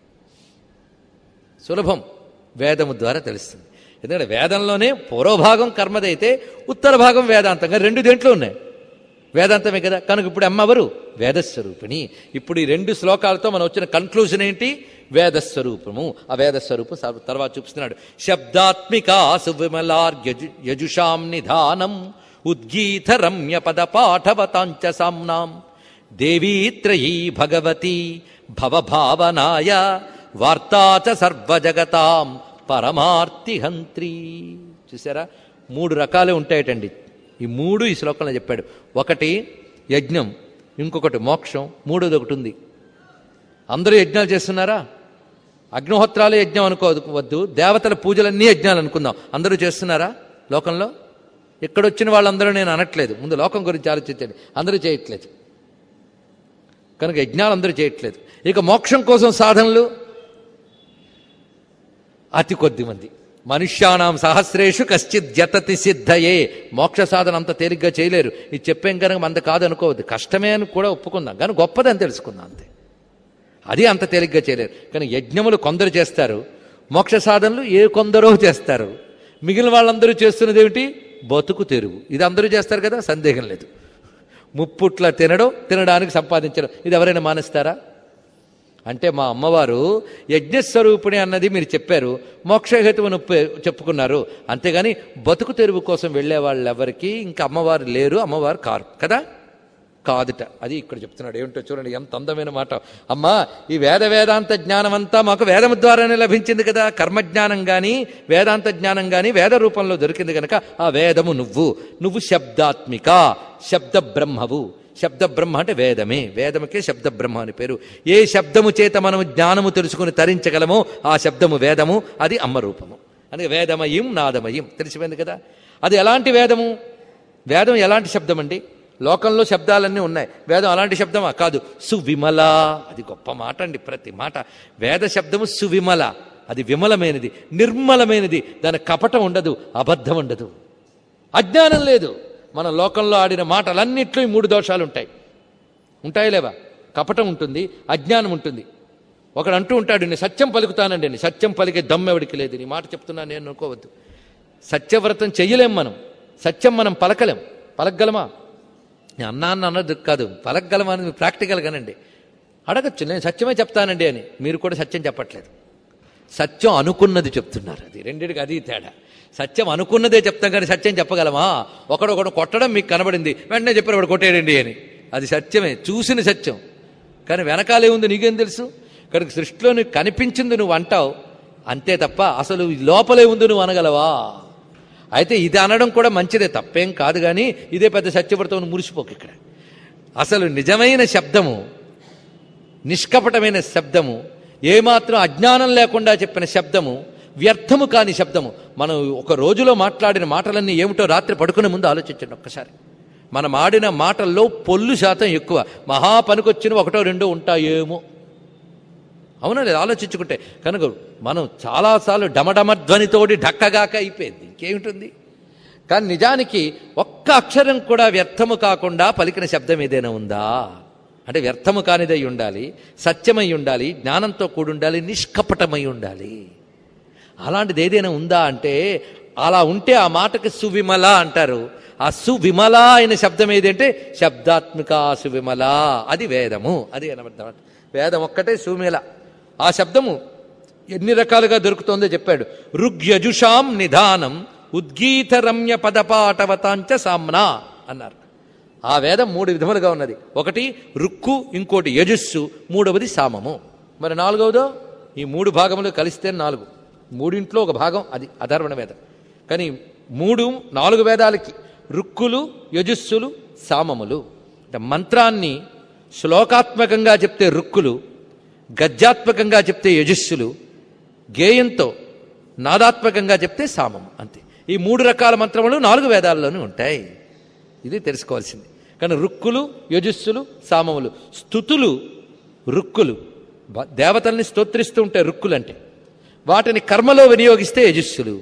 సులభం వేదము ద్వారా తెలుస్తుంది ఎందుకంటే వేదంలోనే పూర్వభాగం కర్మదైతే ఉత్తర భాగం వేదాంతంగా రెండు దేంట్లో ఉన్నాయి వేదాంతమే కదా కనుక ఇప్పుడు అమ్మ ఎవరు వేదస్వరూపిణి ఇప్పుడు ఈ రెండు శ్లోకాలతో మనం వచ్చిన కన్క్లూజన్ ఏంటి వేదస్వరూపము ఆ వేదస్వరూపం సర్వ- తర్వాత చూపిస్తున్నాడు శబ్దాత్మిక సువిమలార్యజు యజుషాం నిధానం ఉద్గీత రమ్య పద పాఠవతాంచ సామ్నాం దేవీత్రయీ భగవతి భవభావనాయ వార్తాచ సర్వజగతాం పరమార్తిహంత్రి చూసారా మూడు రకాలే ఉంటాయటండి ఈ మూడు ఈ శ్లోకంలో చెప్పాడు ఒకటి యజ్ఞం ఇంకొకటి మోక్షం మూడోది ఒకటి ఉంది అందరూ యజ్ఞాలు చేస్తున్నారా అగ్నిహోత్రాలు యజ్ఞం అనుకోవద్దు దేవతల పూజలన్నీ యజ్ఞాలు అనుకుందాం అందరూ చేస్తున్నారా లోకంలో ఎక్కడొచ్చిన వాళ్ళందరూ నేను అనట్లేదు ముందు లోకం గురించి ఆలోచించండి అందరూ చేయట్లేదు కనుక యజ్ఞాలు అందరూ చేయట్లేదు ఇక మోక్షం కోసం సాధనలు అతి కొద్ది మంది మనుష్యానాం సహస్రేషు కశ్చిత్ జతతి సిద్ధయే మోక్ష సాధన అంత తేలిగ్గా చేయలేరు ఇది చెప్పాం కనుక మంద కాదు అనుకోవద్దు కష్టమే అని కూడా ఒప్పుకుందాం కానీ గొప్పదని తెలుసుకుందాం అంతే అది అంత తేలిగ్గా చేయలేరు కానీ యజ్ఞములు కొందరు చేస్తారు మోక్ష సాధనలు ఏ కొందరో చేస్తారు మిగిలిన వాళ్ళందరూ చేస్తున్నది ఏమిటి బతుకు తెరువు ఇది అందరూ చేస్తారు కదా సందేహం లేదు ముప్పుట్ల తినడం తినడానికి సంపాదించడం ఇది ఎవరైనా మానేస్తారా అంటే మా అమ్మవారు యజ్ఞస్వరూపిణి అన్నది మీరు చెప్పారు మోక్షహేతువును పె- చెప్పుకున్నారు అంతేగాని బతుకు తెరువు కోసం వెళ్ళే వాళ్ళు ఎవరికి ఇంకా అమ్మవారు లేరు అమ్మవారు కారు కదా కాదుట అది ఇక్కడ చెప్తున్నాడు ఏమిటో చూడండి ఎంత అందమైన మాట అమ్మా ఈ వేద వేదాంత జ్ఞానం అంతా మాకు వేదము ద్వారానే లభించింది కదా కర్మజ్ఞానం కానీ వేదాంత జ్ఞానం కానీ వేద రూపంలో దొరికింది కనుక ఆ వేదము నువ్వు నువ్వు శబ్దాత్మిక శబ్ద బ్రహ్మవు శబ్ద బ్రహ్మ అంటే వేదమే వేదముకే శబ్ద బ్రహ్మ అని పేరు ఏ శబ్దము చేత మనము జ్ఞానము తెలుసుకుని తరించగలమో ఆ శబ్దము వేదము అది అమ్మ రూపము అందుకే వేదమయం నాదమయం తెలిసిపోయింది కదా అది ఎలాంటి వేదము వేదం ఎలాంటి శబ్దం అండి లోకంలో శబ్దాలన్నీ ఉన్నాయి వేదం అలాంటి శబ్దమా కాదు సువిమల అది గొప్ప మాట అండి ప్రతి మాట వేద శబ్దము సువిమల అది విమలమైనది నిర్మలమైనది దాని కపటం ఉండదు అబద్ధం ఉండదు అజ్ఞానం లేదు మన లోకంలో ఆడిన మాటలన్నిట్లో ఈ మూడు దోషాలు ఉంటాయి ఉంటాయి లేవా కపటం ఉంటుంది అజ్ఞానం ఉంటుంది ఒకడు అంటూ ఉంటాడు నేను సత్యం పలుకుతానండి నేను సత్యం పలికే దమ్మెవడికి లేదు నీ మాట చెప్తున్నా నేను అనుకోవద్దు సత్యవ్రతం చెయ్యలేం మనం సత్యం మనం పలకలేం పలకగలమా నేను అన్నా అన్న అన్నది కాదు పలకగలమా అనేది ప్రాక్టికల్ గానండి అడగచ్చు నేను సత్యమే చెప్తానండి అని మీరు కూడా సత్యం చెప్పట్లేదు సత్యం అనుకున్నది చెప్తున్నారు అది రెండింటికి అది తేడా సత్యం అనుకున్నదే చెప్తాం కానీ సత్యం చెప్పగలమా ఒకడొకడు కొట్టడం మీకు కనబడింది వెంటనే చెప్పారు వాడు కొట్టేయండి అని అది సత్యమే చూసిన సత్యం కానీ వెనకాలే ఉంది నీకేం తెలుసు కనుక సృష్టిలో నీకు కనిపించింది నువ్వు అంటావు అంతే తప్ప అసలు ఈ లోపలే ఉంది నువ్వు అనగలవా అయితే ఇది అనడం కూడా మంచిదే తప్పేం కాదు కానీ ఇదే పెద్ద సత్యవ్రతం మురిసిపోకు ఇక్కడ అసలు నిజమైన శబ్దము నిష్కపటమైన శబ్దము ఏమాత్రం అజ్ఞానం లేకుండా చెప్పిన శబ్దము వ్యర్థము కాని శబ్దము మనం ఒక రోజులో మాట్లాడిన మాటలన్నీ ఏమిటో రాత్రి పడుకునే ముందు ఆలోచించండి ఒక్కసారి మనం ఆడిన మాటల్లో పొల్లు శాతం ఎక్కువ మహా పనికొచ్చిన ఒకటో రెండో ఉంటాయేమో అవునా లేదు ఆలోచించుకుంటే కనుక మనం చాలాసార్లు డమడమధ్వనితోటి ఢక్కగాక అయిపోయింది ఇంకేమిటుంది కానీ నిజానికి ఒక్క అక్షరం కూడా వ్యర్థము కాకుండా పలికిన శబ్దం ఏదైనా ఉందా అంటే వ్యర్థము కానిదై ఉండాలి సత్యమై ఉండాలి జ్ఞానంతో కూడి ఉండాలి నిష్కపటమై ఉండాలి అలాంటిది ఏదైనా ఉందా అంటే అలా ఉంటే ఆ మాటకి సువిమల అంటారు ఆ సువిమల అయిన శబ్దం ఏదంటే శబ్దాత్మిక సువిమల అది వేదము అది అనబద్ధం వేదం ఒక్కటే సువిమల ఆ శబ్దము ఎన్ని రకాలుగా దొరుకుతోందో చెప్పాడు ఋగ్యజుషాం నిధానం ఉద్గీత రమ్య పదపాటవతాంచ సామ్నా అన్నారు ఆ వేదం మూడు విధములుగా ఉన్నది ఒకటి రుక్కు ఇంకోటి యజుస్సు మూడవది సామము మరి నాలుగవదో ఈ మూడు భాగములు కలిస్తే నాలుగు మూడింట్లో ఒక భాగం అది అధర్వణ వేదం కానీ మూడు నాలుగు వేదాలకి రుక్కులు యజుస్సులు సామములు అంటే మంత్రాన్ని శ్లోకాత్మకంగా చెప్తే రుక్కులు గద్యాత్మకంగా చెప్తే యజుస్సులు గేయంతో నాదాత్మకంగా చెప్తే సామము అంతే ఈ మూడు రకాల మంత్రములు నాలుగు వేదాల్లోనూ ఉంటాయి ఇది తెలుసుకోవాల్సింది కానీ రుక్కులు యజుస్సులు సామములు స్థుతులు రుక్కులు బ- దేవతల్ని స్తోత్రిస్తూ ఉంటాయి రుక్కులు అంటే వాటిని కర్మలో వినియోగిస్తే యజుస్సులు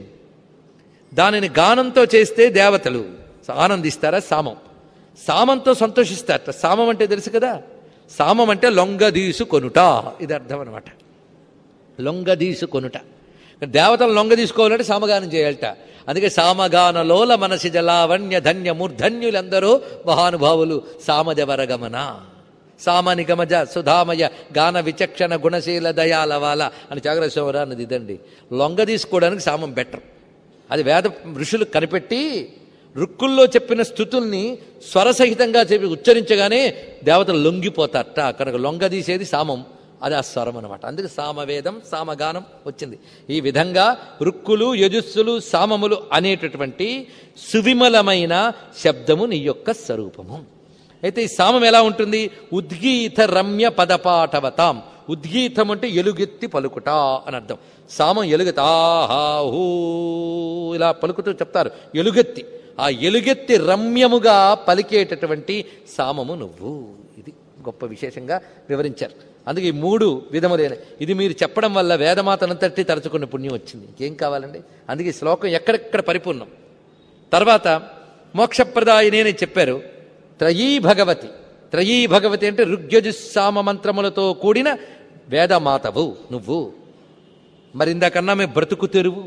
దానిని గానంతో చేస్తే దేవతలు ఆనందిస్తారా సామం సామంతో సంతోషిస్తారట సామం అంటే తెలుసు కదా సామం అంటే లొంగదీసు కొనుట ఇది అర్థం అనమాట లొంగదీసు కొనుట దేవతలు లొంగ తీసుకోవాలంటే సామగానం చేయాలట అందుకే సామగాన లోల మనసి జలావణ్య ధన్య మూర్ధన్యులందరూ మహానుభావులు సామజవరగమన సామానికమజ సుధామయ గాన విచక్షణ గుణశీల దయాలవాల అని జాగ్రత్త అన్నది ఇదండి లొంగ తీసుకోవడానికి సామం బెటర్ అది వేద ఋషులు కనిపెట్టి రుక్కుల్లో చెప్పిన స్థుతుల్ని స్వరసహితంగా చెప్పి ఉచ్చరించగానే దేవతలు లొంగిపోతారట కనుక లొంగ తీసేది సామం అది ఆ స్వరం అనమాట అందుకే సామవేదం సామగానం వచ్చింది ఈ విధంగా రుక్కులు యజుస్సులు సామములు అనేటటువంటి సువిమలమైన శబ్దము నీ యొక్క స్వరూపము అయితే ఈ సామం ఎలా ఉంటుంది ఉద్గీత రమ్య పదపాఠవతాం ఉద్గీతం అంటే ఎలుగెత్తి పలుకుట అని అర్థం సామం ఎలుగెత్తి ఆహా హూ ఇలా పలుకుతూ చెప్తారు ఎలుగెత్తి ఆ ఎలుగెత్తి రమ్యముగా పలికేటటువంటి సామము నువ్వు ఇది గొప్ప విశేషంగా వివరించారు అందుకే ఈ మూడు విధములైన ఇది మీరు చెప్పడం వల్ల వేదమాతనంతటి తరచుకున్న పుణ్యం వచ్చింది ఇంకేం కావాలండి అందుకే ఈ శ్లోకం ఎక్కడెక్కడ పరిపూర్ణం తర్వాత మోక్షప్రదాయనే చెప్పారు త్రయీ భగవతి త్రయీ భగవతి అంటే ఋగ్యజుస్సామ మంత్రములతో కూడిన వేదమాతవు నువ్వు మరి ఇందాకన్నా మేము బ్రతుకు తెరువు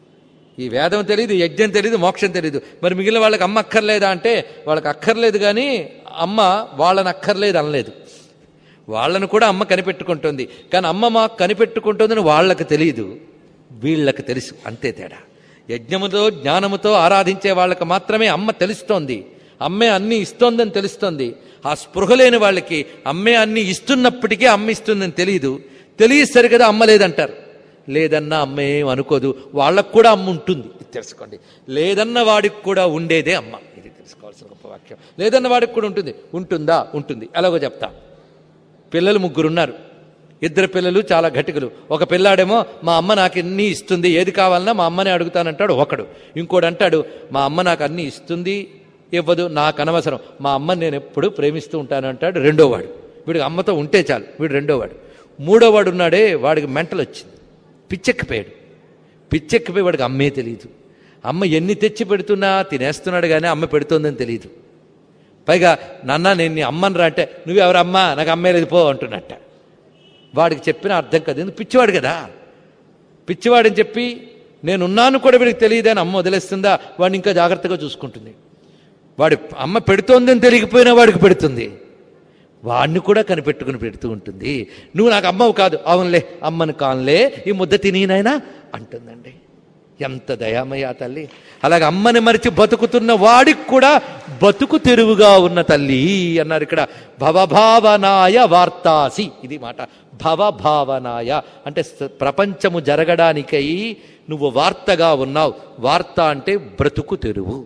ఈ వేదం తెలియదు యజ్ఞం తెలియదు మోక్షం తెలియదు మరి మిగిలిన వాళ్ళకి అమ్మ అక్కర్లేదా అంటే వాళ్ళకి అక్కర్లేదు కానీ అమ్మ వాళ్ళని అక్కర్లేదు అనలేదు వాళ్ళను కూడా అమ్మ కనిపెట్టుకుంటుంది కానీ అమ్మ మాకు కనిపెట్టుకుంటుందని వాళ్ళకి తెలియదు వీళ్ళకి తెలుసు అంతే తేడా యజ్ఞముతో జ్ఞానముతో ఆరాధించే వాళ్ళకి మాత్రమే అమ్మ తెలుస్తోంది అమ్మే అన్ని ఇస్తోందని తెలుస్తోంది ఆ స్పృహ లేని వాళ్ళకి అమ్మే అన్ని ఇస్తున్నప్పటికీ అమ్మ ఇస్తుందని తెలియదు తెలియసరి కదా అమ్మ లేదంటారు లేదన్నా అమ్మ ఏం అనుకోదు వాళ్ళకు కూడా అమ్మ ఉంటుంది ఇది తెలుసుకోండి లేదన్న వాడికి కూడా ఉండేదే అమ్మ ఇది తెలుసుకోవాల్సిన గొప్ప వాక్యం లేదన్న వాడికి కూడా ఉంటుంది ఉంటుందా ఉంటుంది ఎలాగో చెప్తా పిల్లలు ముగ్గురున్నారు ఇద్దరు పిల్లలు చాలా ఘటికులు ఒక పిల్లాడేమో మా అమ్మ నాకు అన్నీ ఇస్తుంది ఏది కావాలన్నా మా అమ్మనే అడుగుతానంటాడు ఒకడు ఇంకోడు అంటాడు మా అమ్మ నాకు అన్నీ ఇస్తుంది ఇవ్వదు నాకు అనవసరం మా అమ్మని నేను ఎప్పుడు ప్రేమిస్తూ ఉంటాను అంటాడు రెండోవాడు వీడికి అమ్మతో ఉంటే చాలు వీడు రెండోవాడు మూడోవాడు ఉన్నాడే వాడికి మెంటలు వచ్చింది పిచ్చెక్కిపోయాడు పిచ్చెక్కిపోయి వాడికి అమ్మే తెలియదు అమ్మ ఎన్ని తెచ్చి పెడుతున్నా తినేస్తున్నాడు కానీ అమ్మ పెడుతోందని తెలియదు పైగా నాన్న నేను నీ అమ్మని రా అంటే నువ్వెవరమ్మా నాకు అమ్మే లేదు పో అంటున్నట్ట వాడికి చెప్పిన అర్థం కదా ఎందుకు పిచ్చివాడు కదా పిచ్చివాడని చెప్పి నేనున్నాను కూడా వీడికి తెలియదని అమ్మ వదిలేస్తుందా వాడిని ఇంకా జాగ్రత్తగా చూసుకుంటుంది వాడి అమ్మ పెడుతోందని తెలియకపోయినా వాడికి పెడుతుంది వాడిని కూడా కనిపెట్టుకుని పెడుతూ ఉంటుంది నువ్వు నాకు అమ్మవు కాదు అవునులే అమ్మను కానులే ఈ ముద్ద తినీనైనా అంటుందండి ఎంత దయామయ్య ఆ తల్లి అలాగే అమ్మని మరిచి బతుకుతున్న వాడికి కూడా బతుకు తెరువుగా ఉన్న తల్లి అన్నారు ఇక్కడ భవభావనాయ వార్తాసి ఇది మాట భవభావనాయ అంటే స- ప్రపంచము జరగడానికై నువ్వు వార్తగా ఉన్నావు వార్త అంటే బ్రతుకు తెరువు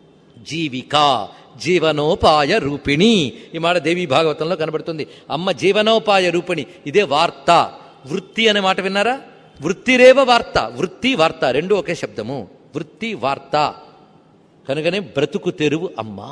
జీవిక జీవనోపాయ రూపిణి ఈ మాట దేవి భాగవతంలో కనబడుతుంది అమ్మ జీవనోపాయ రూపిణి ఇదే వార్త వృత్తి అనే మాట విన్నారా వృత్తిరేవ వార్త వృత్తి వార్త రెండు ఒకే శబ్దము వృత్తి వార్త కనుకనే బ్రతుకు తెరువు అమ్మా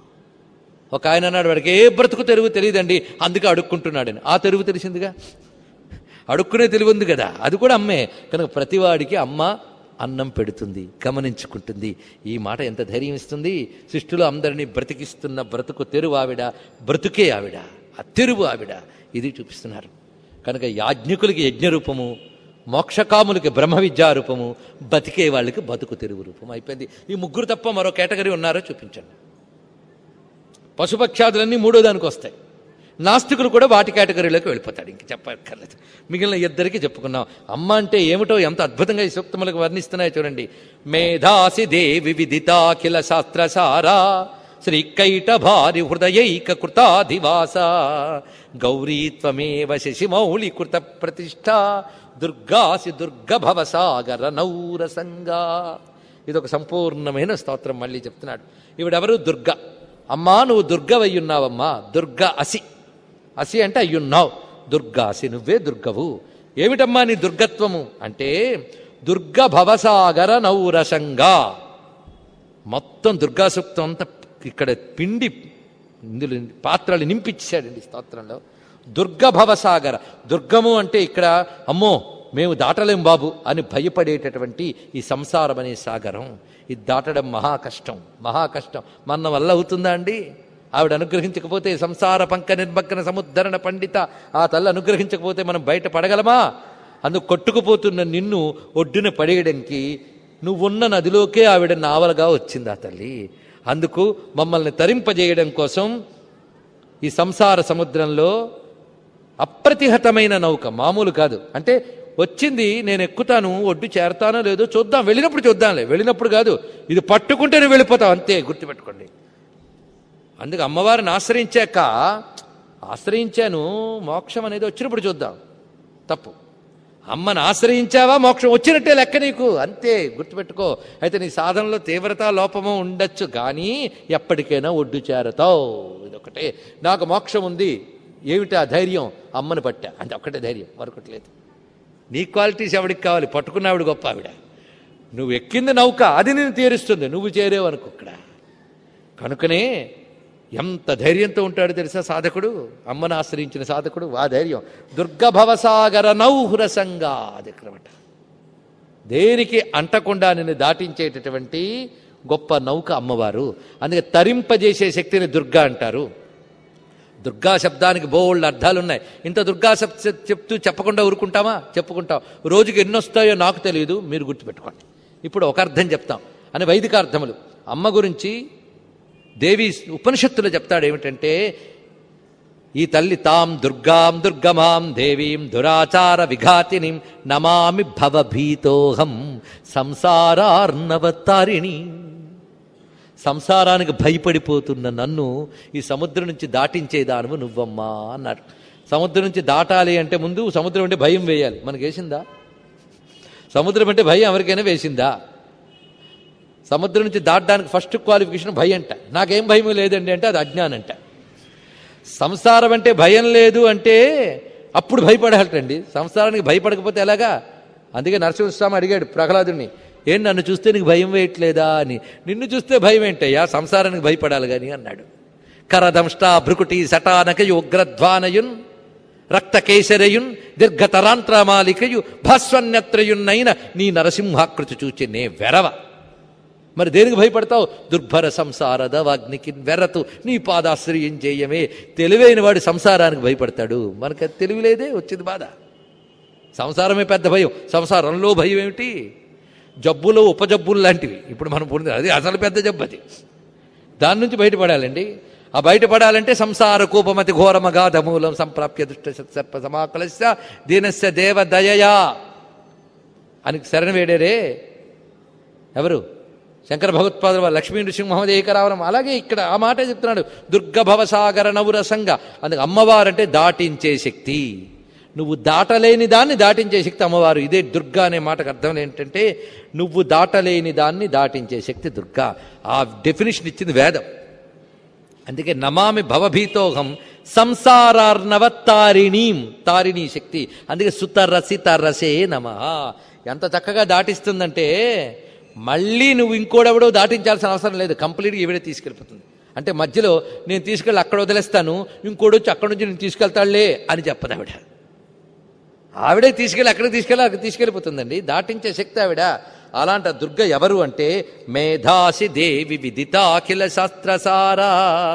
ఒక ఆయన అన్నాడు వాడికి ఏ బ్రతుకు తెరువు తెలియదండి అందుకే అడుక్కుంటున్నాడని ఆ తెరువు తెలిసిందిగా అడుక్కునే తెలివి ఉంది కదా అది కూడా అమ్మే కనుక ప్రతివాడికి అమ్మ అన్నం పెడుతుంది గమనించుకుంటుంది ఈ మాట ఎంత ధైర్యం ఇస్తుంది సృష్టిలో అందరినీ బ్రతికిస్తున్న బ్రతుకు తెరువు ఆవిడ బ్రతుకే ఆవిడ ఆ తెరువు ఆవిడ ఇది చూపిస్తున్నారు కనుక యాజ్ఞికులకి యజ్ఞ రూపము మోక్షకాములకి బ్రహ్మ విద్యా రూపము బతికే వాళ్ళకి బతుకు తెరువు రూపం అయిపోయింది ఈ ముగ్గురు తప్ప మరో కేటగిరీ ఉన్నారో చూపించండి పశుపక్షాదులన్నీ మూడో దానికి వస్తాయి నాస్తికులు కూడా వాటి కేటగిరీలోకి వెళ్ళిపోతాడు ఇంక చెప్పక్కర్లేదు మిగిలిన ఇద్దరికి చెప్పుకున్నాం అమ్మ అంటే ఏమిటో ఎంత అద్భుతంగా ఈ సూక్తములకు వర్ణిస్తున్నాయో చూడండి మేధాసి దేవి విదితాఖిల శాస్త్రసారా శ్రీకైట భారి హృదయైక కృతాధివాస గౌరీత్వమేవ శశిమౌళి కృత ప్రతిష్ట దుర్గాసి దుర్గ భవసాగర నౌరసంగా ఇది ఒక సంపూర్ణమైన స్తోత్రం మళ్ళీ చెప్తున్నాడు ఈవిడెవరు దుర్గ అమ్మా నువ్వు దుర్గవయ్యున్నావమ్మా దుర్గ అసి అసి అంటే అయ్యున్నావు దుర్గాసి నువ్వే దుర్గవు ఏమిటమ్మా నీ దుర్గత్వము అంటే దుర్గ భవసాగర నౌరసంగా మొత్తం దుర్గా సూక్తం అంతా ఇక్కడ పిండి ఇందులో పాత్రలు నింపించాడండి స్తోత్రంలో దుర్గ భవసాగర దుర్గము అంటే ఇక్కడ అమ్మో మేము దాటలేం బాబు అని భయపడేటటువంటి ఈ సంసారం అనే సాగరం ఇది దాటడం మహా కష్టం మహా కష్టం మన వల్ల అవుతుందా అండి ఆవిడ అనుగ్రహించకపోతే సంసార పంక నిర్మగ్న సముద్ధరణ పండిత ఆ తల్లి అనుగ్రహించకపోతే మనం బయట పడగలమా అందుకు కొట్టుకుపోతున్న నిన్ను ఒడ్డున పడేయడానికి నువ్వున్న నదిలోకే ఆవిడ నావలుగా వచ్చింది ఆ తల్లి అందుకు మమ్మల్ని తరింపజేయడం కోసం ఈ సంసార సముద్రంలో అప్రతిహతమైన నౌక మామూలు కాదు అంటే వచ్చింది నేను ఎక్కుతాను ఒడ్డు చేరతానో లేదో చూద్దాం వెళ్ళినప్పుడు చూద్దాంలే వెళ్ళినప్పుడు కాదు ఇది పట్టుకుంటేనే వెళ్ళిపోతాం అంతే గుర్తుపెట్టుకోండి అందుకు అమ్మవారిని ఆశ్రయించాక ఆశ్రయించాను మోక్షం అనేది వచ్చినప్పుడు చూద్దాం తప్పు అమ్మను ఆశ్రయించావా మోక్షం వచ్చినట్టే లెక్క నీకు అంతే గుర్తుపెట్టుకో అయితే నీ సాధనలో తీవ్రత లోపము ఉండొచ్చు కానీ ఎప్పటికైనా ఒడ్డు చేరతావు ఇదొకటే నాకు మోక్షం ఉంది ఏమిటి ఆ ధైర్యం అమ్మను పట్టా అంటే ఒక్కటే ధైర్యం మరొకటి లేదు నీ క్వాలిటీస్ ఎవడికి కావాలి పట్టుకున్నావిడ గొప్ప ఆవిడ నువ్వు ఎక్కింది నౌక అది నేను తీరుస్తుంది నువ్వు చేరేవు అనుకో ఇక్కడ కనుకనే ఎంత ధైర్యంతో ఉంటాడు తెలుసా సాధకుడు అమ్మను ఆశ్రయించిన సాధకుడు ఆ ధైర్యం దుర్గభవసాగర నౌహురసంగా అది ఇక్కడమాట దేనికి అంటకుండా నిన్ను దాటించేటటువంటి గొప్ప నౌక అమ్మవారు అందుకే తరింపజేసే శక్తిని దుర్గా అంటారు దుర్గా శబ్దానికి బోల్డ్ అర్థాలున్నాయి ఇంత దుర్గా శబ్ చెప్తూ చెప్పకుండా ఊరుకుంటామా చెప్పుకుంటాం రోజుకి ఎన్ని వస్తాయో నాకు తెలియదు మీరు గుర్తుపెట్టుకోండి ఇప్పుడు ఒక అర్థం చెప్తాం అని వైదిక అర్థములు అమ్మ గురించి దేవి ఉపనిషత్తులో చెప్తాడు ఏమిటంటే ఈ తల్లి తాం దుర్గాం దుర్గమాం దేవీం దురాచార విఘాతినిం నమామి భవభీతోహం సంసారార్ణవతారిణి సంసారానికి భయపడిపోతున్న నన్ను ఈ సముద్రం నుంచి దాటించేదానము నువ్వమ్మా అన్నాడు సముద్రం నుంచి దాటాలి అంటే ముందు సముద్రం అంటే భయం వేయాలి మనకి వేసిందా సముద్రం అంటే భయం ఎవరికైనా వేసిందా సముద్రం నుంచి దాటడానికి ఫస్ట్ క్వాలిఫికేషన్ భయం అంట నాకేం భయం లేదండి అంటే అది అజ్ఞానం అంట సంసారం అంటే భయం లేదు అంటే అప్పుడు భయపడాలటండి సంసారానికి భయపడకపోతే ఎలాగా అందుకే నరసింహస్వామి అడిగాడు ప్రహ్లాదుని ఏం నన్ను చూస్తే నీకు భయం వేయట్లేదా అని నిన్ను చూస్తే భయం ఏంటయ్యా సంసారానికి భయపడాలి కానీ అన్నాడు కరదంష్ట భృకుటి సటానకయు ఉగ్రధ్వానయున్ రక్తకేసరయున్ దీర్ఘతరాంత్రమాలికయు భాస్వన్యత్రయున్నైన నీ నరసింహాకృతి చూచి నే వెరవ మరి దేనికి భయపడతావు దుర్భర సంసారద వాగ్నికి వెరతు నీ పాదాశ్రయం చేయమే తెలివైన వాడు సంసారానికి భయపడతాడు మనకి అది తెలివి లేదే వచ్చింది బాధ సంసారమే పెద్ద భయం సంసారంలో భయం ఏమిటి జబ్బులు ఉపజబ్బులు లాంటివి ఇప్పుడు మనం పొంది అది అసలు పెద్ద జబ్బు అది దాని నుంచి బయటపడాలండి ఆ బయటపడాలంటే సంసార కూపమతి ఘోరమగాధ మూలం సంప్రాప్య దుష్ట సర్ప సమాకలస్య దీనస్య దేవ దయయా అని శరణ వేడారే ఎవరు శంకర భగవత్పాదుల వారు లక్ష్మీ నృసింహమహమ్మద్ ఏకరావరం అలాగే ఇక్కడ ఆ మాటే చెప్తున్నాడు దుర్గ భవసాగర నవురసంగ అందుకు అమ్మవారంటే దాటించే శక్తి నువ్వు దాటలేని దాన్ని దాటించే శక్తి అమ్మవారు ఇదే దుర్గా అనే మాటకు అర్థం ఏంటంటే నువ్వు దాటలేని దాన్ని దాటించే శక్తి దుర్గా ఆ డెఫినేషన్ ఇచ్చింది వేదం అందుకే నమామి భవభీతోహం సంసారార్ణవ తారిణీం తారిణీ శక్తి అందుకే సుతరసి తరసే నమ ఎంత చక్కగా దాటిస్తుందంటే మళ్ళీ నువ్వు ఇంకోడెవడో దాటించాల్సిన అవసరం లేదు కంప్లీట్గా ఈవిడే తీసుకెళ్ళిపోతుంది అంటే మధ్యలో నేను తీసుకెళ్ళి అక్కడ వదిలేస్తాను ఇంకోటి వచ్చి అక్కడ నుంచి నేను తీసుకెళ్తాడులే అని చెప్పదు ఆవిడ ఆవిడే తీసుకెళ్ళి అక్కడికి తీసుకెళ్ళి అక్కడికి తీసుకెళ్ళిపోతుందండి దాటించే శక్తి ఆవిడ అలాంటి ఆ దుర్గ ఎవరు అంటే మేధాసి దేవి విదితాఖిల శాస్త్రసారా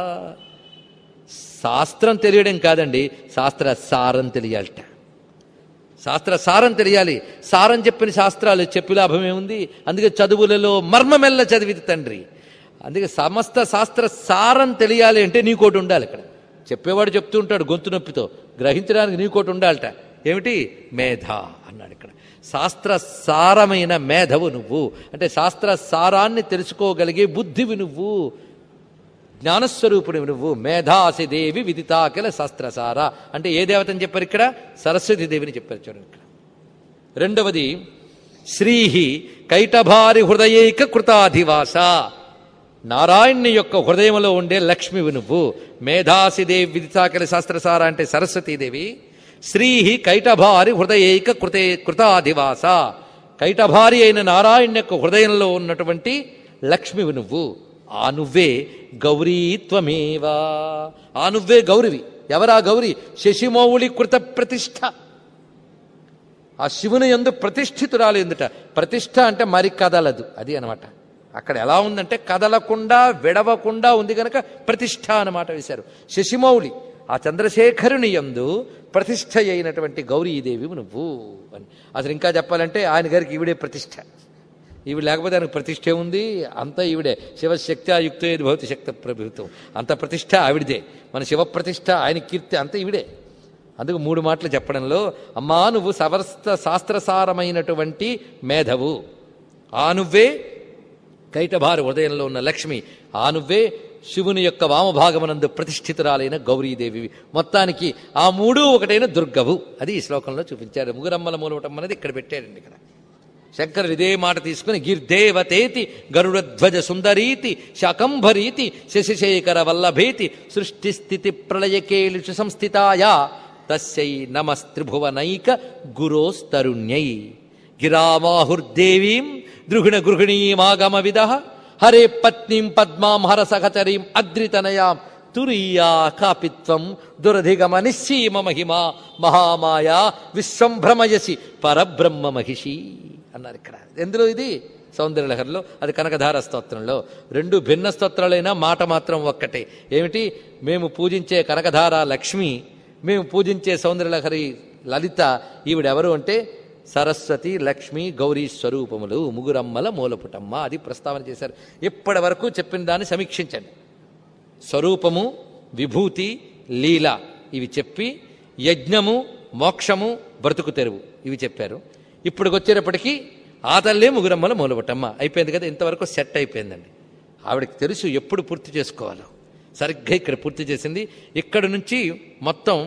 శాస్త్రం తెలియడం కాదండి శాస్త్ర సారం తెలియాలట శాస్త్ర సారం తెలియాలి సారం చెప్పిన శాస్త్రాలు చెప్పి లాభం ఏముంది అందుకే చదువులలో మర్మమెల్ల చదివిది తండ్రి అందుకే సమస్త శాస్త్ర సారం తెలియాలి అంటే నీకోటి ఉండాలి ఇక్కడ చెప్పేవాడు చెప్తూ ఉంటాడు గొంతు నొప్పితో గ్రహించడానికి నీకోటి ఉండాలట ఏమిటి మేధ అన్నాడు ఇక్కడ శాస్త్ర సారమైన మేధవు నువ్వు అంటే శాస్త్ర సారాన్ని తెలుసుకోగలిగే బుద్ధివి నువ్వు జ్ఞానస్వరూపుడివి నువ్వు మేధాసి దేవి విదితాకిల శాస్త్రసార అంటే ఏ దేవతని చెప్పారు ఇక్కడ సరస్వతి దేవిని చెప్పారు చూడండి ఇక్కడ రెండవది శ్రీహి కైటభారి హృదయైక కృతాధివాస నారాయణుని యొక్క హృదయంలో ఉండే లక్ష్మివి నువ్వు మేధాసిదేవి విదితాకిల శాస్త్రసార అంటే సరస్వతీదేవి శ్రీహి కైటభారి హృదయైక కృతే కృతాధివాస కైటభారి అయిన నారాయణ యొక్క హృదయంలో ఉన్నటువంటి లక్ష్మివి నువ్వు ఆ నువ్వే గౌరీత్వమేవా ఆ నువ్వే గౌరివి ఎవరా గౌరి శశిమౌళి కృత ప్రతిష్ఠ ఆ శివుని ఎందు ప్రతిష్ఠితురాలు ఎందుట ప్రతిష్ఠ అంటే మరి కదలదు అది అనమాట అక్కడ ఎలా ఉందంటే కదలకుండా విడవకుండా ఉంది కనుక ప్రతిష్ఠ అన్నమాట వేశారు శశిమౌళి ఆ చంద్రశేఖరుని యందు ప్రతిష్ఠ అయినటువంటి గౌరీదేవి నువ్వు అని అసలు ఇంకా చెప్పాలంటే ఆయన గారికి ఈవిడే ప్రతిష్ఠ ఇవి లేకపోతే దానికి ప్రతిష్ట ఉంది అంతా ఈవిడే శివశక్త్యాయుక్తో ఏది భవతి శక్త ప్రభుత్వం అంత ప్రతిష్ట ఆవిడదే మన శివ ప్రతిష్ట ఆయన కీర్తి అంత ఈవిడే అందుకు మూడు మాటలు చెప్పడంలో అమ్మా నువ్వు సవర్స్త శాస్త్రసారమైనటువంటి మేధవు ఆ నువ్వే కైటభారు హృదయంలో ఉన్న లక్ష్మి ఆ నువ్వే శివుని యొక్క వామభాగమనందు ప్రతిష్ఠితురాలైన గౌరీదేవి మొత్తానికి ఆ మూడు ఒకటైన దుర్గవు అది ఈ శ్లోకంలో చూపించారు ముగురమ్మల మూలవటం అనేది ఇక్కడ పెట్టాడండి ఇక్కడ శంకరుడు ఇదే మాట తీసుకుని గిర్దేవతేతి గరుడధ్వజ సుందరీతి శాకంభరీతి శశిశేఖర వల్లభేతి సృష్టి స్థితి ప్రళయకేళుషు సంస్థితాయా తస్యై నమస్త్రిభువనైక గురోస్తరుణ్యై గిరామాహుర్దేవీం దృగుణ గృహిణీమాగమ విద హరే పత్నీం పద్మాం హర సహచరీం అద్రితనయాం తురీయా కాపిత్వం దురధిగమ నిశ్చీమ మహిమా మహామాయా విశ్వంభ్రమయసి పరబ్రహ్మ మహిషి అన్నారు ఇక్కడ ఎందులో ఇది సౌందర్యలహరిలో అది కనకధార స్తోత్రంలో రెండు భిన్న స్తోత్రాలైనా మాట మాత్రం ఒక్కటే ఏమిటి మేము పూజించే కనకధార లక్ష్మి మేము పూజించే సౌందర్యలహరి లలిత ఈవిడెవరు అంటే సరస్వతి లక్ష్మి గౌరీ స్వరూపములు ముగురమ్మల మూలపుటమ్మ అది ప్రస్తావన చేశారు ఇప్పటి వరకు చెప్పిన దాన్ని సమీక్షించండి స్వరూపము విభూతి లీల ఇవి చెప్పి యజ్ఞము మోక్షము బ్రతుకు తెరువు ఇవి చెప్పారు ఇప్పటికి వచ్చేటప్పటికి ఆ తల్లే ముగురమ్మల మూలబట్టమ్మ అయిపోయింది కదా ఇంతవరకు సెట్ అయిపోయిందండి ఆవిడకి తెలుసు ఎప్పుడు పూర్తి చేసుకోవాలో సరిగ్గా ఇక్కడ పూర్తి చేసింది ఇక్కడ నుంచి మొత్తం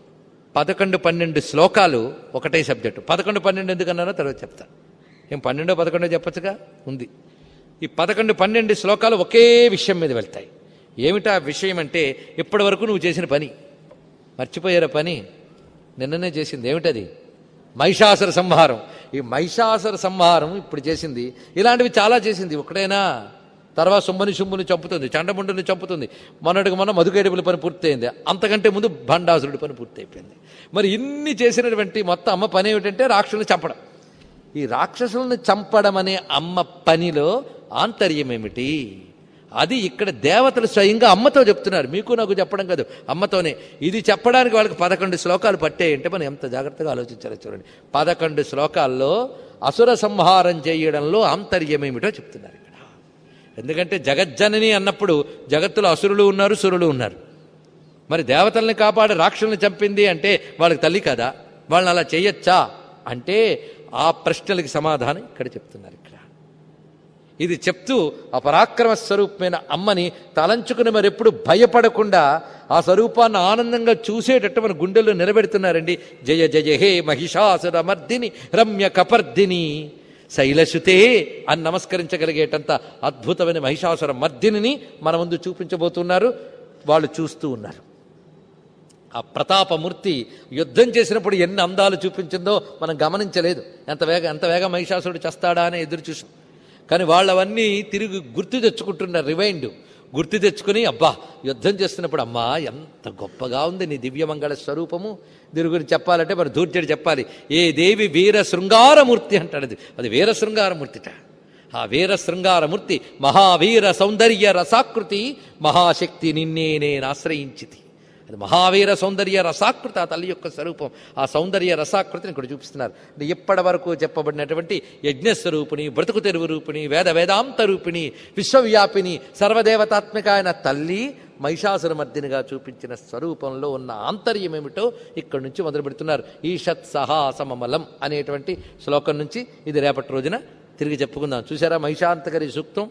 పదకొండు పన్నెండు శ్లోకాలు ఒకటే సబ్జెక్టు పదకొండు పన్నెండు ఎందుకన్నారో తర్వాత చెప్తా ఏం పన్నెండో పదకొండో చెప్పచ్చుగా ఉంది ఈ పదకొండు పన్నెండు శ్లోకాలు ఒకే విషయం మీద వెళ్తాయి ఏమిటా విషయం అంటే ఇప్పటి వరకు నువ్వు చేసిన పని మర్చిపోయారా పని నిన్ననే చేసింది ఏమిటది మహిషాసుర సంహారం ఈ మహిషాసుర సంహారం ఇప్పుడు చేసింది ఇలాంటివి చాలా చేసింది ఒకటేనా తర్వాత సుమ్మని సుమ్ముని చంపుతుంది చండముండుని చంపుతుంది మొన్నటికి మొన్న మధుకేడుపుల పని పూర్తయింది అంతకంటే ముందు భండాసురుడి పని పూర్తయిపోయింది మరి ఇన్ని చేసినటువంటి మొత్తం అమ్మ పని ఏమిటంటే రాక్షసుని చంపడం ఈ రాక్షసులను చంపడం అనే అమ్మ పనిలో ఆంతర్యం ఏమిటి అది ఇక్కడ దేవతలు స్వయంగా అమ్మతో చెప్తున్నారు మీకు నాకు చెప్పడం కాదు అమ్మతోనే ఇది చెప్పడానికి వాళ్ళకి పదకొండు శ్లోకాలు పట్టాయంటే మనం ఎంత జాగ్రత్తగా ఆలోచించాలో చూడండి పదకొండు శ్లోకాల్లో అసుర సంహారం చేయడంలో ఆంతర్యం ఏమిటో చెప్తున్నారు ఇక్కడ ఎందుకంటే జగజ్జనని అన్నప్పుడు జగత్తులో అసురులు ఉన్నారు సురులు ఉన్నారు మరి దేవతల్ని కాపాడి రాక్షసుల్ని చంపింది అంటే వాళ్ళకి తల్లి కదా వాళ్ళని అలా చేయొచ్చా అంటే ఆ ప్రశ్నలకి సమాధానం ఇక్కడ చెప్తున్నారు ఇక్కడ ఇది చెప్తూ ఆ పరాక్రమ స్వరూపమైన అమ్మని తలంచుకుని మరి ఎప్పుడు భయపడకుండా ఆ స్వరూపాన్ని ఆనందంగా చూసేటట్టు మన గుండెల్లో నిలబెడుతున్నారండి జయ జయ హే మహిషాసుర మర్దిని రమ్య కపర్దిని శైలసుతే అని నమస్కరించగలిగేటంత అద్భుతమైన మహిషాసుర మర్దిని మన ముందు చూపించబోతున్నారు వాళ్ళు చూస్తూ ఉన్నారు ఆ ప్రతాపమూర్తి యుద్ధం చేసినప్పుడు ఎన్ని అందాలు చూపించిందో మనం గమనించలేదు ఎంత వేగ ఎంత వేగ మహిషాసురుడు చేస్తాడా అని ఎదురు చూసాం కానీ వాళ్ళవన్నీ తిరిగి గుర్తు తెచ్చుకుంటున్నారు రివైండ్ గుర్తు తెచ్చుకుని అబ్బా యుద్ధం చేస్తున్నప్పుడు అమ్మా ఎంత గొప్పగా ఉంది నీ దివ్యమంగళ స్వరూపము దీని గురించి చెప్పాలంటే మరి దూర్జడి చెప్పాలి ఏ దేవి వీర శృంగారమూర్తి అంటాడు అది అది వీర శృంగారమూర్తిట ఆ వీర శృంగారమూర్తి మహావీర సౌందర్య రసాకృతి మహాశక్తి నిన్నే నేను ఆశ్రయించితి అది మహావీర సౌందర్య రసాకృతి ఆ తల్లి యొక్క స్వరూపం ఆ సౌందర్య రసాకృతిని ఇక్కడ చూపిస్తున్నారు అంటే ఇప్పటి వరకు చెప్పబడినటువంటి యజ్ఞస్వరూపిణి బ్రతుకు తెరువు రూపిణి వేద వేదాంత రూపిణి విశ్వవ్యాపిని సర్వదేవతాత్మిక అయిన తల్లి మహిషాసురమర్దినిగా చూపించిన స్వరూపంలో ఉన్న ఆంతర్యం ఏమిటో ఇక్కడి నుంచి మొదలు పెడుతున్నారు ఈషత్ సహాసమమలం అనేటువంటి శ్లోకం నుంచి ఇది రేపటి రోజున తిరిగి చెప్పుకుందాం చూసారా మహిషాంతకరి సూక్తం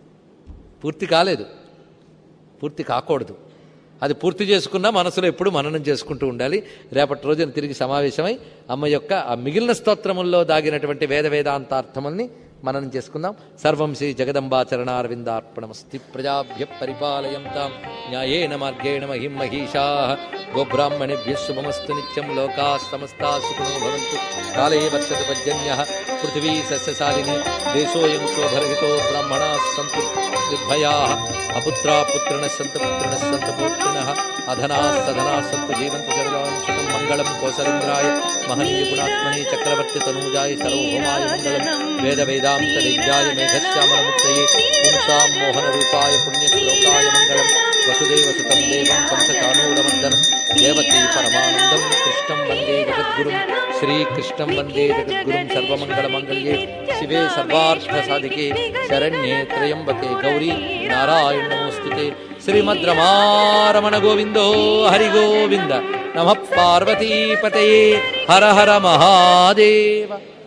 పూర్తి కాలేదు పూర్తి కాకూడదు అది పూర్తి చేసుకున్నా మనసులో ఎప్పుడు మననం చేసుకుంటూ ఉండాలి రేపటి రోజున తిరిగి సమావేశమై అమ్మ యొక్క ఆ మిగిలిన స్తోత్రముల్లో దాగినటువంటి వేద వేదాంతార్థముల్ని మననం చేసుకుందాం సర్వం శ్రీ జగదంబాచరణారవిందార్పణమస్తి ప్రజాభ్య పరిపాలయంతాం న్యాయేన మార్గేణ మహిం మహిషా గోబ్రాహ్మణేభ్య శుభమస్తు నిత్యం లోకా సమస్తా సుఖినో భవంతు కాలే వర్షతు పర్జన్య పృథివీ సస్యశాలిని దేశోయం శోభరహితో బ్రాహ్మణా సంతు నిర్భయా అపుత్రా పుత్రిణ సంత పుత్రిణ సంత పుత్రిణ అధనా సధనా సంతు జీవంతు సర్వాంశకం మంగళం కోసలేంద్రాయ మహనీయ గుణాత్మనే చక్రవర్తి తనూజాయ సర్వభౌమాయ మంగళం వేద వేదాంత విద్యాయ మేఘశ్యామలముక్తయే పుంసాం మోహన రూపాయ పుణ్యశ్లోకాయ మంగళం వసుదేవ సుతం దేవం కంసచానూరమర్దనం దేవతీ పరమానందం కృష్ణం వందే జగద్గురు శ్రీకృష్ణం వందే జగద్గురుం సర్వమంగళమంగళ్యే శివే సర్వార్థసాధికే శరణ్యే త్రయంబకే గౌరీ నారాయణ నమోస్తుతే శ్రీమద్రమారమణ గోవిందో హరి గోవింద నమ పార్వతీపతయే హర హర మహాదేవ